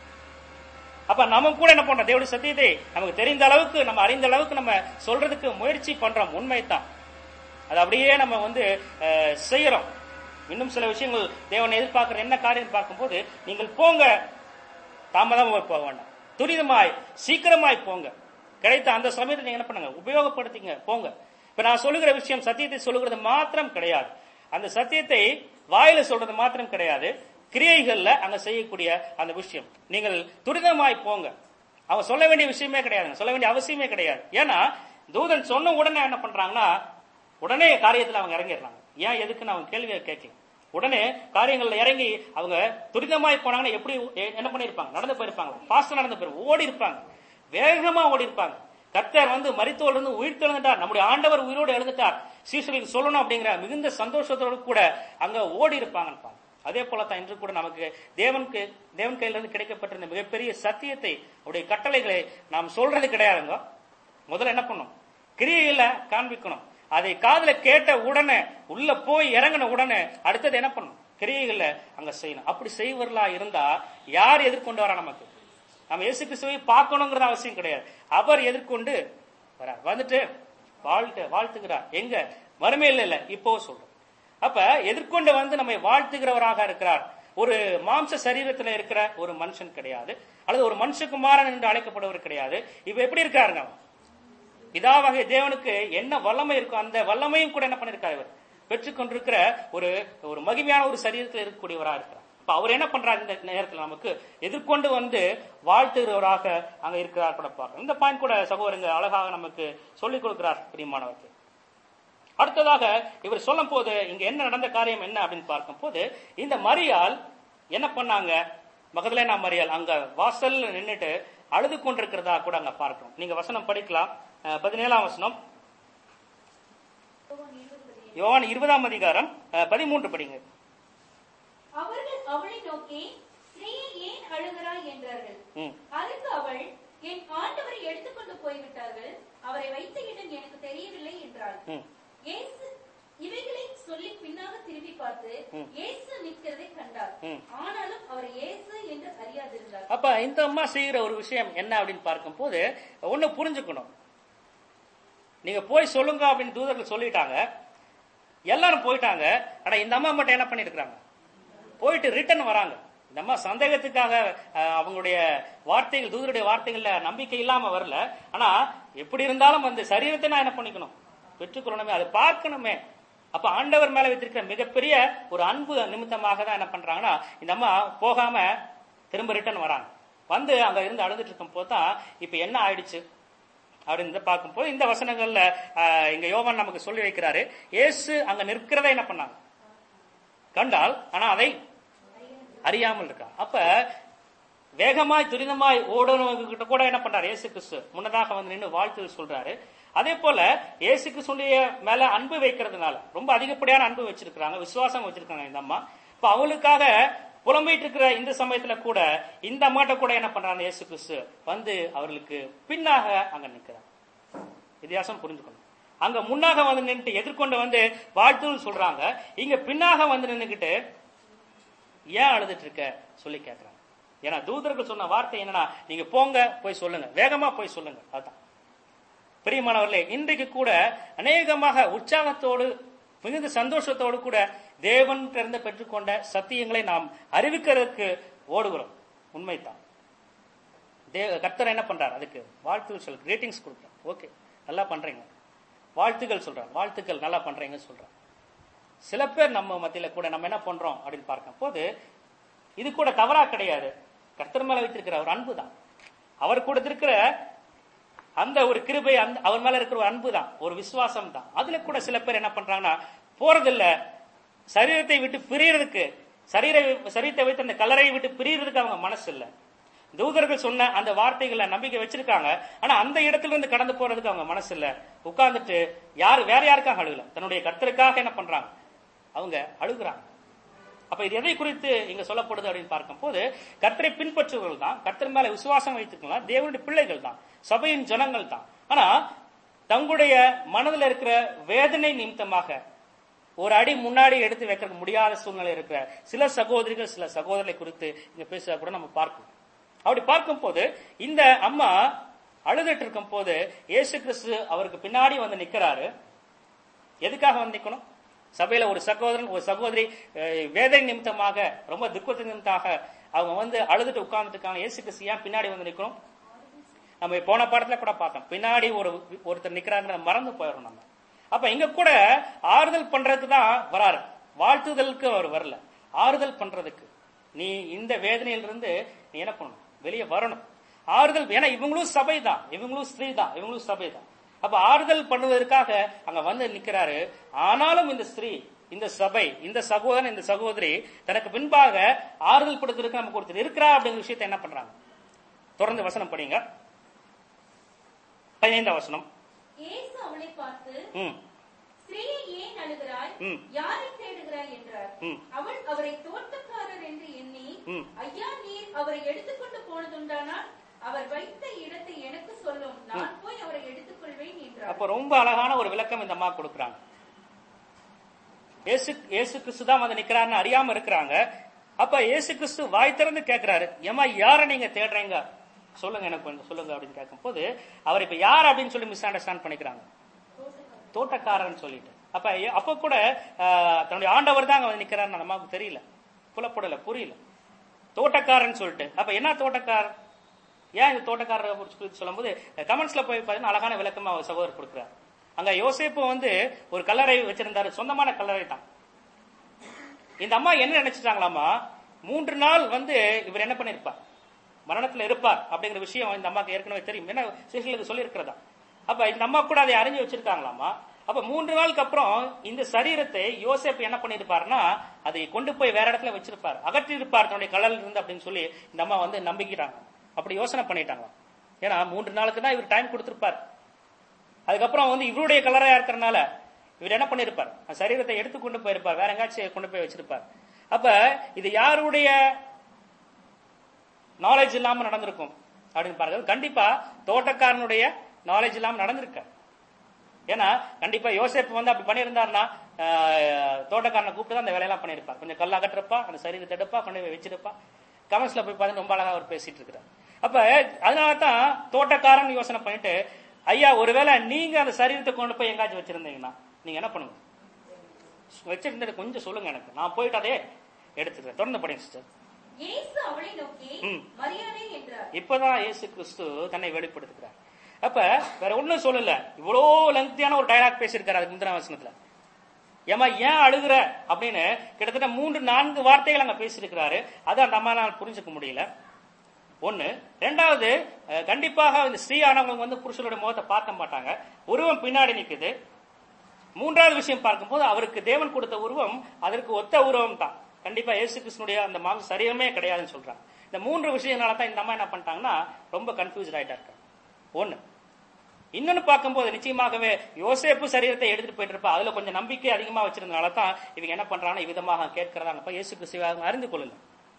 Speaker 1: அப்ப நம்ம கூட என்ன பண்றோம் தேவனுடைய சத்தியத்தை நமக்கு தெரிந்த அளவுக்கு நம்ம அறிந்த அளவுக்கு நம்ம சொல்றதுக்கு முயற்சி பண்றோம் உண்மைதான் அது அப்படியே நம்ம வந்து அஹ், செய்யறோம் இன்னும் சில விஷயங்கள் தேவனை எதிர்பார்க்கிற என்ன காரியம் பார்க்கும்போது நீங்கள் போங்க தாமதமாக போக வேண்டாம் துரிதமாய் சீக்கிரமாய் போங்க கிடைத்த அந்த சமயத்தை நீங்க என்ன பண்ணுங்க உபயோகப்படுத்திங்க போங்க இப்ப நான் சொல்லுகிற விஷயம் சத்தியத்தை சொல்லுகிறது மாத்திரம் கிடையாது அந்த சத்தியத்தை வாயில சொல்றது மாத்திரம் கிடையாது கிரியைகள்ல அங்க செய்யக்கூடிய அந்த விஷயம் நீங்கள் துரிதமாய் போங்க அவன் சொல்ல வேண்டிய விஷயமே கிடையாது சொல்ல வேண்டிய அவசியமே கிடையாது ஏன்னா தூதன் சொன்ன உடனே என்ன பண்றாங்கன்னா உடனே காரியத்துல அவங்க இறங்கிடுறாங்க ஏன் எதுக்குன்னு அவங்க கேள்வியை கேட்கல உடனே காரியங்கள்ல இறங்கி அவங்க துரிதமாய் போனாங்கன்னா எப்படி எ- என்ன பண்ணிருப்பாங்க நடந்து போயிருப்பாங்க ஃபாஸ்டா நடந்து போயிருப்பாங்க ஓடி இருப்பாங்க வேகமா ஓடி இருப்பாங்க கர்த்தர் வந்து மரித்தோடு இருந்து உயிர் தெழுந்துட்டார் நம்முடைய ஆண்டவர் உயிரோடு எழுந்துட்டார் சீசர்களுக்கு சொல்லணும் அப்படிங்கிற மிகுந்த சந்தோஷத்தோடு கூட அங்க ஓடி இருப்பாங்க அதே போல தான் இன்று கூட நமக்கு தேவனுக்கு தேவன் கையிலிருந்து கிடைக்கப்பட்டிருந்த மிகப்பெரிய சத்தியத்தை அவருடைய கட்டளைகளை நாம் சொல்றது கிடையாதுங்க முதல்ல என்ன பண்ணும் கிரியையில காண்பிக்கணும் அதை காதுல கேட்ட உடனே உள்ள போய் இறங்கின உடனே அடுத்தது என்ன பண்ணும் கிரியைகள்ல அங்க செய்யணும் அப்படி செய்வர்களா இருந்தா யார் எதிர்கொண்டு வரா நமக்கு நம்ம இயேசு கிறிஸ்துவை பார்க்கணுங்கிறது அவசியம் கிடையாது அவர் எதிர்கொண்டு வரார் வந்துட்டு வாழ்த்து வாழ்த்துகிறார் எங்க மறுமையில் இல்ல இப்போ சொல்றோம் அப்ப எதிர்கொண்டு வந்து நம்மை வாழ்த்துகிறவராக இருக்கிறார் ஒரு மாம்ச சரீரத்துல இருக்கிற ஒரு மனுஷன் கிடையாது அல்லது ஒரு மனுஷகுமாரன் என்று அழைக்கப்படுவர் கிடையாது இவ எப்படி இருக்காருங்க அவன்? பிதாவாகிய தேவனுக்கு என்ன வல்லமை இருக்கோ அந்த வல்லமையும் கூட என்ன பண்ணிருக்காரு இவர் பெற்றுக்கொண்டிருக்கிற ஒரு ஒரு மகிமையான ஒரு சரீரத்தில் இருக்கக்கூடியவரா இருக்கிறார் இப்ப அவர் என்ன பண்றாரு இந்த நேரத்தில் நமக்கு எதிர்கொண்டு வந்து வாழ்த்துகிறவராக அங்க இருக்கிறார் கூட பார்க்கணும் இந்த பாயிண்ட் கூட சகோதரங்க அழகாக நமக்கு சொல்லிக் கொடுக்கிறார் பிரியமானவருக்கு அடுத்ததாக இவர் சொல்லும் போது இங்க என்ன நடந்த காரியம் என்ன அப்படின்னு பார்க்கும் போது இந்த மரியாள் என்ன பண்ணாங்க மகதலேனா மரியாள் அங்க வாசல்ல நின்னுட்டு அழுது கொண்டிருக்கிறதா கூட அங்க பார்க்கிறோம் நீங்க வசனம் படிக்கலாம் அஹ், பதினேழாம் வசனம் யோவான் இருபதாம் அதிகாரம் அஹ், பதிமூன்று படிங்க
Speaker 2: அவர்கள் அவளை நோக்கி ஸ்திரீயே ஏன் அழுகிறாய் என்றார்கள்
Speaker 1: ம்
Speaker 2: அதற்கு அவள் என் ஆண்டவரை எடுத்துக்கொண்டு போய்விட்டார்கள் அவரை வைத்த இடம் எனக்கு தெரியவில்லை என்றாள்
Speaker 1: ம்
Speaker 2: இயேசு இவைகளை சொல்லி பின்னாக திரும்பி பார்த்து
Speaker 1: ம்.
Speaker 2: இயேசு நிற்கிறதை கண்டார்
Speaker 1: ம்.
Speaker 2: ஆனாலும் அவர் இயேசு என்று அறியாதிருந்தார்
Speaker 1: அப்ப இந்த அம்மா செய்யற ஒரு விஷயம் என்ன அப்படின்னு பார்க்கும்போது ஒண்ணு புரிஞ்சுக்கணும் நீங்க போய் சொல்லுங்க அப்படின்னு தூதர்கள் சொல்லிட்டாங்க எல்லாரும் போயிட்டாங்க ஆனா இந்த அம்மா மட்டும் என்ன பண்ணிருக்காங்க போயிட்டு ரிட்டர்ன் வராங்க இந்த அம்மா சந்தேகத்துக்காக அஹ், அவங்களுடைய வார்த்தைகள் தூதருடைய வார்த்தைகள்ல நம்பிக்கை இல்லாம வரல ஆனா எப்படி இருந்தாலும் அந்த சரீரத்தை நான் என்ன பண்ணிக்கணும் பெற்றுக்கொள்ளணுமே அதை பார்க்கணுமே அப்ப ஆண்டவர் மேல வைத்திருக்கிற மிகப்பெரிய ஒரு அன்பு நிமித்தமாக தான் என்ன பண்றாங்கன்னா இந்த அம்மா போகாம திரும்ப ரிட்டர்ன் வராங்க வந்து அங்க இருந்து அழுதுட்டு இருக்கும் போது தான் இப்ப என்ன ஆயிடுச்சு அப்படின்னு பார்க்கும்போது இந்த வசனங்கள்ல ஆஹ், இங்க யோவான் நமக்கு சொல்லி வைக்கிறாரு இயேசு அங்க நிற்கிறதை என்ன பண்ணாங்க கண்டால் ஆனா அதை அறியாமல் இருக்கா அப்ப வேகமாய் துரிதமாய் ஓடனவங்க கிட்ட கூட என்ன பண்றாரு இயேசு கிறிஸ்து முன்னதாக வந்து நின்று வாழ்த்து சொல்றாரு அதே போல இயேசு கிறிஸ்துடைய மேல அன்பு வைக்கிறதுனால ரொம்ப அதிகப்படியான அன்பு வச்சிருக்காங்க விசுவாசம் வச்சிருக்காங்க இந்த அம்மா இப்ப அவங்களுக்காக புலம்பிட்டு இருக்கிற இந்த சமயத்துல கூட இந்த அம்மாட்ட கூட என்ன பண்றாங்க இயேசு கிறிஸ்து வந்து அவர்களுக்கு பின்னாக அங்க நிக்கிறார் வித்தியாசம் புரிஞ்சுக்கணும் அங்க முன்னாக வந்து நின்று எதிர்கொண்டு வந்து வாழ்த்துன்னு சொல்றாங்க இங்க பின்னாக வந்து நின்னுக்கிட்டு ஏன் அழுதுட்டு இருக்க சொல்லி கேட்கிறாங்க ஏன்னா தூதர்கள் சொன்ன வார்த்தை என்னன்னா நீங்க போங்க போய் சொல்லுங்க வேகமா போய் சொல்லுங்க அதுதான் பிரியமானவர்களே இன்றைக்கு கூட அநேகமாக உற்சாகத்தோடு மிகுந்த சந்தோஷத்தோடு கூட தேவன் இருந்து பெற்றுக்கொண்ட சத்தியங்களை நாம் அறிவிக்கிறதுக்கு ஓடுகிறோம் உண்மைதான் தே கர்த்தர் என்ன பண்றார் அதுக்கு வாழ்த்துகள் சொல் கிரீட்டிங்ஸ் கொடுக்குறோம் ஓகே நல்லா பண்றீங்க வாழ்த்துக்கள் சொல்றார் வாழ்த்துக்கள் நல்லா பண்றீங்கன்னு சொல்றார் சில பேர் நம்ம மத்தியில கூட நம்ம என்ன பண்றோம் அப்படின்னு பார்க்கும் போது இது கூட தவறா கிடையாது கர்த்தர் மேல வைத்திருக்கிற ஒரு அன்பு தான் அவர் கொடுத்திருக்கிற அந்த ஒரு கிருபை அந்த அவர் மேல இருக்கிற ஒரு அன்பு தான் ஒரு விசுவாசம் தான் அதுல கூட சில பேர் என்ன பண்றாங்கன்னா போறதில்ல சரீரத்தை விட்டு பிரியறதுக்கு சரீர சரீரத்தை வைத்து அந்த கலரை விட்டு பிரியறதுக்கு அவங்க மனசு இல்ல தூதர்கள் சொன்ன அந்த வார்த்தைகளை நம்பிக்கை வச்சிருக்காங்க ஆனா அந்த இடத்துல இருந்து கடந்து போறதுக்கு அவங்க மனசு இல்ல உட்கார்ந்துட்டு யாரு வேற யாருக்காக அழுகல தன்னுடைய கர்த்தருக்காக என்ன பண்றாங்க அவங்க அழுகுறாங்க அப்ப இது எதை குறித்து இங்க சொல்லப்படுது அப்படின்னு பார்க்கும்போது கர்த்தரை பின்பற்றுவர்கள் தான் கர்த்தர் மேல விசுவாசம் வைத்துக்கலாம் தேவனுடைய பிள்ளைகள் தான் சபையின் ஜனங்கள் தான் ஆனா தங்களுடைய மனதில் இருக்கிற வேதனை நிமித்தமாக ஒரு அடி முன்னாடி எடுத்து வைக்க முடியாத சூழ்நிலை இருக்கிற சில சகோதரிகள் சில சகோதரரை குறித்து இங்க பேசுறத கூட நம்ம பார்க்கணும் அப்படி பார்க்கும்போது இந்த அம்மா அழுதுட்டு இருக்கும் போது இயேசு கிறிஸ்து அவருக்கு பின்னாடி வந்து நிக்கிறாரு எதுக்காக வந்து நிக்கணும் சபையில ஒரு சகோதரன் ஒரு சகோதரி அஹ், வேதனை நிமித்தமாக ரொம்ப துக்கத்தின் நிமித்தமாக அவங்க வந்து அழுதுட்டு உட்கார்ந்துட்டு இருக்காங்க இயேசு கிறிஸ்து ஏன் பின்னாடி வந்து நிக்கணும் நம்ம போன பாடத்துல கூட பார்த்தோம் பின்னாடி ஒரு ஒருத்தர் நிக்கிறாங்க மறந்து போயிடும் நம்ம அப்ப இங்க கூட ஆறுதல் பண்றதுக்கு தான் வராரு வாழ்த்துதலுக்கு அவர் வரல ஆறுதல் பண்றதுக்கு நீ இந்த வேதனையிலிருந்து நீ என்ன பண்ணணும் வெளியே வரணும் ஆறுதல் ஏன்னா இவங்களும் சபை தான் இவங்களும் ஸ்திரீ தான் இவங்களும் சபை தான் அப்ப ஆறுதல் பண்ணுவதற்காக அங்க வந்து நிக்கிறாரு ஆனாலும் இந்த ஸ்திரீ இந்த சபை இந்த சகோதரன் இந்த சகோதரி தனக்கு பின்பாக ஆறுதல் படுத்துறதுக்கு நமக்கு ஒருத்தர் இருக்கிறா அப்படிங்கிற விஷயத்தை என்ன பண்றாங்க தொடர்ந்து வசனம் படிங்க பதினைந்தாம் வசனம்
Speaker 2: இயேசு அவளை பார்த்து
Speaker 1: ம்
Speaker 2: ஸ்திரீயே ஏன் அழுகிறாய்
Speaker 1: ம்.
Speaker 2: யாரை தேடுகிறாய் என்றார்
Speaker 1: ம்.
Speaker 2: அவள் அவரை தோட்டக்காரர் என்று எண்ணி
Speaker 1: ம்.
Speaker 2: ஐயா நீர் அவரை எடுத்துக்கொண்டு போனதுண்டானால் அவர் வைத்த இடத்தை எனக்கு சொல்லும் நான் போய் அவரை எடுத்துக்கொள்வேன் என்றார்
Speaker 1: அப்ப ரொம்ப அழகான ஒரு விளக்கம் இந்த அம்மா கொடுக்குறாங்க இயேசு இயேசு கிறிஸ்து தான் வந்து நிக்கிறாருன்னு அறியாம இருக்கிறாங்க அப்ப இயேசு கிறிஸ்து வாய் திறந்து கேட்கிறாரு ஏமா யார நீங்க தேடுறீங்க சொல்லுங்க எனக்கு கொஞ்சம் சொல்லுங்க அப்படின்னு கேட்கும்போது அவர் இப்ப யார் அப்படின்னு சொல்லி மிஸ் அண்டர்ஸ்டாண்ட் பண்ணிக்கிறாங்க தோட்டக்காரன் சொல்லிட்டு அப்ப எ- அப்ப கூட ஆஹ், தன்னுடைய ஆண்டவர் தான் அங்க வந்து நிக்கிறாருன்னு அந்த அம்மாவுக்கு தெரியல புலப்படல புரியல தோட்டக்காரன் சொல்லிட்டு அப்ப என்ன தோட்டக்காரன் ஏன் இந்த தோட்டக்காரரை குறித்து சொல்லும்போது கமெண்ட்ஸ்ல போய் பார்த்தீங்கன்னா அழகான விளக்கமா அவர் சகோதரர் கொடுக்குறார் அங்க யோசேப்பு வந்து ஒரு கல்லறை வச்சிருந்தாரு சொந்தமான கல்லறை தான் இந்த அம்மா என்ன நினைச்சிட்டாங்களாமா மூன்று நாள் வந்து இவர் என்ன பண்ணிருப்பார் மரணத்துல இருப்பார் அப்படிங்கிற விஷயம் இந்த அம்மாக்கு ஏற்கனவே தெரியும் என்ன சிசிலுக்கு சொல்லி இருக்கிறதா அப்ப இந்த அம்மா கூட அதை அறிஞ்சு வச்சிருக்காங்களாமா அப்ப மூன்று நாளுக்கு அப்புறம் இந்த சரீரத்தை யோசேப்பு என்ன பண்ணிருப்பாருன்னா அதை கொண்டு போய் வேற இடத்துல வச்சிருப்பார் அகற்றி இருப்பார் தன்னுடைய கலல் இருந்து அப்படின்னு சொல்லி இந்த அம்மா வந்து நம்பிக்கிறாங்க அப்படி யோசனை பண்ணிட்டாங்களாம் ஏன்னா மூன்று நாளுக்கு தான் இவர் டைம் கொடுத்திருப்பார் அதுக்கப்புறம் வந்து இவருடைய கலரையா இருக்கிறனால இவர் என்ன பண்ணிருப்பார் அந்த சரீரத்தை எடுத்து கொண்டு போயிருப்பார் வேற எங்காச்சும் கொண்டு போய் வச்சிருப்பார் அப்ப இது யாருடைய நாலேஜ் இல்லாம நடந்திருக்கும் அப்படின்னு பாருங்க கண்டிப்பா தோட்டக்காரனுடைய நாலேஜ் இல்லாம நடந்திருக்க ஏன்னா கண்டிப்பா யோசேப்பு வந்து அப்படி பண்ணியிருந்தாருன்னா ஆஹ், தோட்டக்காரனை கூப்பிட்டு தான் அந்த வேலையெல்லாம் பண்ணியிருப்பார் கொஞ்சம் கல் அகற்றப்பா அந்த சரீரத்தை எடுப்பா கொண்டு போய் வச்சிருப்பா கமெண்ட்ஸ்ல போய் பார்த்து ரொம்ப அழகா அவர் பேசிட்டு இருக்கிறார் அப்ப அதனால தான் தோட்டக்காரன் யோசனை பண்ணிட்டு ஐயா ஒருவேளை நீங்க அந்த சரீரத்தை கொண்டு போய் எங்காச்சும் வச்சிருந்தீங்கன்னா நீங்க என்ன பண்ணுங்க வச்சிருந்தது கொஞ்சம் சொல்லுங்க எனக்கு நான் போயிட்டு அதே எடுத்துக்கிறேன் தொடர்ந்து படிங்க சிஸ்டர்
Speaker 2: இயேசு அவளை நோக்கி
Speaker 1: ம்.
Speaker 2: மரியாதை என்றார்
Speaker 1: இப்பதான் இயேசு கிறிஸ்து தன்னை வெளிப்படுத்துகிறார் அப்ப வேற ஒண்ணும் சொல்லல இவ்வளோ லெங்க்தியான ஒரு டயலாக் பேசியிருக்காரு அதுக்கு முந்தின வசனத்துல ஏமா ஏன் அழுகுற அப்படின்னு கிட்டத்தட்ட மூன்று நான்கு வார்த்தைகள் அங்க பேசியிருக்கிறாரு அதை அந்த அம்மானால் புரிஞ்சுக்க முடியல ஒண்ணு ரெண்டாவது அஹ், கண்டிப்பாக இந்த ஸ்ரீயானவங்க வந்து புருஷனுடைய முகத்தை பார்க்க மாட்டாங்க உருவம் பின்னாடி நிக்குது மூன்றாவது விஷயம் பார்க்கும்போது அவருக்கு தேவன் கொடுத்த உருவம் அதற்கு ஒத்த உருவம் தான் கண்டிப்பா இயேசு கிருஷ்ணனுடைய அந்த மாம்ச சரீரமே கிடையாதுன்னு சொல்றாங்க இந்த மூன்று விஷயங்களால தான் இந்த அம்மா என்ன பண்ணிட்டாங்கன்னா ரொம்ப கன்ஃபியூஸ்ட் ஆயிட்டா இருக்காங்க ஒண்ணு இன்னொன்னு பார்க்கும்போது நிச்சயமாகவே யோசேப்பு சரீரத்தை எடுத்துட்டு போயிட்டு இருப்பா அதுல கொஞ்சம் நம்பிக்கை அதிகமா வச்சிருந்தனால தான் இவங்க என்ன பண்றாங்கன்னா இவ்விதமாக கேட்கறாங்க அப்ப இயேசு கிறிஸ்துவை அவங்க அறிந்து கொள்ளல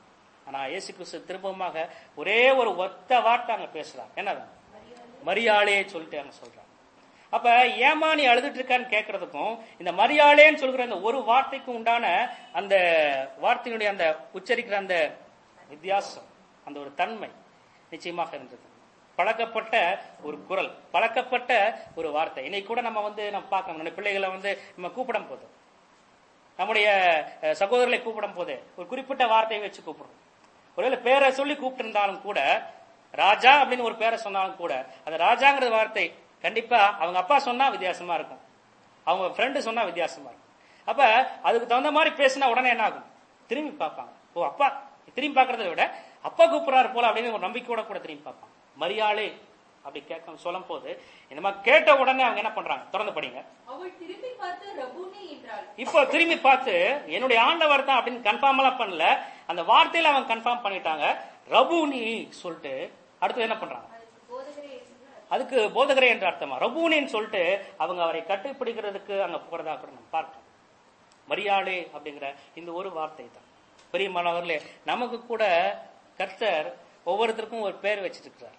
Speaker 1: ஆனா இயேசு கிறிஸ்து திரும்பவுமாக ஒரே ஒரு ஒத்த வார்த்தை அங்க பேசுறாங்க என்னதான் மரியாளே சொல்லிட்டு அங்க சொல்றாங்க அப்ப ஏமா நீ அழுதுட்டு இருக்கான்னு கேட்கறதுக்கும் இந்த மரியாளேன்னு சொல்கிற அந்த ஒரு வார்த்தைக்கு உண்டான அந்த வார்த்தையினுடைய அந்த உச்சரிக்கிற அந்த வித்தியாசம் அந்த ஒரு தன்மை நிச்சயமாக இருந்தது பழக்கப்பட்ட ஒரு குரல் பழக்கப்பட்ட ஒரு வார்த்தை இன்னைக்கு கூட நம்ம வந்து நம்ம பார்க்கணும் நம்ம பிள்ளைகளை வந்து நம்ம கூப்பிடும் போது நம்முடைய அஹ், சகோதரர்களை கூப்பிடும் போது ஒரு குறிப்பிட்ட வார்த்தையை வச்சு கூப்பிடுறோம் ஒருவேளை பேரை சொல்லி கூப்பிட்டு இருந்தாலும் கூட ராஜா அப்படின்னு ஒரு பேரை சொன்னாலும் கூட அந்த ராஜாங்கிற வார்த்தை கண்டிப்பா அவங்க அப்பா சொன்னா வித்தியாசமா இருக்கும் அவங்க ஃப்ரெண்டு சொன்னா வித்தியாசமா இருக்கும் அப்ப அதுக்கு தகுந்த மாதிரி பேசினா உடனே என்ன ஆகும் திரும்பி பார்ப்பாங்க ஓ அப்பா திரும்பி பார்க்கறத விட அப்பா கூப்பிடுறாரு போல அப்படின்னு ஒரு நம்பிக்கையோட கூட திரும்பி பார்ப்பாங்க மரியாதை அப்படி கேட்க சொல்லும் போது இந்த மாதிரி கேட்ட உடனே அவங்க என்ன பண்றாங்க திறந்து படிங்க
Speaker 2: அவள் திரும்பி பார்த்து ரபூனி என்றாள்
Speaker 1: இப்போ திரும்பி பார்த்து என்னுடைய ஆண்டவர் தான் அப்படின்னு கன்ஃபார்ம் எல்லாம் பண்ணல அந்த வார்த்தையில அவங்க கன்ஃபார்ம் பண்ணிட்டாங்க ரபூனி சொல்லிட்டு அடுத்து என்ன பண்றாங்க
Speaker 2: அதற்கு போதகரே என்றார்
Speaker 1: அதுக்கு போதகரே என்ற அர்த்தமா ரபூனின்னு சொல்லிட்டு அவங்க அவரை கட்டுப்பிடிக்கிறதுக்கு அங்க போறதா கூட நம்ம பார்க்கலாம் மரியாதை அப்படிங்கிற இந்த ஒரு வார்த்தை தான் பெரியமானவர்களே நமக்கு கூட கர்த்தர் ஒவ்வொருத்தருக்கும் ஒரு பேர் வச்சிருக்கிறார்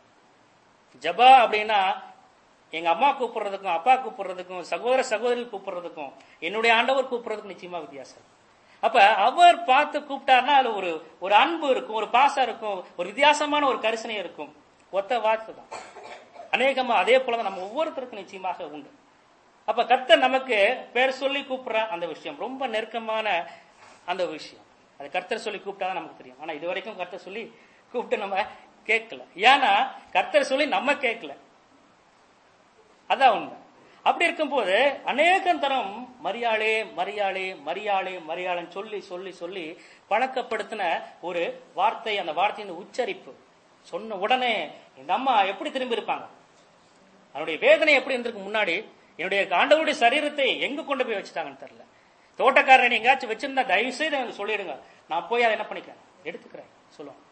Speaker 1: ஜபா அப்படின்னா எங்க அம்மா கூப்பிடுறதுக்கும் அப்பா கூப்பிடுறதுக்கும் சகோதர சகோதரி கூப்பிடுறதுக்கும் என்னுடைய ஆண்டவர் கூப்பிடுறதுக்கும் நிச்சயமா வித்தியாசம் இருக்கு. அப்ப அவர் பார்த்து கூப்பிட்டாருன்னா அதுல ஒரு ஒரு அன்பு இருக்கும் ஒரு பாசம் இருக்கும் ஒரு வித்தியாசமான ஒரு கரிசனை இருக்கும் ஒத்த வார்த்தை தான் அநேகமா அதே போலதான் நம்ம ஒவ்வொருத்தருக்கும் நிச்சயமாக உண்டு அப்ப கர்த்தர் நமக்கு பேர் சொல்லி கூப்பிடுற அந்த விஷயம் ரொம்ப நெருக்கமான அந்த விஷயம் அது கர்த்தர் சொல்லி கூப்பிட்டாதான் நமக்கு தெரியும் ஆனா இது வரைக்கும் கர்த்தர் சொல்லி கூப்பிட்டு நம்ம கேட்கல ஏன்னா கர்த்தர் சொல்லி நம்ம கேட்கல அதான் உண்மை அப்படி இருக்கும்போது அநேகம் தரம் மரியாளே மரியாளே மரியாளே மரியாளன்னு சொல்லி சொல்லி சொல்லி பழக்கப்படுத்தின ஒரு வார்த்தை அந்த வார்த்தையின் உச்சரிப்பு சொன்ன உடனே இந்த அம்மா எப்படி திரும்பி இருப்பாங்க அவனுடைய வேதனை எப்படி இருந்திருக்கு முன்னாடி என்னுடைய ஆண்டவருடைய சரீரத்தை எங்க கொண்டு போய் வச்சுட்டாங்கன்னு தெரியல தோட்டக்காரன் எங்கேயாச்சும் வச்சிருந்தா தயவு செய்து எனக்கு சொல்லிடுங்க நான் போய் அதை என்ன பண்ணிக்கிறேன் எடுத்துக்கிறேன் சொல்லுவாங்க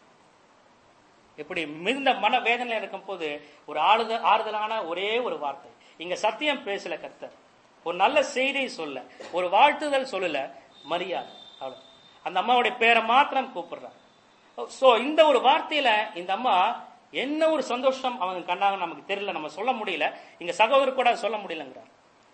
Speaker 1: எப்படி மிகுந்த மன வேதனையில இருக்கும் போது ஒரு ஆளுத ஆறுதலான ஒரே ஒரு வார்த்தை இங்க சத்தியம் பேசல கர்த்தர் ஒரு நல்ல செய்தியை சொல்ல ஒரு வாழ்த்துதல் சொல்லல மரியாதை அவ்வளவு அந்த அம்மாவுடைய பேரை மாத்திரம் கூப்பிடுறாங்க சோ இந்த ஒரு வார்த்தையில இந்த அம்மா என்ன ஒரு சந்தோஷம் அவங்க கண்டாங்க நமக்கு தெரியல நம்ம சொல்ல முடியல இங்க சகோதரர் கூட சொல்ல முடியலங்கிறார்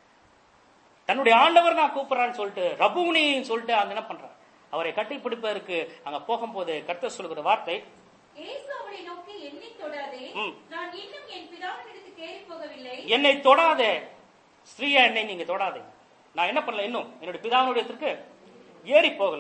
Speaker 1: தன்னுடைய ஆண்டவர் நான் கூப்பிடுறான்னு சொல்லிட்டு ரபுனின்னு சொல்லிட்டு அந்த என்ன பண்றான் அவரை கட்டி பிடிப்பதற்கு அங்க போகும்போது கர்த்தர் சொல்லுகிற வார்த்தை
Speaker 2: இயேசு அவளை நோக்கி என்னை தொடாதே
Speaker 1: ம்.
Speaker 2: நான் இன்னும் என் பிதாவினிடத்துக்கு ஏறி போகவில்லை
Speaker 1: என்னை தொடாதே ஸ்திரீயா என்னை நீங்க தொடாதே நான் என்ன பண்ணல இன்னும் என்னுடைய பிதாவினுடையத்திற்கு ஏறி போகல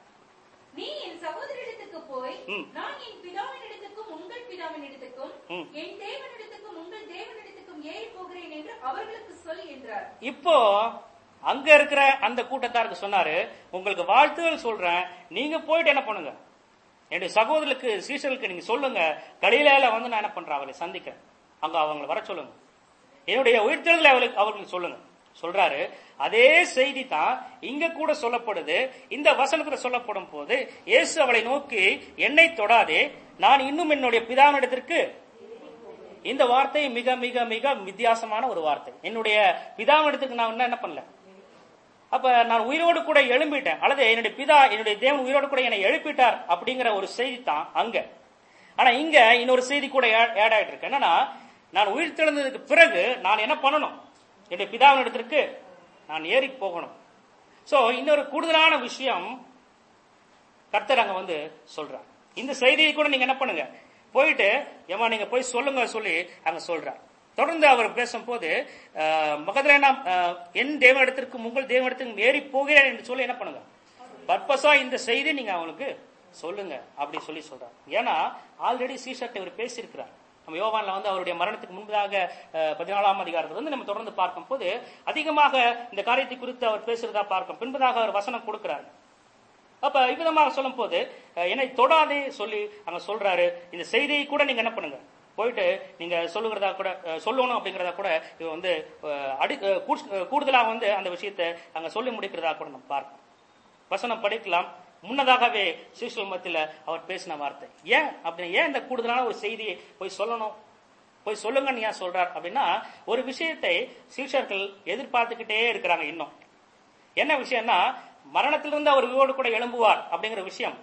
Speaker 2: நீ என் சகோதரிடத்துக்கு போய்
Speaker 1: ம்.
Speaker 2: நான் என் பிதாவினிடத்துக்கும் உங்கள் பிதாவினிடத்துக்கும்
Speaker 1: ம்.
Speaker 2: என் தேவனிடத்துக்கும் உங்கள் தேவனிடத்துக்கும் ஏறி போகிறேன் என்று அவர்களுக்கு சொல் என்றார்
Speaker 1: இப்போ அங்க இருக்கிற அந்த கூட்டத்தாருக்கு சொன்னாரு உங்களுக்கு வாழ்த்துதல் சொல்றேன் நீங்க போயிட்டு என்ன பண்ணுங்க என்னுடைய சகோதரருக்கு சீசர்களுக்கு நீங்க சொல்லுங்க கலிலேல வந்து நான் என்ன பண்றேன் அவளை சந்திக்கிறேன் அங்க அவங்களை வர சொல்லுங்க என்னுடைய உயிர்த்தெழுதலை அவளுக்கு அவர்களுக்கு சொல்லுங்க சொல்றாரு அதே செய்தி தான் இங்க கூட சொல்லப்படுது இந்த வசனத்துல சொல்லப்படும் போது இயேசு அவளை நோக்கி என்னை தொடாதே நான் இன்னும் என்னுடைய பிதாவினிடத்திற்கு இந்த வார்த்தை மிக மிக மிக வித்தியாசமான ஒரு வார்த்தை என்னுடைய பிதாவிடத்துக்கு நான் இன்னும் என்ன பண்ணல அப்ப நான் உயிரோடு கூட எழும்பிட்டேன் அல்லது என்னுடைய பிதா என்னுடைய தேவன் உயிரோடு கூட என்னை எழுப்பிட்டார் அப்படிங்கிற ஒரு செய்தி தான் அங்க ஆனா இங்க இன்னொரு செய்தி கூட ஆட் ஆயிட்டு இருக்கு என்னன்னா நான் உயிர் தெழுந்ததுக்கு பிறகு நான் என்ன பண்ணணும் என்னுடைய பிதாவின் இடத்திற்கு நான் ஏறி போகணும் சோ இன்னொரு கூடுதலான விஷயம் கர்த்தர் அங்க வந்து சொல்றார் இந்த செய்தியை கூட நீங்க என்ன பண்ணுங்க போயிட்டு ஏமா நீங்க போய் சொல்லுங்க சொல்லி அங்க சொல்றார் தொடர்ந்து அவர் பேசும்போது மகதலேனா என் தேவனிடத்திற்கும் உங்கள் தேவனிடத்திற்கும் ஏறி போகிறேன் என்று சொல்லி என்ன பண்ணுங்க பர்பஸா இந்த செய்தி நீங்க அவங்களுக்கு சொல்லுங்க அப்படி சொல்லி சொல்றார் ஏன்னா ஆல்ரெடி சீஷர்ட் இவர் பேசியிருக்கிறார் நம்ம யோவான்ல வந்து அவருடைய மரணத்துக்கு முன்பதாக அஹ், பதினாலாம் அதிகாரத்தில் வந்து நம்ம தொடர்ந்து பார்க்கும்போது அதிகமாக இந்த காரியத்தை குறித்து அவர் பேசுறதா பார்க்கும் பின்பதாக அவர் வசனம் கொடுக்கிறார் அப்ப இவ்விதமாக சொல்லும் போது அஹ், என்னை தொடாதே சொல்லி அங்க சொல்றாரு இந்த செய்தியை கூட நீங்க என்ன பண்ணுங்க போயிட்டு நீங்க சொல்லுகிறதா கூட அஹ், சொல்லணும் அப்படிங்கறதா கூட இது வந்து அஹ், அடி அஹ், கூட்ஸ்- அஹ், கூடுதலா வந்து அந்த விஷயத்தை அங்க சொல்லி முடிக்கிறதா கூட நம்ம பார்க்கணும் வசனம் படிக்கலாம் முன்னதாகவே சிசு மத்தியில அவர் பேசின வார்த்தை ஏன் அப்படின்னு ஏன் இந்த கூடுதலான ஒரு செய்தியை போய் சொல்லணும் போய் சொல்லுங்கன்னு ஏன் சொல்றார் அப்படின்னா ஒரு விஷயத்தை சீஷர்கள் எதிர்பார்த்துக்கிட்டே இருக்கிறாங்க இன்னும் என்ன விஷயம்னா மரணத்திலிருந்து அவர் உயிரோடு கூட எழும்புவார் அப்படிங்கிற விஷயம்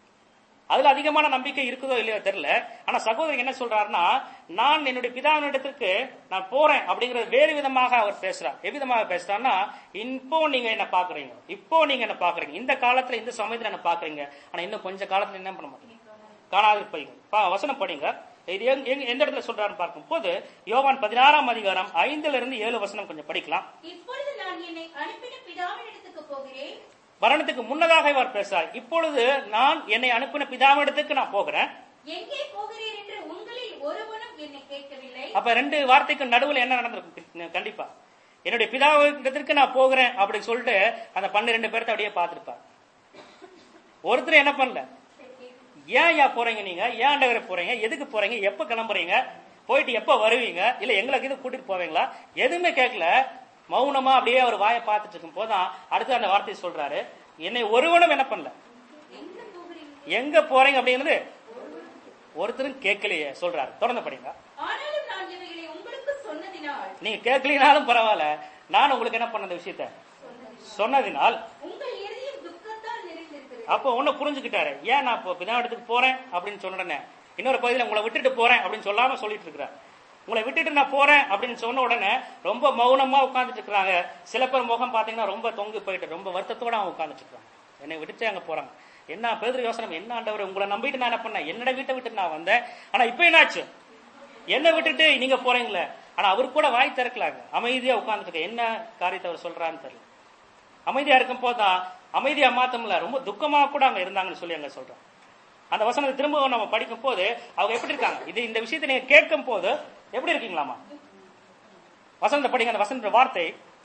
Speaker 1: அதுல அதிகமான நம்பிக்கை இருக்குதோ இல்லையோ தெரியல ஆனா சகோதரர் என்ன சொல்றாருன்னா நான் என்னுடைய பிதாவினிடத்திற்கு நான் போறேன் அப்படிங்கறது வேறு விதமாக அவர் பேசுறார் எவ்விதமாக பேசுறாருன்னா இப்போ நீங்க என்ன பாக்குறீங்க இப்போ நீங்க என்ன பாக்குறீங்க இந்த காலத்துல இந்த சமயத்துல என்ன பாக்குறீங்க ஆனா இன்னும் கொஞ்ச காலத்துல என்ன பண்ண மாட்டீங்க காணாது போய்ங்க பா- வசனம் படிங்க இது எங்க- எங்க- எந்த இடத்துல சொல்றாருன்னு பார்க்கும் போது யோவான் பதினாறாம் அதிகாரம் ஐந்துல இருந்து ஏழு வசனம் கொஞ்சம் படிக்கலாம்
Speaker 2: இப்பொழுது நான் என்னை அனுப்பின பிதாவினிடத்துக்கு போகிறேன்
Speaker 1: மரணத்துக்கு முன்னதாக இவர் பேசுறார் இப்பொழுது நான் என்னை அனுப்பின பிதாவிடத்துக்கு நான் போகிறேன்
Speaker 2: எங்கே போகிறேன் என்று உங்களில் ஒருவனும் என்னை கேட்கவில்லை
Speaker 1: அப்ப ரெண்டு வார்த்தைக்கு நடுவுல என்ன நடந்திருக்கும் கண்டிப்பா என்னுடைய பிதாவிடத்திற்கு நான் போகிறேன் அப்படின்னு சொல்லிட்டு அந்த பன்னிரெண்டு பேர்த்த அப்படியே பார்த்திருப்பார் ஒருத்தர் என்ன பண்ணல ஏன் யா போறீங்க நீங்க ஏன் ஆண்டவரை போறீங்க எதுக்கு போறீங்க எப்ப கிளம்புறீங்க போயிட்டு எப்ப வருவீங்க இல்ல எங்களுக்கு இது கூட்டிட்டு போவீங்களா எதுவுமே கேட்கல மௌனமா அப்படியே அவர் வாயை பார்த்துட்டு இருக்கும் போதுதான் அடுத்து அந்த வார்த்தையை சொல்றாரு என்னை ஒருவனும் என்ன பண்ணல
Speaker 2: எங்க போகிறீங்க
Speaker 1: எங்க போறீங்க அப்படிங்கிறது ஒருத்தரும் கேட்கலையே சொல்றாரு தொடர்ந்து படிங்க
Speaker 2: ஆனாலும் நான் இவைகளை உங்களுக்கு சொன்னதினால்
Speaker 1: நீங்க கேட்கலினாலும் பரவாயில்ல நான் உங்களுக்கு என்ன பண்ண இந்த விஷயத்த சொன்னதினால்
Speaker 2: உங்கள் இருதயம் துக்கத்தால் நிறைந்திருக்கிறது
Speaker 1: அப்போ ஒண்ணு புரிஞ்சுக்கிட்டாரு ஏன் நான் இப்போ பிதாவிடத்துக்கு போறேன் அப்படின்னு சொன்ன உடனே இன்னொரு பகுதியில் உங்களை விட்டுட்டு போறேன் அப்படின்னு சொல்லாம சொல்லிட்டு இருக்கிறார் உங்களை விட்டுட்டு நான் போறேன் அப்படின்னு சொன்ன உடனே ரொம்ப மௌனமா உட்கார்ந்துட்டு இருக்கிறாங்க சில பேர் முகம் பாத்தீங்கன்னா ரொம்ப தொங்கி போயிட்டு ரொம்ப வருத்தத்தோட அவங்க உட்கார்ந்துட்டு இருக்காங்க என்னை விட்டுட்டு அங்க போறாங்க என்ன பேதர் யோசனை என்ன ஆண்டவர் உங்களை நம்பிட்டு நான் என்ன பண்ணேன் என்னோட வீட்டை விட்டு நான் வந்தேன் ஆனா இப்போ என்னாச்சு என்ன விட்டுட்டு நீங்க போறீங்களே ஆனா அவர் கூட வாய் திறக்கலாங்க அமைதியா உட்கார்ந்துட்டு என்ன காரியத்தை அவர் சொல்றான்னு தெரியல அமைதியா இருக்கும் போதுதான் அமைதியா மாத்தம்ல ரொம்ப துக்கமா கூட அங்க இருந்தாங்கன்னு சொல்லி அங்க சொல்றேன் அந்த வசனத்தை திரும்ப நம்ம படிக்கும் போது அவங்க எப்படி இருக்காங்க இது இந்த விஷயத்தை நீங்க கேட்கும் போது எப்படி இருக்கீங்களாமா வசனத்தை படிங்க அந்த வசனத்த வார்த்தை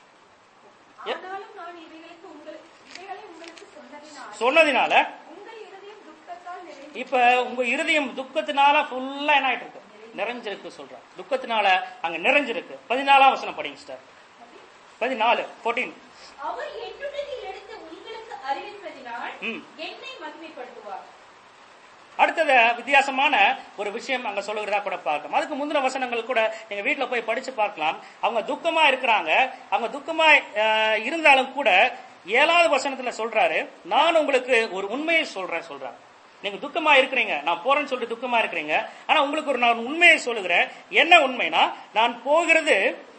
Speaker 1: எ-
Speaker 2: ஆனாலும் நான் இவைகளுக்கு உங்கள் இவைகளை உங்களுக்கு சொன்னதினால்
Speaker 1: சொன்னதினால
Speaker 2: உங்கள் இருதயம் துக்கத்தால் நிறைந்திருக்கிறது
Speaker 1: இப்ப உங்க இருதயம் துக்கத்தினால ஃபுல்லா என்ன ஆயிட்டு இருக்கு நிறைஞ்சிருக்கு சொல்றார் துக்கத்தினால அங்க நிறைஞ்சிருக்கு பதினாலாம் வசனம் படிங்க சார் பதினாலு ஃபோர்டீன்
Speaker 2: அவர் என்னுடையதில் எடுத்து உங்களுக்கு அறிவிப்பதினால்
Speaker 1: ம்.
Speaker 2: என்னை மகிமைப்படுத்துவார்
Speaker 1: அடுத்தது வித்தியாசமான ஒரு விஷயம் அங்க சொல்லுகிறதா கூட பார்க்கலாம் அதுக்கு முந்தின வசனங்கள் கூட நீங்க வீட்டுல போய் படிச்சு பார்க்கலாம் அவங்க துக்கமா இருக்கிறாங்க அவங்க துக்கமா அஹ், இருந்தாலும் கூட ஏழாவது வசனத்துல சொல்றாரு நான் உங்களுக்கு ஒரு உண்மையை சொல்றேன் சொல்றாரு நீங்க துக்கமா இருக்கிறீங்க நான் போறேன்னு சொல்லிட்டு துக்கமா இருக்கிறீங்க ஆனா உங்களுக்கு ஒரு நான் உண்மையை சொல்லுகிறேன் என்ன உண்மைனா நான் போகிறது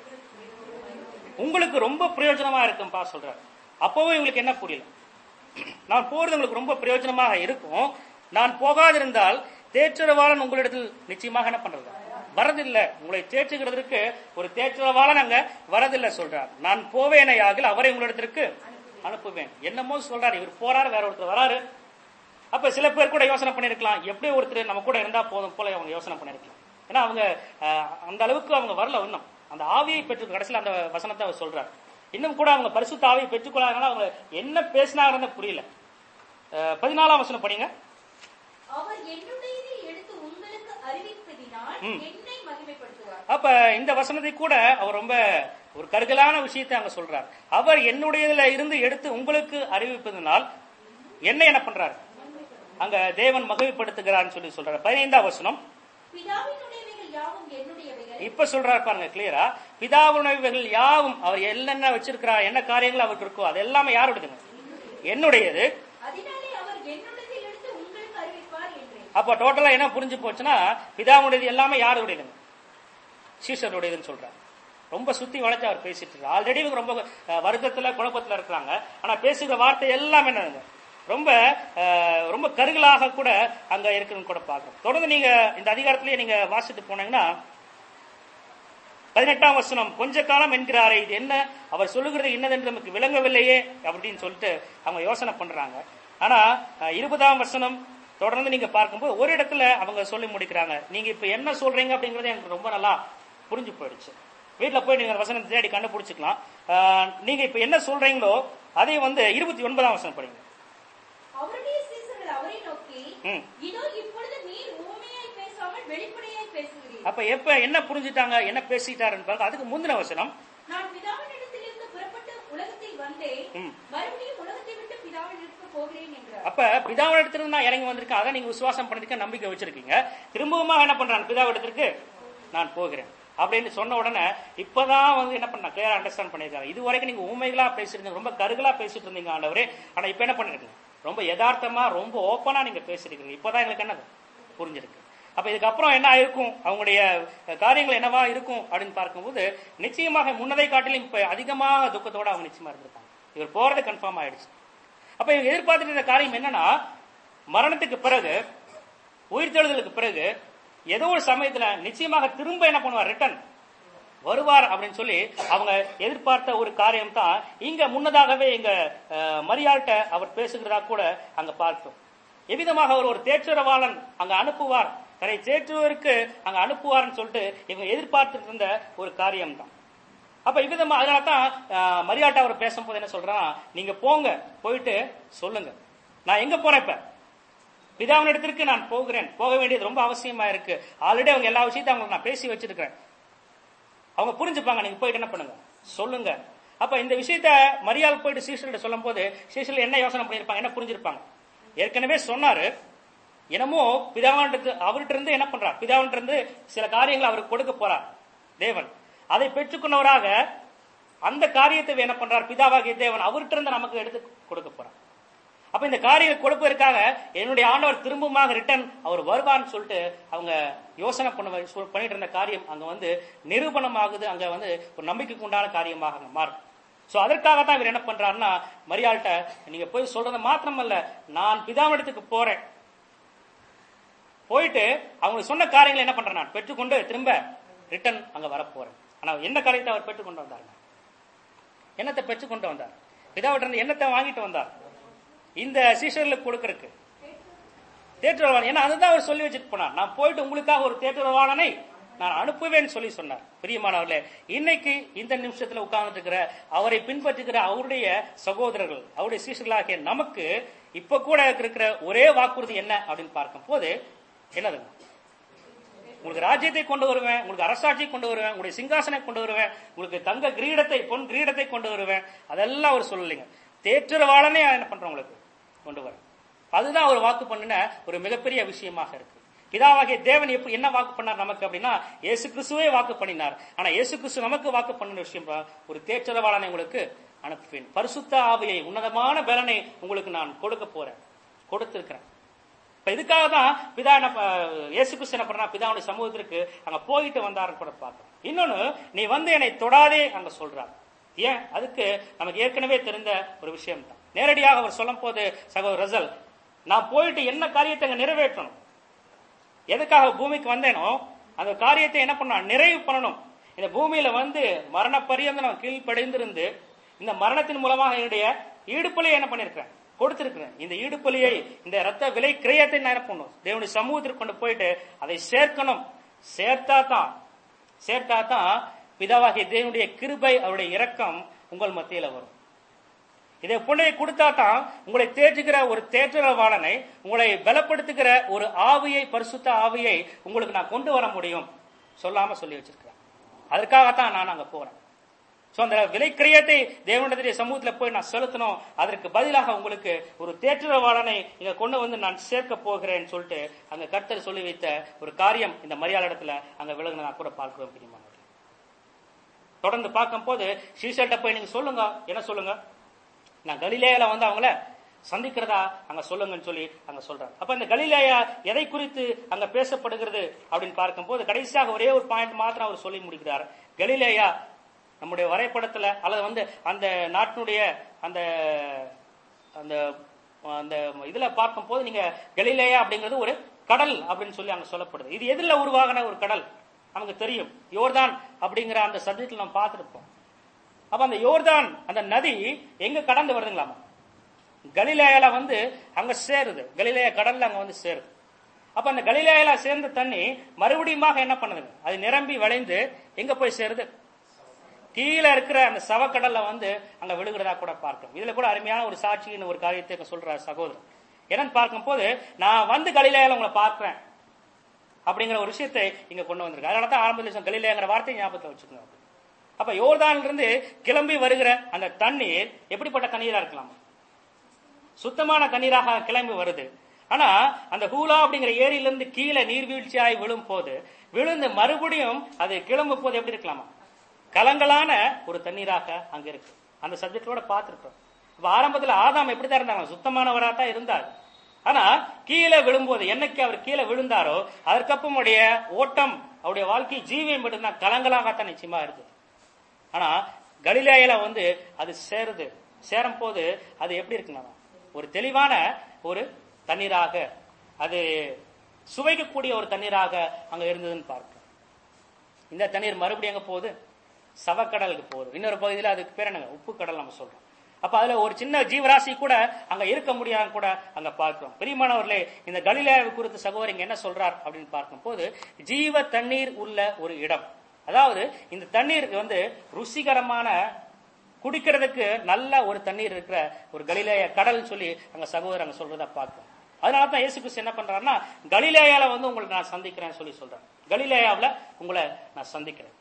Speaker 1: உங்களுக்கு ரொம்ப பிரயோஜனமா இருக்கும்பா சொல்றாரு அப்பவும் இவங்களுக்கு என்ன புரியல நான் போறது உங்களுக்கு ரொம்ப பிரயோஜனமாக இருக்கும் நான் போகாதிருந்தால் தேற்றரவாளன் உங்களிடத்தில் நிச்சயமாக என்ன பண்றது வரதில்லை உங்களை தேற்றுகிறதற்கு ஒரு தேற்றரவாளன் அங்க வரதில்லை சொல்றார் நான் போவேனையாகில் அவரை உங்களிடத்திற்கு அனுப்புவேன் என்னமோ சொல்றாரு இவர் போறாரு வேற ஒருத்தர் வராரு அப்ப சில பேர் கூட யோசனை பண்ணிருக்கலாம் எப்படி ஒருத்தர் நம்ம கூட இருந்தா போதும் போல அவங்க யோசனை பண்ணிருக்கலாம் ஏன்னா அவங்க அஹ், அந்த அளவுக்கு அவங்க வரல இன்னும் அந்த ஆவியை பெற்று கடைசியில் அந்த வசனத்தை அவர் சொல்றார் இன்னும் கூட அவங்க பரிசுத்த ஆவியை பெற்றுக்கொள்ளாதனால அவங்க என்ன பேசினாங்கன்னு புரியல அஹ், பதினாலாம் வசனம் படிங்க
Speaker 2: அவர் என்னுடையதில் எடுத்து உங்களுக்கு அறிவிப்பதினால்
Speaker 1: ம்.
Speaker 2: என்னை மகிமைப்படுத்துவார்
Speaker 1: அப்ப இந்த வசனத்தை கூட அவர் ரொம்ப ஒரு கருகலான விஷயத்தை அங்க சொல்றார் அவர் என்னுடையதுல இருந்து எடுத்து உங்களுக்கு அறிவிப்பதனால் என்ன என்ன பண்றாரு அங்க தேவன் மகிழ்ப்படுத்துகிறார்னு சொல்லி சொல்றாரு பதினைந்தாம் வசனம்
Speaker 2: பிதாவினுடையவைகள் யாவும் என்னுடையவைகள்
Speaker 1: இப்ப சொல்றாரு பாருங்க கிளியரா பிதாவுணர்வுகள் யாவும் அவர் என்னென்ன வச்சிருக்கிறார் என்ன காரியங்கள் அவருக்கு இருக்கோ அது எல்லாமே யாருடையதுங்க என்னுடையது
Speaker 2: அதனாலே அவர் என்னுடையதில் எடுத்து உங்களுக்கு அறிவிப்பார் என்றேன்
Speaker 1: அப்ப டோட்டலா என்ன புரிஞ்சு போச்சுன்னா பிதாவுடையது எல்லாமே யாருடையதுங்க சீஷருடையதுன்னு சொல்றாரு ரொம்ப சுத்தி வளைச்சு அவர் பேசிட்டு இருக்காரு ஆல்ரெடி இவங்க ரொம்ப அஹ், வருத்தத்துல குழப்பத்துல இருக்கிறாங்க ஆனா பேசுகிற வார்த்தை எல்லாம் என்னதுங்க ரொம்ப அஹ், ரொம்ப கருகலாக கூட அங்க இருக்குன்னு கூட பாக்குறோம் தொடர்ந்து நீங்க இந்த அதிகாரத்திலேயே நீங்க வாசிட்டு போனீங்கன்னா பதினெட்டாம் வசனம் கொஞ்ச காலம் என்கிறாரே இது என்ன அவர் சொல்லுகிறது என்னதென்று நமக்கு விளங்கவில்லையே அப்படின்னு சொல்லிட்டு அவங்க யோசனை பண்றாங்க ஆனா அஹ், இருபதாம் வசனம் தொடர்ந்து நீங்க பார்க்கும்போது ஒரு இடத்துல அவங்க சொல்லி முடிக்கிறாங்க நீங்க இப்ப என்ன சொல்றீங்க அப்படிங்கறது எனக்கு ரொம்ப நல்லா புரிஞ்சு போயிடுச்சு வீட்டுல போய் நீங்க அந்த வசனத்தை தேடி கண்டுபிடிச்சுக்கலாம் அஹ், நீங்க இப்ப என்ன சொல்றீங்களோ அதை வந்து இருபத்தி ஒன்பதாம் வசனம் படிங்க
Speaker 2: அவருடைய சீசர்கள் அவரை நோக்கி
Speaker 1: ம்.
Speaker 2: இதோ இப்பொழுது நீர் ஊமையாய் பேசாமல் வெளிப்படையாய் பேசுகிறீர்
Speaker 1: அப்ப எப்ப என்ன புரிஞ்சுட்டாங்க என்ன பேசிட்டாருன்னு பாருங்க அதுக்கு முந்தின வசனம்
Speaker 2: நான் பிதாவினிடத்திலிருந்து புறப்பட்டு உலகத்தில் வந்தேன்
Speaker 1: ம்.
Speaker 2: மறுபடியும் உலகத்தை விட்டு பிதாவினிடத்துக்கு போகிறேன் என்றார்
Speaker 1: அப்ப பிதாவிடத்திலிருந்து நான் இறங்கி வந்திருக்கேன் அதை நீங்க விசுவாசம் பண்ணிருக்க நம்பிக்கை வச்சிருக்கீங்க திரும்பவுமா என்ன பண்றாங்க பிதாவிடத்திற்கு நான் போகிறேன் அப்படின்னு சொன்ன உடனே இப்பதான் வந்து என்ன பண்ண கிளியரா அண்டர்ஸ்டாண்ட் பண்ணிருக்காங்க இது வரைக்கும் நீங்க உண்மைகளா பேசிருந்தீங்க ரொம்ப கருகளா பேசிட்டு இருந்தீங்க ஆண்டவரே ஆனா இப்ப என்ன பண்ணிருக்கீங்க ரொம்ப யதார்த்தமா ரொம்ப ஓப்பனா நீங்க பேசிருக்கீங்க இப்பதான் எங்களுக்கு என்னது புரிஞ்சிருக்கு அப்ப இதுக்கப்புறம் என்ன ஆயிருக்கும் அவங்களுடைய காரியங்கள் என்னவா இருக்கும் அப்படின்னு பார்க்கும்போது நிச்சயமாக முன்னதை காட்டிலும் இப்ப அதிகமாக துக்கத்தோட அவங்க நிச்சயமா இருந்திருக்காங்க இவர் போறது கன்ஃபார்ம் ஆயிடுச்சு அப்ப இவங்க எதிர்பார்த்துட்டு இருந்த காரியம் என்னன்னா மரணத்துக்கு பிறகு உயிர்த்தெழுதலுக்கு பிறகு ஏதோ ஒரு சமயத்துல நிச்சயமாக திரும்ப என்ன பண்ணுவார் ரிட்டர்ன் வருவார் அப்படின்னு சொல்லி அவங்க எதிர்பார்த்த ஒரு காரியம் தான் இங்க முன்னதாகவே இங்க அஹ், மரியாள்கிட்ட அவர் பேசுகிறதா கூட அங்க பார்த்தோம் எவ்விதமாக அவர் ஒரு தேற்றுறவாளன் அங்க அனுப்புவார் தன்னை தேற்றுவதற்கு அங்க அனுப்புவார்னு சொல்லிட்டு இவங்க எதிர்பார்த்துட்டு இருந்த ஒரு காரியம் தான் அப்ப இவ்விதமா அதனால தான் அஹ், மரியாள்கிட்ட அவர் பேசும்போது என்ன சொல்றான் நீங்க போங்க போயிட்டு சொல்லுங்க நான் எங்க போறேன் இப்ப பிதாவின் இடத்திற்கு நான் போகிறேன் போக வேண்டியது ரொம்ப அவசியமா இருக்கு ஆல்ரெடி அவங்க எல்லா விஷயத்தையும் அவங்களுக்கு நான் பேசி வச்சிருக்கிறேன் அவங்க புரிஞ்சுப்பாங்க நீங்க போயிட்டு என்ன பண்ணுங்க சொல்லுங்க அப்ப இந்த விஷயத்த மரியாதை போயிட்டு சீசல்கிட்ட சொல்லும் போது சீசல் என்ன யோசனை பண்ணிருப்பாங்க என்ன புரிஞ்சிருப்பாங்க ஏற்கனவே சொன்னாரு என்னமோ பிதாவினிடத்து அவர்கிட்ட இருந்து என்ன பண்றார் பிதாவினிட்ட இருந்து சில காரியங்களை அவருக்கு கொடுக்க போறார் தேவன் அதை பெற்றுக்கொண்டவராக அந்த காரியத்தை என்ன பண்றார் பிதாவாகிய தேவன் அவர்கிட்ட இருந்து நமக்கு எடுத்து கொடுக்க போறார் அப்ப இந்த காரியம் கொடுப்பதற்காக என்னுடைய ஆண்டவர் திரும்பமாக ரிட்டர்ன் அவர் வருவார்னு சொல்லிட்டு அவங்க யோசனை பண்ண சொல்- பண்ணிட்டு இருந்த காரியம் அங்க வந்து நிரூபணமாகுது அங்க வந்து ஒரு நம்பிக்கைக்கு உண்டான காரியமாக அங்க மாறும் சோ அதற்காக தான் இவர் என்ன பண்றாருன்னா மரியாள்கிட்ட நீங்க போய் சொல்றது மாத்திரமல்ல நான் பிதாவிடத்துக்கு போறேன் போயிட்டு அவங்க சொன்ன காரியங்களை என்ன பண்றேன் நான் பெற்றுக்கொண்டு திரும்ப ரிட்டர்ன் அங்க வரப்போறேன் ஆனா என்ன காரியத்தை அவர் பெற்றுக்கொண்டு வந்தாருங்க என்னத்தை பெற்றுக்கொண்டு வந்தார் பிதாவிட்ட இருந்து என்னத்தை வாங்கிட்டு வந்தார் இந்த சீஷர்களுக்கு கொடுக்கறதுக்கு தேற்றுவாளன் ஏன்னா அதுதான் அவர் சொல்லி வச்சுட்டு போனார் நான் போயிட்டு உங்களுக்காக ஒரு தேற்றுவாளனை நான் அனுப்புவேன்னு சொல்லி சொன்னார் பிரியமானவர்களே இன்னைக்கு இந்த நிமிஷத்துல உட்கார்ந்துட்டு இருக்கிற அவரை பின்பற்றுகிற அவருடைய சகோதரர்கள் அவருடைய சீஷர்களாகிய நமக்கு இப்ப கூட இருக்கிற ஒரே வாக்குறுதி என்ன அப்படின்னு பார்க்கும் போது என்னதுங்க உங்களுக்கு ராஜ்யத்தை கொண்டு வருவேன் உங்களுக்கு அரசாட்சியை கொண்டு வருவேன் உங்களுடைய சிங்காசனை கொண்டு வருவேன் உங்களுக்கு தங்க கிரீடத்தை பொன் கிரீடத்தை கொண்டு வருவேன் அதெல்லாம் அவர் சொல்லலைங்க தேற்றரவாளனே என்ன பண்றேன் உங்களுக்கு கொண்டு வரேன் அதுதான் அவர் வாக்கு பண்ணின ஒரு மிகப்பெரிய விஷயமாக இருக்கு பிதாவாகிய தேவன் எப்படி என்ன வாக்கு பண்ணார் நமக்கு அப்படின்னா இயேசு கிறிஸ்துவே வாக்கு பண்ணினார் ஆனா இயேசு கிறிஸ்து நமக்கு வாக்கு பண்ணின விஷயம் பா- ஒரு தேற்றரவாளனை உங்களுக்கு அனுப்புவேன் பரிசுத்த ஆவியை உன்னதமான பலனை உங்களுக்கு நான் கொடுக்க போறேன் கொடுத்திருக்கிறேன் இப்ப இதுக்காக தான் பிதா என்ன ப- இயேசு கிறிஸ்து என்ன பண்ணா பிதாவுடைய சமூகத்திற்கு அங்க போயிட்டு வந்தாருன்னு கூட பார்த்தோம் இன்னொன்னு நீ வந்து என்னை தொடாதே அங்க சொல்றார் ஏன் அதுக்கு நமக்கு ஏற்கனவே தெரிந்த ஒரு விஷயம் தான் நேரடியாக அவர் சொல்லும் போது சகோதரர் ரசல் நான் போயிட்டு என்ன காரியத்தை அங்க நிறைவேற்றணும் எதுக்காக பூமிக்கு வந்தேனோ அந்த காரியத்தை என்ன பண்ணணும் நிறைவு பண்ணணும் இந்த பூமியில வந்து மரண பரியந்த நான் கீழ்ப்படைந்திருந்து இந்த மரணத்தின் மூலமாக என்னுடைய ஈடுபலியை என்ன பண்ணிருக்கிறேன் கொடுத்திருக்கிறேன் இந்த ஈடுபலியை இந்த ரத்த விலை கிரயத்தை நான் என்ன பண்ணணும் தேவனுடைய சமூகத்திற்கு கொண்டு போயிட்டு அதை சேர்க்கணும் சேர்த்தா தான் சேர்த்தா தான் பிதாவாகிய தேவனுடைய கிருபை அவருடைய இரக்கம் உங்கள் மத்தியில வரும் இதை புண்ணையை கொடுத்தா தான் உங்களை தேற்றுகிற ஒரு தேற்றவாளனை உங்களை பலப்படுத்துகிற ஒரு ஆவியை பரிசுத்த ஆவியை உங்களுக்கு நான் கொண்டு வர முடியும் சொல்லாம சொல்லி வச்சிருக்கிறேன் அதற்காகத்தான் நான் அங்க போறேன் சோ அந்த விலைக்கிரியத்தை தேவனுடைய சமூகத்துல போய் நான் செலுத்தணும் அதற்கு பதிலாக உங்களுக்கு ஒரு தேற்றவாளனை இங்க கொண்டு வந்து நான் சேர்க்க போகிறேன்னு சொல்லிட்டு அங்க கர்த்தர் சொல்லி வைத்த ஒரு காரியம் இந்த மரியாதை இடத்துல அங்க விலகுன நான் கூட பார்க்கிறோம் பிரியமானவர்களே தொடர்ந்து பார்க்கும் போது ஸ்ரீசல்ட்ட போய் நீங்க சொல்லுங்க என்ன சொல்லுங்க நான் கலிலேயில வந்து அவங்கள சந்திக்கிறதா அங்க சொல்லுங்கன்னு சொல்லி அங்க சொல்றாங்க அப்ப இந்த கலிலேயா எதை குறித்து அங்க பேசப்படுகிறது அப்படின்னு பார்க்கும்போது கடைசியாக ஒரே ஒரு பாயிண்ட் மாத்திரம் அவர் சொல்லி முடிக்கிறார் கலிலேயா நம்முடைய வரைபடத்துல அல்லது வந்து அந்த நாட்டினுடைய அந்த அந்த அந்த இதுல பார்க்கும்போது நீங்க கலிலேயா அப்படிங்கிறது ஒரு கடல் அப்படின்னு சொல்லி அங்க சொல்லப்படுது இது எதுல உருவாகின ஒரு கடல் நமக்கு தெரியும் யோர்தான் அப்படிங்கிற அந்த சப்ஜெக்ட்ல நம்ம பார்த்திருப்போம் அப்ப அந்த யோர்தான் அந்த நதி எங்க கடந்து வருதுங்களாமா கலிலேயால வந்து அங்க சேருது கலிலேயா கடல்ல அங்க வந்து சேருது அப்ப அந்த கலிலேயால சேர்ந்த தண்ணி மறுபடியுமாக என்ன பண்ணுதுங்க அது நிரம்பி வளைந்து எங்க போய் சேருது கீழே இருக்கிற அந்த சவக்கடல்ல வந்து அங்க விழுகிறதா கூட பார்க்கும் இதுல கூட அருமையான ஒரு சாட்சின்னு ஒரு காரியத்தை இங்க சொல்றார் சகோதரர் என்னன்னு பார்க்கும்போது நான் வந்து கலிலேயால உங்களை பார்க்கிறேன் அப்படிங்கிற ஒரு விஷயத்தை இங்க கொண்டு வந்திருக்கு அதனால தான் ஆரம்பத்தில் சொன்ன கலிலேங்கிற வார்த்தையை ஞாபகத்தை வச்சுக்கணும் அப்ப யோர்தான்ல இருந்து கிளம்பி வருகிற அந்த தண்ணீர் எப்படிப்பட்ட தண்ணீரா இருக்கலாம் சுத்தமான தண்ணீராக கிளம்பி வருது ஆனா அந்த ஹூலா அப்படிங்கிற ஏரியில இருந்து கீழே நீர்வீழ்ச்சியாய் விழும் போது விழுந்து மறுபடியும் அது கிளம்பும் போது எப்படி இருக்கலாமா கலங்கலான ஒரு தண்ணீராக அங்க இருக்கு அந்த சப்ஜெக்டோட பார்த்திருக்கோம் இப்ப ஆரம்பத்துல ஆதாம் எப்படிதான் இருந்தாங்க சுத்தமானவரா தான் இருந்தார் ஆனா கீழே விழும்போது என்னைக்கு அவர் கீழே விழுந்தாரோ அதற்கப்புறம் உடைய ஓட்டம் அவருடைய வாழ்க்கை ஜீவியம் மட்டும்தான் கலங்கலாகத்தான் நிச்சயமா இருக்குது ஆனா கலிலேயில வந்து அது சேருது சேரும் போது அது எப்படி இருக்குன்னா ஒரு தெளிவான ஒரு தண்ணீராக அது சுவைக்கக்கூடிய ஒரு தண்ணீராக அங்க இருந்ததுன்னு பார்க்கிறோம் இந்த தண்ணீர் மறுபடியும் எங்க போகுது சவக்கடலுக்கு போகுது இன்னொரு பகுதியில் அதுக்கு பேர் என்னங்க உப்பு கடல் நம்ம சொல்றோம் அப்ப அதுல ஒரு சின்ன ஜீவராசி கூட அங்க இருக்க முடியாது கூட அங்க பார்க்கிறோம் பிரியமானவர்களே இந்த கலிலேயாவை குறித்து சகோதரிங்க என்ன சொல்றார் அப்படின்னு பார்க்கும்போது ஜீவ தண்ணீர் உள்ள ஒரு இடம் அதாவது இந்த தண்ணீர் வந்து ருசிகரமான குடிக்கிறதுக்கு நல்ல ஒரு தண்ணீர் இருக்கிற ஒரு கலிலேய கடல் சொல்லி அங்க சகோதரர் அங்க சொல்றதா பார்க்கிறோம் அதனால தான் இயேசு கிறிஸ்து என்ன பண்றாருன்னா கலிலேயால வந்து உங்களை நான் சந்திக்கிறேன்னு சொல்லி சொல்றேன் கலிலேயாவுல உங்களை நான் சந்திக்கிறேன்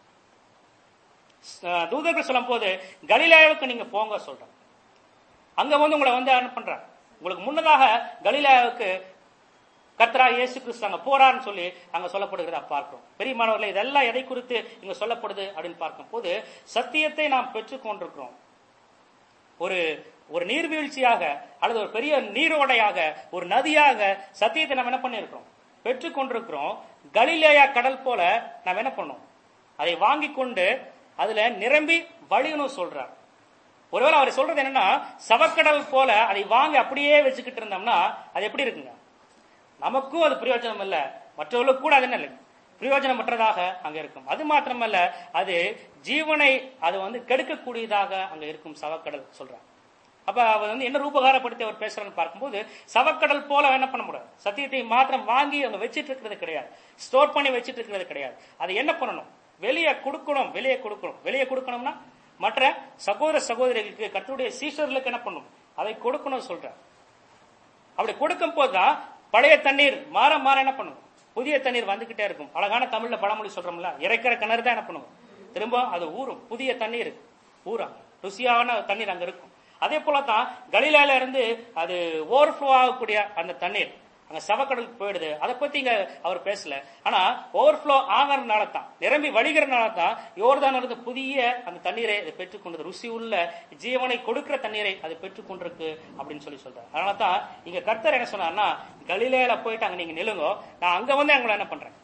Speaker 1: அஹ் தூதர்கள் சொல்லும் போது கலிலேயாவுக்கு நீங்க போங்க சொல்றேன் அங்க வந்து உங்களை வந்து என்ன பண்றேன் உங்களுக்கு முன்னதாக கலிலேயாவுக்கு கர்த்தரா இயேசு கிறிஸ்து அங்க போறான்னு சொல்லி அங்க சொல்லப்படுகிறதா பார்க்கிறோம் பெரியமானவர்களே இதெல்லாம் எதை குறித்து இங்க சொல்லப்படுது அப்படின்னு பார்க்கும்போது சத்தியத்தை நாம் பெற்றுக் கொண்டிருக்கிறோம் ஒரு ஒரு நீர்வீழ்ச்சியாக அல்லது ஒரு பெரிய நீரோடையாக ஒரு நதியாக சத்தியத்தை நம்ம என்ன பண்ணிருக்கிறோம் பெற்றுக் கொண்டிருக்கிறோம் கலிலேயா கடல் போல நாம் என்ன பண்ணோம் அதை வாங்கி கொண்டு அதுல நிரம்பி வழியணும் சொல்றார் ஒருவேளை அவர் சொல்றது என்னன்னா சவக்கடல் போல அதை வாங்கி அப்படியே வச்சுக்கிட்டு இருந்தோம்னா அது எப்படி இருக்குங்க நமக்கும் அது பிரயோஜனம் இல்ல மற்றவர்களுக்கு கூட அது என்ன இல்லை பிரயோஜனமற்றதாக அங்க இருக்கும் அது மாத்திரமல்ல அது ஜீவனை அது வந்து கெடுக்கக்கூடியதாக அங்க இருக்கும் சவக்கடல் சொல்றாங்க அப்ப அவர் வந்து என்ன ரூபகாரப்படுத்தி அவர் பேசுறான்னு பார்க்கும்போது சவக்கடல் போல என்ன பண்ண முடியாது சத்தியத்தை மாத்திரம் வாங்கி அவங்க வச்சிட்டு இருக்கிறது கிடையாது ஸ்டோர் பண்ணி வச்சிட்டு இருக்கிறது கிடையாது அதை என்ன பண்ணணும் வெளியே கொடுக்கணும் வெளியே கொடுக்கணும் வெளியே கொடுக்கணும்னா மற்ற சகோதர சகோதரிகளுக்கு கர்த்தருடைய சீஷர்களுக்கு என்ன பண்ணணும் அதை கொடுக்கணும் சொல்றார் அப்படி கொடுக்கும் போதுதான் பழைய தண்ணீர் மாற மாற என்ன பண்ணும் புதிய தண்ணீர் வந்துகிட்டே இருக்கும் அழகான தமிழ்ல பழமொழி சொல்றோம்ல இறைக்கிற கிணறு தான் என்ன பண்ணும் திரும்ப அது ஊறும் புதிய தண்ணீர் ஊறும் ருசியான தண்ணீர் அங்க இருக்கும் அதே போல தான் கலிலால இருந்து அது ஓவர்ஃப்ளோ ஆகக்கூடிய அந்த தண்ணீர் அங்க சவக்கடலுக்கு போயிடுது அதை பத்தி இங்க அவர் பேசல ஆனா ஓவர்ஃப்ளோ ஆகிறதுனால தான் நிரம்பி வழிகிறதுனால தான் யோர்தான் இருந்து புதிய அந்த தண்ணீரை அது பெற்றுக்கொண்டது ருசி உள்ள ஜீவனை கொடுக்கிற தண்ணீரை அது பெற்றுக்கொண்டிருக்கு அப்படின்னு சொல்லி சொல்றாரு அதனால தான் இங்க கர்த்தர் என்ன சொன்னார்னா கலிலேயில போயிட்டு அங்க நீங்க நில்லுங்க நான் அங்க வந்து உங்களை என்ன பண்றேன்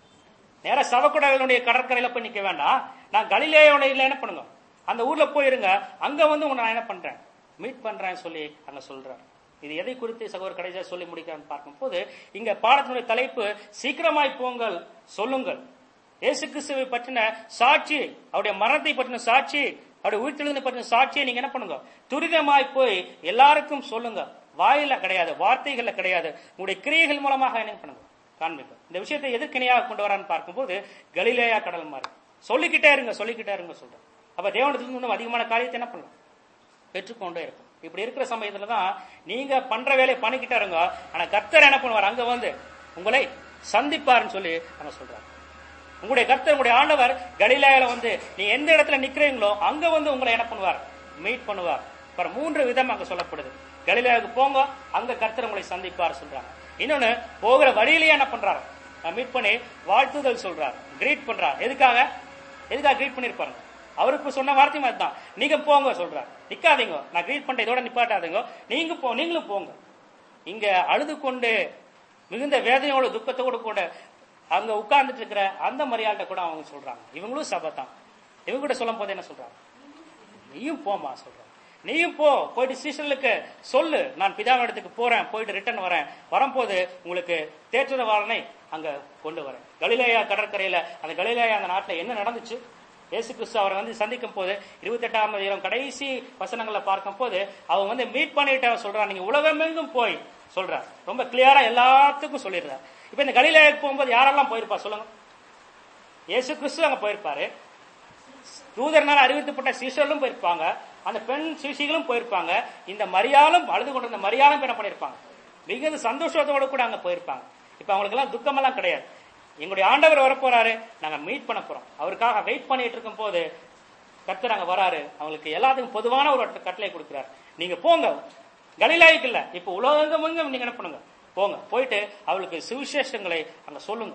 Speaker 1: நேரா சவக்குடலுடைய கடற்கரையில போய் நிக்க வேண்டாம் நான் கலிலேயோட என்ன பண்ணுங்க அந்த ஊர்ல போயிருங்க அங்க வந்து உன்னை நான் என்ன பண்றேன் மீட் பண்றேன்னு சொல்லி அங்க சொல்றாரு இது எதை குறித்து சகோதர கடைசியா சொல்லி முடிக்கிறான்னு பார்க்கும்போது இங்க பாடத்தினுடைய தலைப்பு சீக்கிரமாய் போங்கள் சொல்லுங்கள் இயேசு கிறிஸ்துவை பற்றின சாட்சி அவருடைய மரணத்தை பற்றின சாட்சி அவருடைய உயிர்த்தெழுந்த பற்றின சாட்சியை நீங்க என்ன பண்ணுங்க துரிதமாய் போய் எல்லாருக்கும் சொல்லுங்க வாயில கிடையாது வார்த்தைகள்ல கிடையாது உங்களுடைய கிரியைகள் மூலமாக என்ன பண்ணுங்க காண்பிங்க இந்த விஷயத்தை எதிர்க்கிணையாக கொண்டு வரான்னு பார்க்கும்போது கலிலேயா கடல் மாதிரி சொல்லிக்கிட்டே இருங்க சொல்லிக்கிட்டே இருங்க சொல்றேன் அப்ப தேவனத்திலிருந்து இன்னும் அதிகமான காரியத்தை என்ன பண்ணலாம் பெற்றுக்கொண்டே இருக்கும் இப்படி இருக்கிற சமயத்துல தான் நீங்க பண்ற வேலையை பண்ணிக்கிட்டே இருங்க ஆனா கர்த்தர் என்ன பண்ணுவார் அங்க வந்து உங்களை சந்திப்பாருன்னு சொல்லி அங்க சொல்றாரு உங்களுடைய கர்த்தர் உங்களுடைய ஆண்டவர் கலிலாயில வந்து நீ எந்த இடத்துல நிக்கிறீங்களோ அங்க வந்து உங்களை என்ன பண்ணுவார் மீட் பண்ணுவார் பாரு மூன்று விதம் அங்க சொல்லப்படுது கலிலாவுக்கு போங்க அங்க கர்த்தர் உங்களை சந்திப்பார் சொல்றாங்க இன்னொன்னு போகிற வழியிலேயே என்ன பண்றாரு மீட் பண்ணி வாழ்த்துதல் சொல்றாரு கிரீட் பண்றாரு எதுக்காக எதுக்காக கிரீட் பண்ணிருப்பாரு அவருக்கு சொன்ன வார்த்தையும் அதுதான் நீங்க போங்க சொல்றாரு நிக்காதீங்க நான் கிரீட் பண்ற இதோட நிப்பாட்டாதீங்க நீங்க போ நீங்களும் போங்க இங்க அழுது கொண்டு மிகுந்த வேதனையோட துக்கத்தோடு கூட அங்க உட்கார்ந்துட்டு இருக்கிற அந்த மரியாதை கூட அவங்க சொல்றாங்க இவங்களும் சபை தான் இவங்க கூட சொல்லும் போது என்ன சொல்றாங்க நீயும் போமா சொல்றாங்க நீயும் போ போயிட்டு சீசனுக்கு சொல்லு நான் பிதாவிடத்துக்கு போறேன் போயிட்டு ரிட்டர்ன் வரேன் வரும்போது உங்களுக்கு தேற்றவாளனை அங்க கொண்டு வரேன் கலிலேயா கடற்கரையில அந்த கலிலேயா அந்த நாட்டுல என்ன நடந்துச்சு இயேசு கிறிஸ்து அவரை வந்து சந்திக்கும் போது இருபத்தி எட்டாம் அதிகாரம் கடைசி வசனங்களை பார்க்கும் போது அவங்க வந்து மீட் பண்ணிட்டு அவர் சொல்றான் நீங்க உலகமெங்கும் போய் சொல்றார் ரொம்ப கிளியரா எல்லாத்துக்கும் சொல்லிடுறார் இப்ப இந்த கலிலேயாவுக்கு போகும்போது யாரெல்லாம் போயிருப்பா சொல்லுங்க இயேசு கிறிஸ்து அங்க போயிருப்பாரு தூதர்னால அறிவிக்கப்பட்ட சீசர்களும் போயிருப்பாங்க அந்த பெண் சிசிகளும் போயிருப்பாங்க இந்த மரியாளும் அழுது கொண்டிருந்த மரியாளும் என்ன பண்ணிருப்பாங்க மிகுந்த சந்தோஷத்தோட கூட அங்க போயிருப்பாங்க இப்ப அவங்களுக்கு எல்லாம் துக்கமெல்லாம் கிடையாது எங்களுடைய ஆண்டவர் வரப்போறாரு நாங்க மீட் பண்ண போறோம் அவருக்காக வெயிட் பண்ணிட்டு இருக்கும் போது கர்த்தர் அங்க வராரு அவங்களுக்கு எல்லாத்துக்கும் பொதுவான ஒரு கட்டளை கொடுக்கிறார் நீங்க போங்க கலிலாய்க்கு இல்ல இப்ப உலகமெங்கும் நீங்க என்ன பண்ணுங்க போங்க போயிட்டு அவளுக்கு சுவிசேஷங்களை அங்க சொல்லுங்க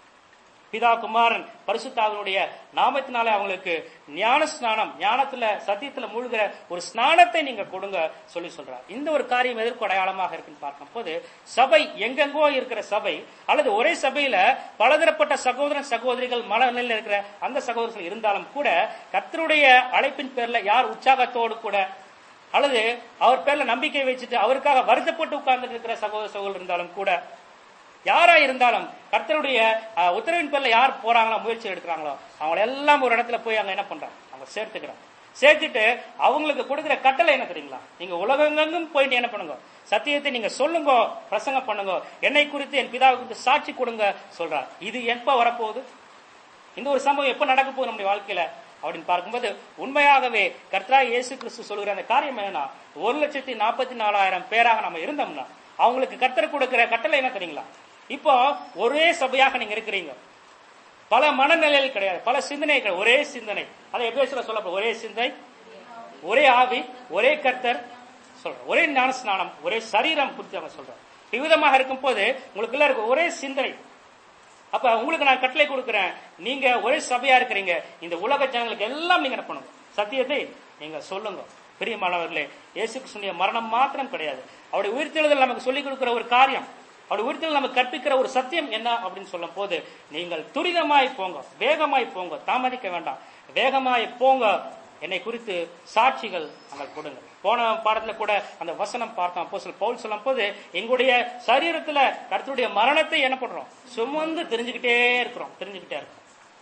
Speaker 1: பிதா குமாரன் பரிசுத்தாவினுடைய நாமத்தினால அவங்களுக்கு ஞான ஸ்நானம் ஞானத்துல சத்தியத்துல மூழ்கிற ஒரு ஸ்நானத்தை நீங்க கொடுங்க சொல்லி சொல்றார் இந்த ஒரு காரியம் எதற்கு அடையாளமாக இருக்குன்னு பார்க்கும் போது சபை எங்கெங்கோ இருக்கிற சபை அல்லது ஒரே சபையில பலதரப்பட்ட சகோதரன் சகோதரிகள் மனநிலையில் இருக்கிற அந்த சகோதரர்கள் இருந்தாலும் கூட கர்த்தருடைய அழைப்பின் பேர்ல யார் உற்சாகத்தோடு கூட அல்லது அவர் பேர்ல நம்பிக்கை வச்சுட்டு அவருக்காக வருத்தப்பட்டு உட்கார்ந்து இருக்கிற சகோதர சகோதரர் இருந்தாலும் கூட யாரா இருந்தாலும் கர்த்தருடைய அஹ், உத்தரவின் பேர்ல யார் போறாங்களோ முயற்சி எடுக்கிறாங்களோ அவங்க எல்லாம் ஒரு இடத்துல போய் அங்க என்ன பண்றாங்க அவங்க சேர்த்துக்கிறாங்க சேர்த்துட்டு அவங்களுக்கு கொடுக்கிற கட்டளை என்ன தெரியுங்களா நீங்க உலகெங்கும் போயிட்டு என்ன பண்ணுங்க சத்தியத்தை நீங்க சொல்லுங்க பிரசங்கம் பண்ணுங்க என்னை குறித்து என் பிதாவை குறித்து சாட்சி கொடுங்க சொல்றார் இது எப்ப வரப்போகுது இந்த ஒரு சம்பவம் எப்ப நடக்க போகுது நம்முடைய வாழ்க்கையில அப்படின்னு பார்க்கும்போது உண்மையாகவே கர்த்தரா இயேசு கிறிஸ்து சொல்கிற அந்த காரியம் என்னன்னா ஒரு லட்சத்தி நாற்பத்தி நாலாயிரம் பேராக நம்ம இருந்தோம்னா அவங்களுக்கு கர்த்தர் கொடுக்கிற கட்டளை என்ன தெரியுங்களா இப்போ ஒரே சபையாக நீங்க இருக்கிறீங்க பல மனநிலைகள் கிடையாது பல சிந்தனை கிடையாது ஒரே சிந்தனை அதை எபேசுல சொல்ல ஒரே சிந்தனை ஒரே ஆவி ஒரே கர்த்தர் சொல்ற ஒரே ஞான ஸ்நானம் ஒரே சரீரம் குறித்து அவங்க சொல்றாங்க விவிதமாக இருக்கும் போது உங்களுக்குள்ள இருக்க ஒரே சிந்தனை அப்ப உங்களுக்கு நான் கட்டளை கொடுக்கிறேன் நீங்க ஒரே சபையா இருக்கிறீங்க இந்த உலக ஜனங்களுக்கு எல்லாம் நீங்க என்ன பண்ணுங்க சத்தியத்தை நீங்க சொல்லுங்க பிரியமானவர்களே இயேசு கிறிஸ்துடைய மரணம் மாத்திரம் கிடையாது அவருடைய உயிர்த்தெழுதல் நமக்கு சொல்லிக் கொடுக்கிற ஒரு காரியம் அவருடைய உயிர்த்தெழுதல் நமக்கு கற்பிக்கிற ஒரு சத்தியம் என்ன அப்படின்னு சொல்லும் போது நீங்கள் துரிதமாய் போங்க வேகமாய் போங்க தாமதிக்க வேண்டாம் வேகமாய் போங்க என்னை குறித்து சாட்சிகள் நாங்கள் கொடுங்க போன பாடத்துல கூட அந்த வசனம் பார்த்தோம் அப்போ பவுல் சொல்லும் போது எங்களுடைய சரீரத்துல கர்த்தருடைய மரணத்தை என்ன பண்றோம் சுமந்து தெரிஞ்சுக்கிட்டே இருக்கிறோம் தெரிஞ்சுக்கிட்டே இருக்கிறோம்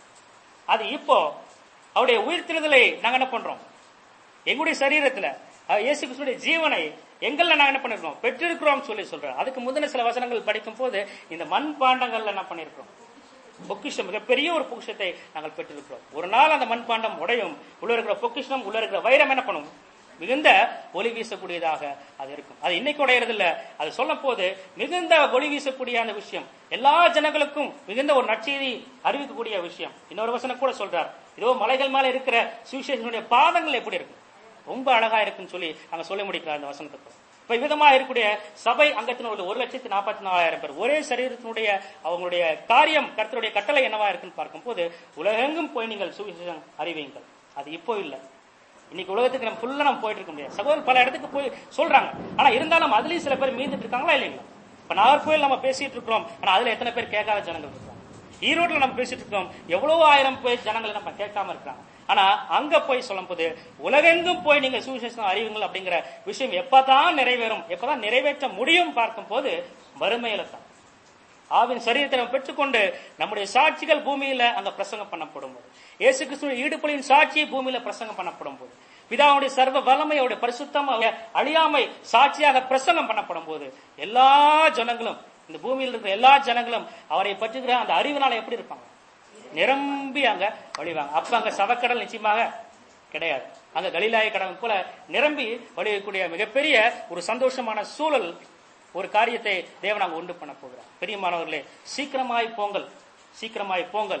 Speaker 1: அது இப்போ அவருடைய உயிர்த்தெழுதலை நாங்க என்ன பண்றோம் எங்களுடைய சரீரத்துல அஹ், இயேசு கிறிஸ்துடைய ஜீவனை எங்கள்ல நாங்க என்ன பண்ணிருக்கோம் பெற்றிருக்கிறோம் சொல்லி சொல்றோம் அதுக்கு முந்தின சில வசனங்கள் படிக்கும் போது இந்த மண் பாண்டங்கள்ல என்ன பண்ணிருக்கிறோம் பொக்கிஷம் மிகப்பெரிய ஒரு பொக்கிஷத்தை நாங்கள் பெற்றிருக்கிறோம் ஒரு நாள் அந்த மண்பாண்டம் உடையும் உள்ள இருக்கிற பொக்கிஷம் உள்ள இருக்கிற வைரம் என்ன பண்ணும் மிகுந்த ஒளி வீசக்கூடியதாக அது இருக்கும் அது இன்னைக்கு உடையறது இல்ல அது சொல்லும் போது மிகுந்த ஒளி வீசக்கூடிய அந்த விஷயம் எல்லா ஜனங்களுக்கும் மிகுந்த ஒரு நற்செய்தி அறிவிக்கக்கூடிய விஷயம் இன்னொரு வசனம் கூட சொல்றார் இதோ மலைகள் மேல இருக்கிற சுவிசேஷனுடைய பாதங்கள் எப்படி இருக்கும் ரொம்ப அழகா இருக்குன்னு சொல்லி அங்க சொல்ல முடிக்கிறார் அந்த வசனத்துக்கு இப்ப விதமா இருக்கக்கூடிய சபை அங்கத்தினுடைய ஒரு லட்சத்தி நாற்பத்தி நாலாயிரம் பேர் ஒரே சரீரத்தினுடைய அவங்களுடைய காரியம் கர்த்தருடைய கட்டளை என்னவா இருக்குன்னு பார்க்கும்போது உலகெங்கும் போய் நீங்கள் சுவிசேஷம் அறிவியுங்கள் அது இப்போ இல்லை இன்னைக்கு உலகத்துக்கு நம்ம ஃபுல்லா நம்ம போயிட்டு இருக்க முடியாது சகோதரர் பல இடத்துக்கு போய் சொல்றாங்க ஆனா இருந்தாலும் அதுலயும் சில பேர் மீந்துட்டு இருக்காங்களா இல்லைங்களா இப்ப நாகர்கோயில் நம்ம பேசிட்டு இருக்கிறோம் ஆனா அதுல எத்தனை பேர் கேட்காத ஜனங்கள் இருக்காங்க ஈரோட்ல நம்ம பேசிட்டு இருக்கோம் எவ்வளவு ஆயிரம் பேர் ஜனங்களை நம்ம கேட்காம இருக்காங்க ஆனா அங்க போய் சொல்லும் போது உலகெங்கும் போய் நீங்க சுவிசேஷம் அறிவுங்கள் அப்படிங்கிற விஷயம் எப்பதான் நிறைவேறும் எப்பதான் நிறைவேற்ற முடியும் பார்க்கும் போது வறுமையில தான் ஆவின் சரீரத்தை நம்ம பெற்றுக்கொண்டு நம்முடைய சாட்சிகள் பூமியில அங்க பிரசங்கம் பண்ணப்படும் போது இயேசு கிறிஸ்துவின் ஈடுபலியின் சாட்சியை பூமியில பிரசங்கம் பண்ணப்படும் போது பிதாவுடைய சர்வ வல்லமை அவருடைய பரிசுத்தம் அவருடைய அழியாமை சாட்சியாக பிரசங்கம் பண்ணப்படும் போது எல்லா ஜனங்களும் இந்த பூமியில் இருக்கிற எல்லா ஜனங்களும் அவரை பற்றுகிற அந்த அறிவினால எப்படி இருப்பாங்க நிரம்பி அங்க வழிவாங்க அப்ப அங்க சவக்கடல் நிச்சயமாக கிடையாது அங்க கலிலாய கடல் போல நிரம்பி வழியக்கூடிய மிகப்பெரிய ஒரு சந்தோஷமான சூழல் ஒரு காரியத்தை தேவன் அங்க உண்டு பண்ண போகிறார் பெரியமானவர்களே சீக்கிரமாய் போங்கள் சீக்கிரமாய் போங்கள்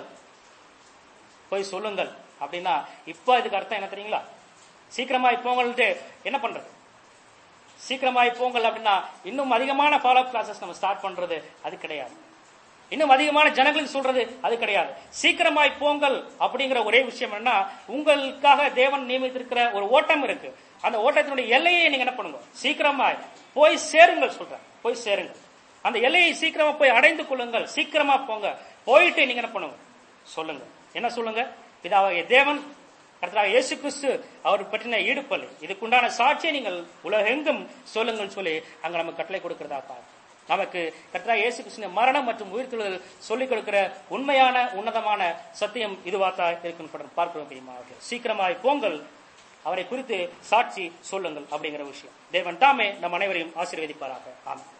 Speaker 1: போய் சொல்லுங்கள் அப்படின்னா இப்ப இதுக்கு அர்த்தம் என்ன தெரியுங்களா சீக்கிரமாய் போங்கள்ட்டு என்ன பண்றது சீக்கிரமாய் போங்கள் அப்படின்னா இன்னும் அதிகமான ஃபாலோ கிளாஸஸ் நம்ம ஸ்டார்ட் பண்றது அது கிடையாது இன்னும் அதிகமான ஜனங்களுக்கு சொல்றது அது கிடையாது சீக்கிரமாய் போங்கள் அப்படிங்கிற ஒரே விஷயம் என்ன உங்களுக்காக தேவன் நியமித்திருக்கிற ஒரு ஓட்டம் இருக்கு அந்த ஓட்டத்தினுடைய எல்லையை நீங்க என்ன பண்ணுங்க சீக்கிரமாய் போய் சேருங்கள் சொல்றேன் போய் சேருங்கள் அந்த எல்லையை சீக்கிரமா போய் அடைந்து கொள்ளுங்கள் சீக்கிரமா போங்க போயிட்டு நீங்க என்ன பண்ணுங்க சொல்லுங்க என்ன சொல்லுங்க பிதாவாகிய தேவன் கர்த்தராக இயேசு கிறிஸ்து அவர் பற்றின ஈடுபல் இதுக்குண்டான சாட்சியை நீங்கள் உலகெங்கும் சொல்லுங்கள் சொல்லி அங்க நமக்கு கட்டளை கொடுக்கிறதா பார்க்கிறோம். நமக்கு கர்த்தராக இயேசு கிறிஸ்துவின் மரணம் மற்றும் உயிர்த்தெழுதல் சொல்லிக் கொடுக்கிற உண்மையான உன்னதமான சத்தியம் இதுவாத்தா இருக்குன்னு பார்க்கிறோம் தெரியுமா சீக்கிரமாய் போங்கள் அவரை குறித்து சாட்சி சொல்லுங்கள் அப்படிங்கிற விஷயம் தேவன் தாமே நம் அனைவரையும் ஆசீர்வதிப்பாராக ஆமாம்